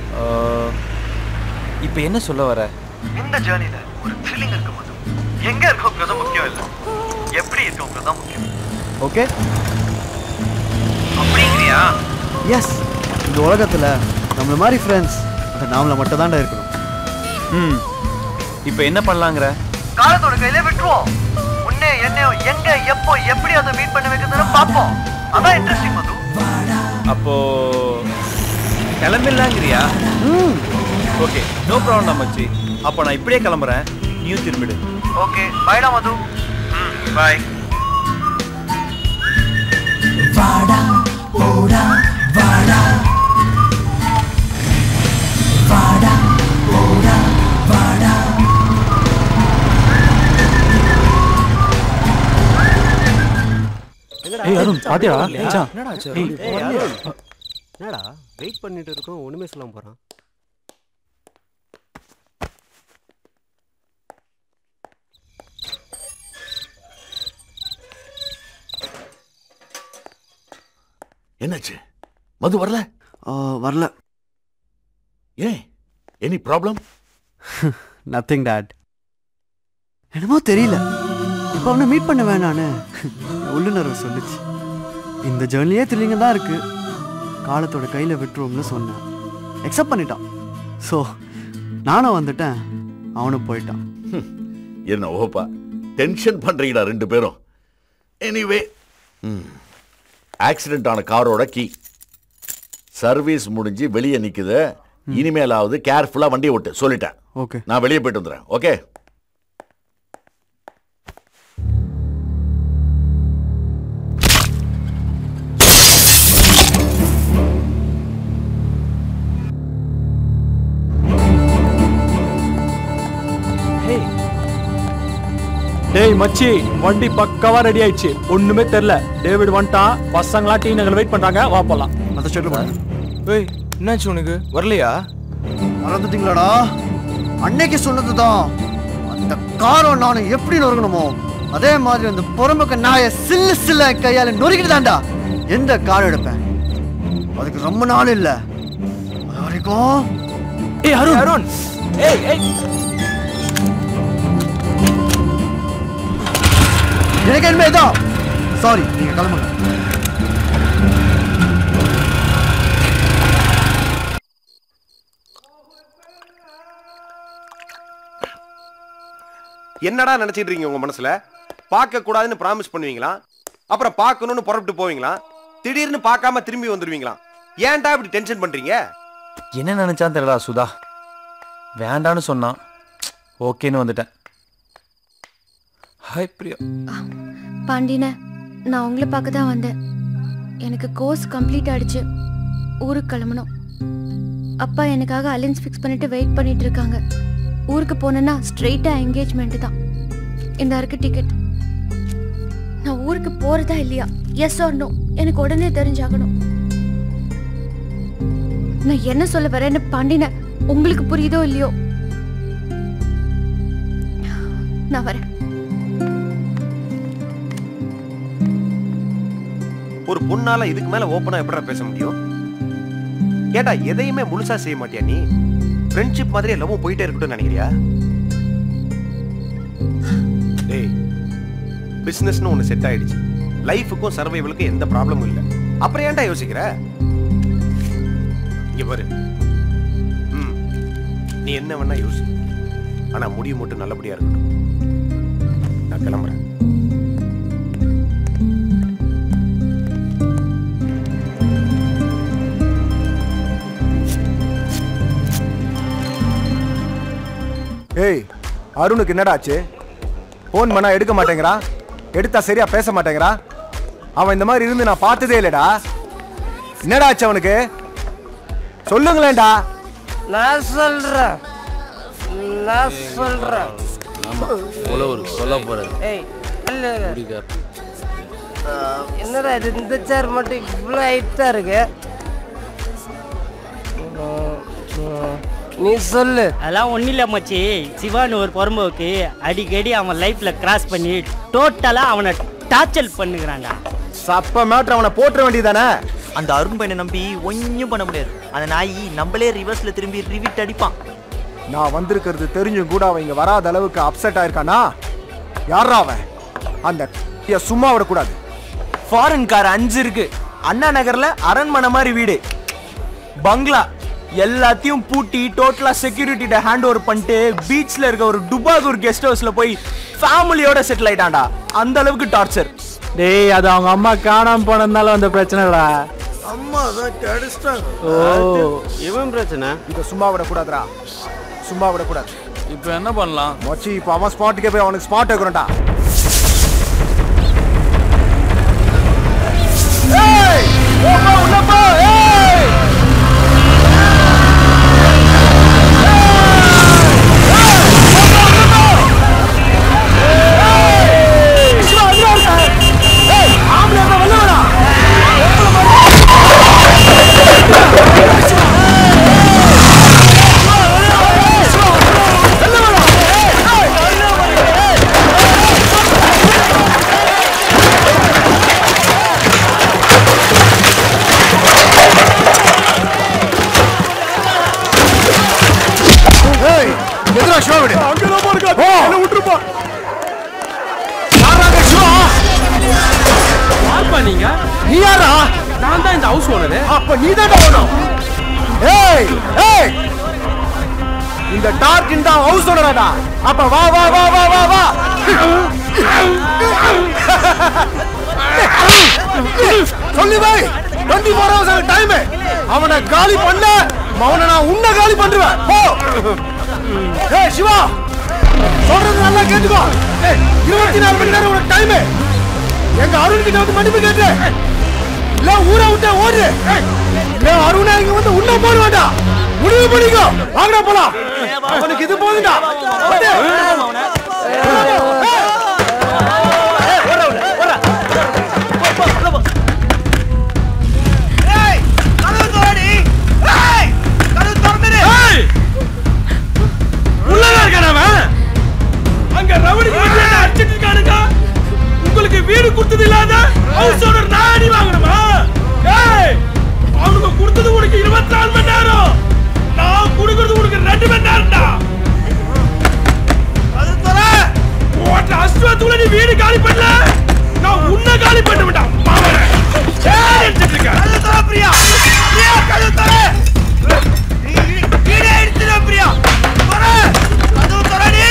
இப்போ என்ன சொல்ல வர இந்த ஜேர்னில ஒரு த்ரில்லிங் இருக்க போது எங்க இருக்கோங்கிறது முக்கியம் இல்லை எப்படி இருக்கோங்கிறது தான் முக்கியம் ஓகே அப்படிங்கிறியா எஸ் இந்த உலகத்தில் நம்மள மாதிரி ஃப்ரெண்ட்ஸ் அந்த நாமளை மட்டும் தான்டா இருக்கணும் ம் இப்போ என்ன பண்ணலாங்கிற காலத்தோட கையில விட்டுருவோம் உன்னை என்ன எங்க எப்போ எப்படி அதை மீட் பண்ண வைக்கிறதுன்னு பார்ப்போம் அதான் இன்ட்ரெஸ்டிங் மது அப்போ கிளம்பிடலாங்கிறியா ஓகே நோ ப்ராப்ளம் மச்சி அப்போ நான் இப்படியே கிளம்புறேன் நியூ திரும்பிடு ஓகே பைடா மது பாய் வாடா போடா வாடா வாடா போடா வாடா ஏய் அருண் பாத்தியா மச்சான் ஏய், என்னடா வெயிட் பண்ணிட்டு இருக்கோம் ஒண்ணுமே சொல்லாம போறான் என்னாச்சு மது வரல வரல ஏன் எனி ப்ராப்ளம் நத்திங் டாட் என்னமோ தெரியல இப்போ அவனை மீட் பண்ண வேணான்னு என் உள்ளுணர்வு சொல்லுச்சு இந்த ஜேர்னியே த்ரில்லிங்க தான் இருக்கு காலத்தோட கையில் விட்டுருவோம்னு சொன்னேன் அக்செப்ட் பண்ணிட்டான் ஸோ நானும் வந்துட்டேன் அவனும் போயிட்டான் என்ன ஓப்பா டென்ஷன் பண்றீங்கடா ரெண்டு பேரும் எனிவே ஆக்சிடென்ட் ஆன காரோட கீ சர்வீஸ் முடிஞ்சு வெளியே நிக்குது இனிமேலாவது கேர்ஃபுல்லா வண்டியை ஓட்டு சொல்லிட்டேன் ஓகே நான் வெளியே போயிட்டு வந்துடுறேன் ஓகே டேய் மச்சி வண்டி பக்காவா ரெடி ஆயிடுச்சு ஒண்ணுமே தெரியல டேவிட் வந்துட்டான் பசங்களா டீ நகர் வெயிட் பண்றாங்க வா போலாம் அந்த ஸ்டேட்ல ஏய் என்னாச்சு உனக்கு வரலையா மறந்துட்டீங்களாடா அன்னைக்கு சொன்னதுதான் அந்த காரம் நானும் எப்படி நொறுக்கணுமோ அதே மாதிரி அந்த புறம்புக்கு நாய சில்லு சில்ல கையால நொறுக்கிட்டு தான்டா எந்த கார் எடுப்பேன் அதுக்கு ரொம்ப நாள் இல்ல அது வரைக்கும் ஏய் அருண் அருண் ஏய் ஏய் எனக்கு என்ன இதான் சாரி நீங்க கிளம்புங்க என்னடா நினைச்சிட்டு இருக்கீங்க உங்க மனசுல பார்க்க கூடாதுன்னு ப்ராமிஸ் பண்ணுவீங்களா அப்புறம் பார்க்கணும்னு புறப்பட்டு போவீங்களா திடீர்னு பார்க்காம திரும்பி வந்துருவீங்களா ஏன்டா இப்படி டென்ஷன் பண்றீங்க என்ன நினைச்சான் தெரியலடா சுதா வேண்டான்னு சொன்னான் ஓகேன்னு வந்துட்டேன் ஹாய் பிரியா பாண்டின நான் உங்களை பார்க்க தான் வந்தேன் எனக்கு கோர்ஸ் கம்ப்ளீட் ஆயிடுச்சு ஊருக்கு கிளம்பணும் அப்பா எனக்காக அலைன்ஸ் ஃபிக்ஸ் பண்ணிட்டு வெயிட் பண்ணிட்டு இருக்காங்க ஊருக்கு போனேன்னா ஸ்ட்ரெயிட்டா என்கேஜ்மெண்ட் தான் இந்த இருக்கு டிக்கெட் நான் ஊருக்கு போறதா இல்லையா எஸ் ஆர் நோ எனக்கு உடனே தெரிஞ்சாகணும் நான் என்ன சொல்ல வரேன்னு பாண்டின உங்களுக்கு புரியுதோ இல்லையோ நான் வரேன் ஒரு பொண்ணால இதுக்கு மேல ஓப்பனா எப்படிடா பேச முடியும் கேட்டா எதையுமே முழுசா செய்ய மாட்டியா நீ ஃப்ரெண்ட்ஷிப் மாதிரி லவ்வும் போயிட்டே இருக்கட்டும் நினைக்கிறியா டேய் பிசினஸ்னு ஒன்று செட் ஆயிடுச்சு லைஃபுக்கும் சர்வைவலுக்கும் எந்த ப்ராப்ளமும் இல்லை அப்புறம் ஏன்டா யோசிக்கிற இங்க பாரு ம் நீ என்ன வேணா யோசி ஆனா முடிவு மட்டும் நல்லபடியா இருக்கட்டும் நான் கிளம்புறேன் ஏய் அருணுக்கு என்னடா ஆச்சு ஃபோன் பண்ணா எடுக்க மாட்டேங்கிறான் எடுத்தா சரியா பேச மாட்டேங்கிறான் அவன் இந்த மாதிரி இருந்து நான் பார்த்ததே இல்லடா என்னடா ஆச்சு அவனுக்கு சொல்லுங்களேன்டா நான் சொல்றேன் நான் சொல்றேன் உழவர் சொல்ல போறாரு ஏய் இல்ல குடிக்கார். ஆஹ், என்னடா இது இந்த சேர் மட்டும் இவ்வளோ ஹைட்டா இருக்கு ஆஹ், ஆஹ், நீ சொல்லு அதெல்லாம் ஒன்றும் இல்லை மச்சி சிவான்னு ஒரு பொறும்போக்கு அடிக்கடி அவன் லைஃப்பில் கிராஸ் பண்ணி டோட்டலாக அவனை டார்ச்சல் பண்ணுகிறாங்க சப்ப மேட்ரு அவனை போட்டுற வேண்டியதானே அந்த அருண் பையனை நம்பி ஒன்றும் பண்ண முடியாது அந்த நாய் நம்மளே ரிவர்ஸ்ல திரும்பி ரிவிட் அடிப்பான் நான் வந்திருக்கிறது தெரிஞ்சும் கூட அவன் இங்க வராத அளவுக்கு அப்செட் ஆயிருக்கானா யாரா அவன் அந்த சும்மா விடக்கூடாது ஃபாரின் கார் அஞ்சு இருக்கு அண்ணா நகர்ல அரண்மனை மாதிரி வீடு பங்களா எல்லாத்தையும் பூட்டி டோட்டலா செக்யூரிட்டிட்ட ஹேண்ட் ஓவர் பண்ணிட்டு பீச்ல இருக்க ஒரு டுபாகூர் கெஸ்ட் ஹவுஸ்ல போய் ஃபேமிலியோட செட்டில் ஆயிட்டான்டா அந்த அளவுக்கு டார்ச்சர் டேய் அது அவங்க அம்மா காணாம போனதுனால வந்த பிரச்சனைடா அம்மா தான் கடிச்சிட்டாங்க ஓ இவன் பிரச்சனை இதை சும்மா விடக்கூடாதுடா சும்மா விடக்கூடாது இப்போ என்ன பண்ணலாம் மச்சி இப்போ அவன் ஸ்பாட்டுக்கே போய் அவனுக்கு ஸ்பாட் வைக்கிறோம்டா ஏய் ஓப்பா உள்ளப்பா ஏய் ஏய் எதுரா ஷோ விடு அங்க தான் பாருங்க என்ன விட்டுருப்பா யாராக ஷோ யாருப்பா நீங்க நீ யாரா நான் தான் இந்த ஹவுஸ் ஓனரு அப்ப நீ தான் ஓனர் ஏய் ஏய் இந்த டார்க் தான் ஹவுஸ் ஓனராடா அப்ப வா வா வா வா வா வா சொல்லி வை டுவெண்ட்டி ஃபோர் ஹவர்ஸ் டைம் அவனை காலி பண்ண அவனை நான் உன்னை காலி பண்ணுவேன் போ ஏய் சிவா சொல்றது நல்லா கேட்டுக்கோ ஏய், இருபத்தி நாலு மணி நேரம் உனக்கு டைம் எங்க அருண் கிட்ட வந்து மன்னிப்பு கேட்டு இல்ல ஊரை விட்டு ஓடு இல்ல அருணா இங்க வந்து உன்ன போட வேண்டாம் முடிவு பண்ணிக்கோ வாங்கடா போலாம் அவனுக்கு இது போதுடா வந்து. உள்ளதான் இருக்கான அவன் அங்க ரவுடிக்கு வந்து என்ன அடிச்சிட்டு இருக்கானுங்க உங்களுக்கு வீடு கொடுத்தது இல்லாத ஹவுஸ் ஓனர் நான் அடி வாங்கணுமா ஏய் அவனுக்கு கொடுத்தது உனக்கு இருபத்தி நாலு மணி நேரம் நான் கொடுக்கறது உனக்கு ரெண்டு மணி நேரம்டா அது தர ஓட்ட அஸ்வத்துக்குள்ள நீ வீடு காலி பண்ணல நான் உன்னை காலி பண்ண மாட்டான் மாவன ஏன் அடிச்சிட்டு இருக்க அது தர பிரியா பிரியா கது தர வீடு எடுத்துட பிரியா தர அது தர நீ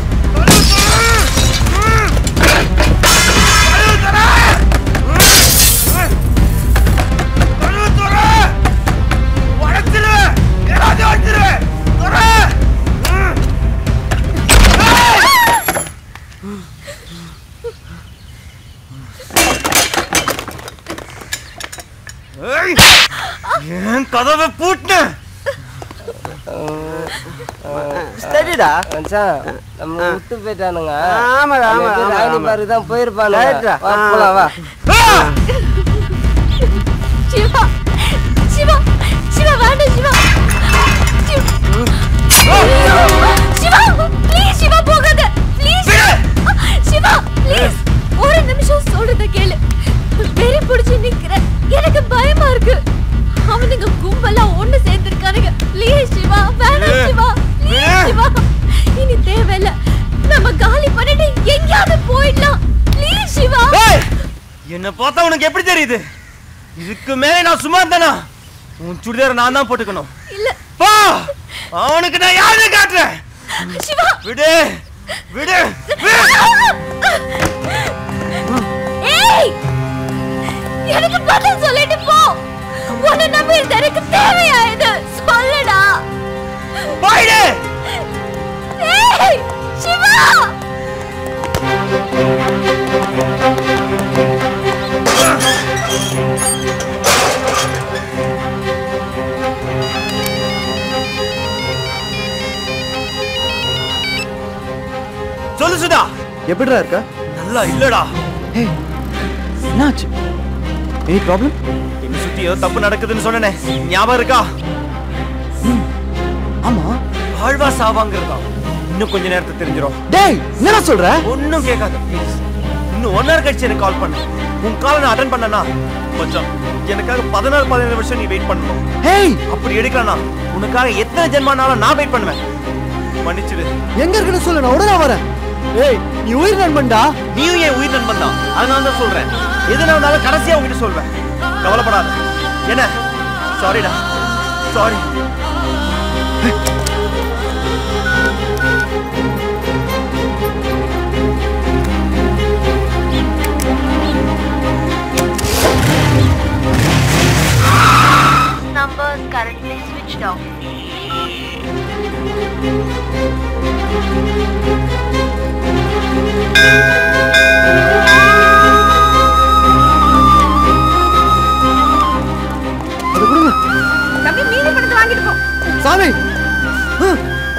ஏன் கதவை பூட்டின ஸ்டடிடா மச்சான் நம்ம விட்டு போயிட்டானுங்க ஆமாடா, ஆமா, ஆமா, ராணி ஆமா. பாரு தான் போயிருப்பானுங்க ரைட்ரா. வா, ஆ. போலாம் வா சிவா சிவா சிவா வேண்டாம் சிவா சிவா ப்ளீஸ் சிவா போகாத ப்ளீஸ் சிவா ப்ளீஸ் ஒரு நிமிஷம் சொல்றத கேளு வெறி பிடிச்சு நிக்கிற எனக்கு பயமா இருக்கு அவனுங்க கும்பலா ஒண்ணு சேர்ந்திருக்கானுங்க ப்ளீஸ் சிவா வேண்டாம் சிவா ப்ளீஸ் சிவா இனி தேவையில்ல நம்ம காலி பண்ணிட்டு எங்கேயாவது போயிடலாம் ப்ளீஸ் சிவா என்ன பார்த்தா உனக்கு எப்படி தெரியுது இதுக்கு மேலே நான் சும்மா இருந்தேனா உன் சுடிதார நான் தான் போட்டுக்கணும் இல்ல பா அவனுக்கு நான் யாரு காட்டுறேன் சிவா விடு விடு ஏய் எனக்கு பதில் சொல்லிட்டு போ உன்னை நம்பி இருந்த எனக்கு தேவையா இது சொல்லுடா போயிடு ஏய் சிவா சொல்லு சுதா எப்படிடா இருக்க நல்லா இல்லடா என்னாச்சு எனி ப்ராப்ளம் என்ன சுத்தி ஏதோ தப்பு நடக்குதுன்னு சொன்னனே ஞாபகம் இருக்கா ஆமா வாழ்வா சாவாங்கிறதா இன்னும் கொஞ்ச நேரத்துல தெரிஞ்சிரும் டேய் என்னடா சொல்ற ஒன்னும் கேட்காத ப்ளீஸ் இன்னும் ஒன் ஹவர் கழிச்சு எனக்கு கால் பண்ணு உன் கால் நான் அட்டன் பண்ணனா மச்சான் எனக்காக பதினாறு பதினேழு வருஷம் நீ வெயிட் பண்ணணும் ஹேய் அப்படி எடுக்கலனா உனக்காக எத்தனை ஜென்மானாலும் நான் வெயிட் பண்ணுவேன் மன்னிச்சிடு எங்க இருக்குன்னு சொல்லு நான் உடனே வரேன் ஏய் நீ உயிர் நண்பன்டா நீயும் என் உயிர் நண்பன் தான் அதனால தான் சொல்றேன் எது நடந்தாலும் கடைசியா உங்ககிட்ட சொல்வேன் கவலைப்படாத என்ன சாரிடா sorry Number currently switched off. அது கொடுங்க தம்பி மீதி பணத்தை வாங்கிட்டு போ சாமி ஹம்.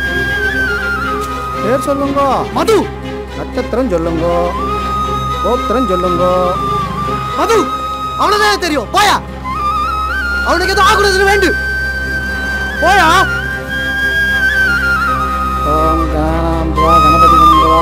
பேர் சொல்லுங்க மது நட்சத்திரம் சொல்லுங்க கோத்திரம் சொல்லுங்க மது அவனதான் தெரியும் போயா அவனுக்கு எதுவும் ஆகுறதுன்னு வேண்டு போயா ஓம் கணாம் துவா கணபதி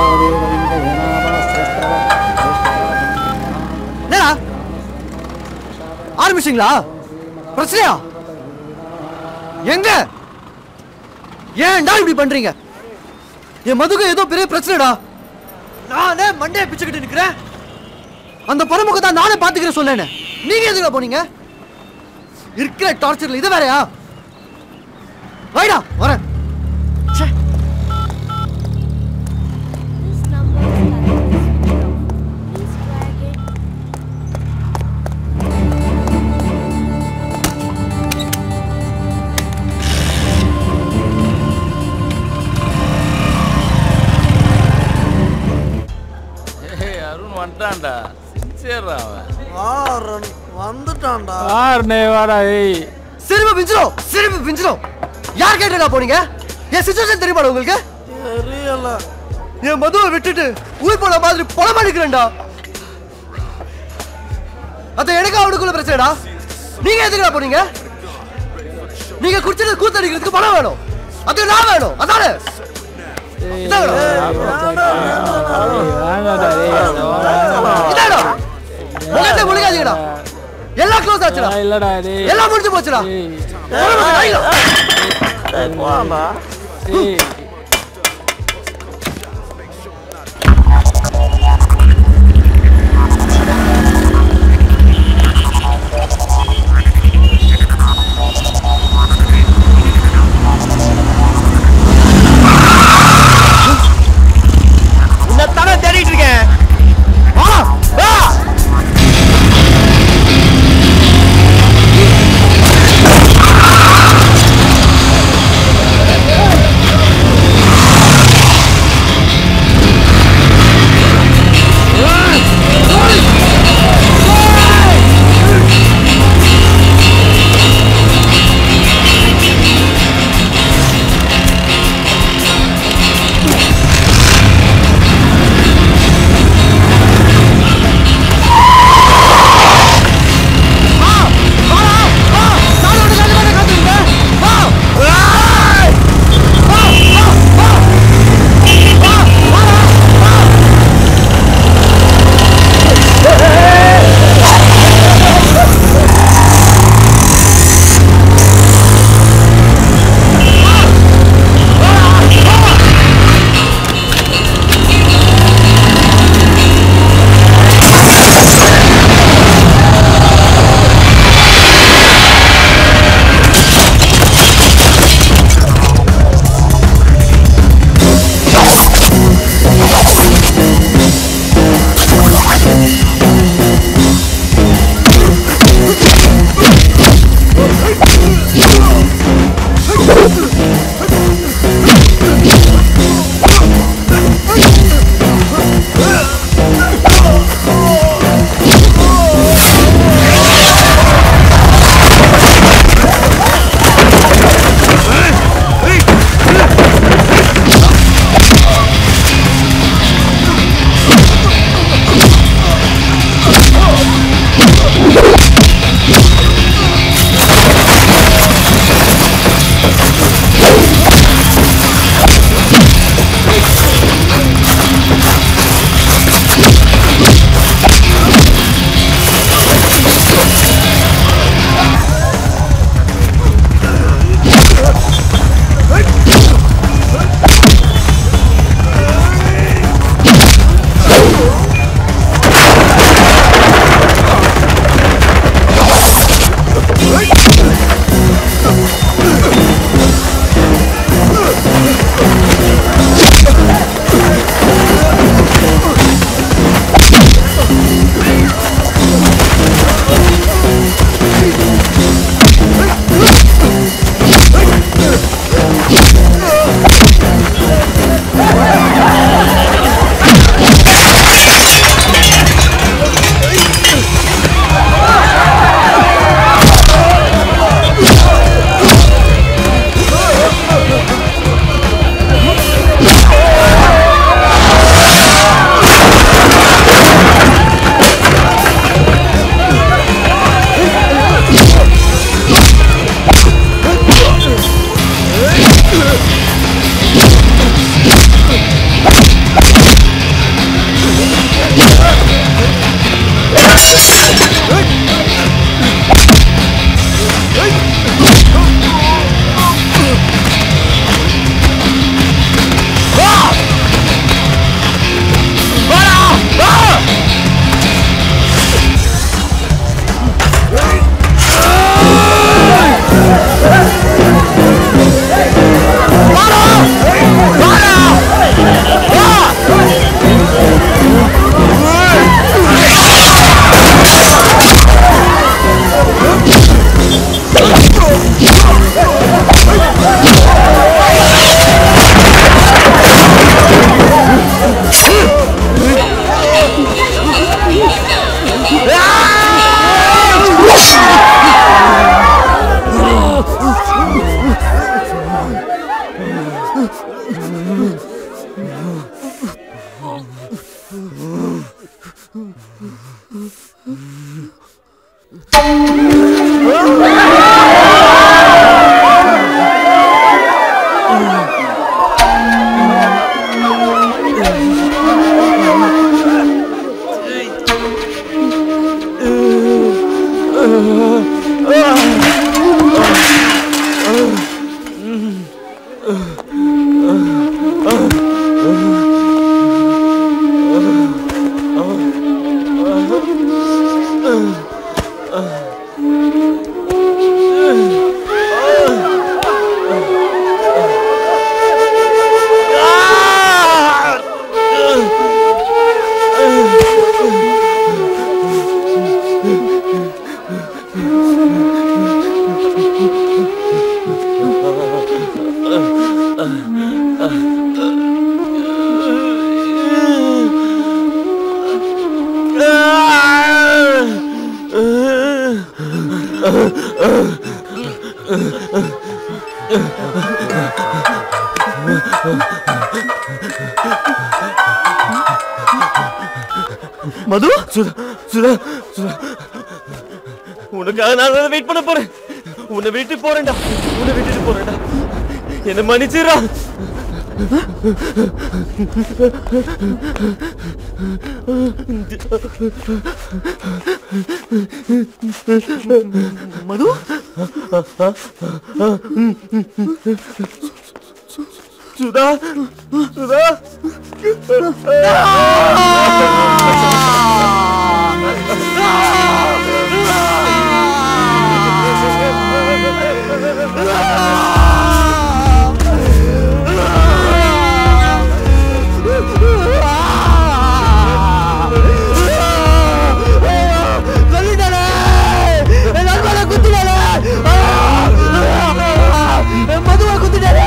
என்னடா ஆரம்பிச்சிங்களா பிரச்சனையா எங்க ஏன்டா இப்படி பண்றீங்க என் மதுக்கு ஏதோ பெரிய பிரச்சனைடா நானே மண்டையை பிச்சுக்கிட்டு நிக்கிறேன் அந்த பரமுக தான் நானே பாத்துக்கிறேன் சொன்னேனே நீங்க எதுக்கு போனீங்க இருக்கிற டார்ச்சர்ல இது வேறயா வைடா வரேன் ச்சே. ஏய் அருண் வந்துட்டான்டா சின்சியர்ரா அவன் வந்துட்டான்டா யாருனே வாடா ஏய் சிரிப்பு பிஞ்சிரும் சிரிப்பு பிஞ்சிரும் யார் கேட்டா போனீங்க என் சுச்சுவேஷன் தெரியுமா உங்களுக்கு தெரியல என் மதுவை விட்டுட்டு உயிர் போன மாதிரி பணம் அடிக்கிறேன்டா அது எனக்கு அவனுக்குள்ள பிரச்சனைடா நீங்க எதுக்குடா போனீங்க நீங்க குடிச்சது கூத்தடிக்கிறதுக்கு பணம் வேணும் அது நான் வேணும் அதானே இதாடா. இதாடா. முகத்தை முழுகாதீங்கடா எல்லாம் க்ளோஸ் ஆச்சுடா இல்லடா டேய் எல்லாம் முடிஞ்சு போச்சுடா ஏய் உன்னை தேடிட்டு இருக்கேன் வா வா ஆ மது சுதா சுதா சுதா உனக்காக நான் வெயிட் பண்ண போறேன் உன்னை விட்டு போறேன்டா உன்னை விட்டுட்டு போறேன்டா என்ன மன்னிச்சிடா மது சுதா சுதா மதுவா குத்திட்டாரு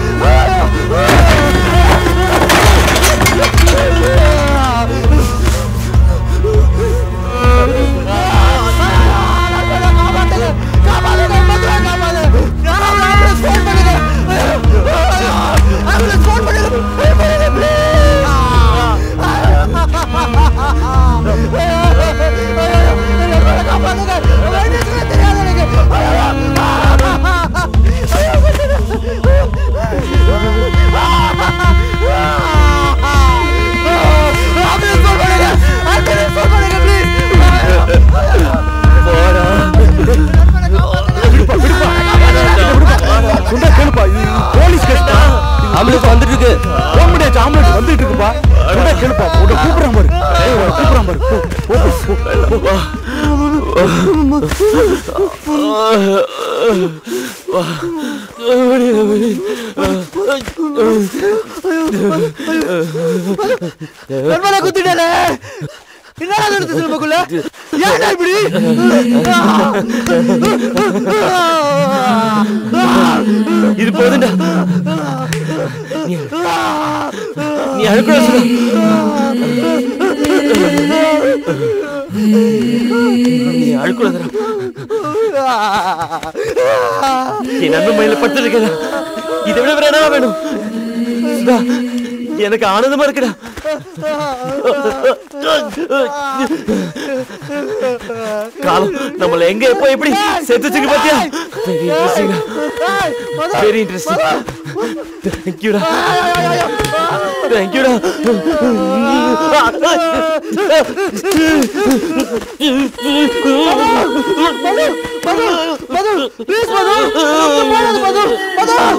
போலீஸ் கேஸ்டா ஆம்புலன்ஸ் வந்துட்டு இருக்கு போக முடியாது ஆம்புலன்ஸ் வந்துட்டு இருக்குப்பா உடனே கேளுப்பா உடனே கூப்பிடுறான் பாரு ஏய், உன்னை கூப்பிடுறான் பாரு போ, போ, போ, போ. நண்பனை குத்திட்டானே என்னடா நடந்து சினிமாக்குள்ள ஏன்டா இப்படி இது போதுண்டா நீ நீ அழுக்கூட நீ அழுக்கூடாதுடா என் நண்பன் மயில பட்டு இருக்கா இதை விட வேற என்ன வேணும் சுதா, எனக்கு ஆனந்தமா இருக்குடா காலம் நம்மள எங்க எப்போ எப்படி சேர்த்து வச்சுக்க பாத்தியா வெரி இன்ட்ரெஸ்டிங் வெரி இன்ட்ரெஸ்டிங் தேங்க்யூடா தேங்க்யூடா மது மது ப்ளீஸ் மது போடாத மது மது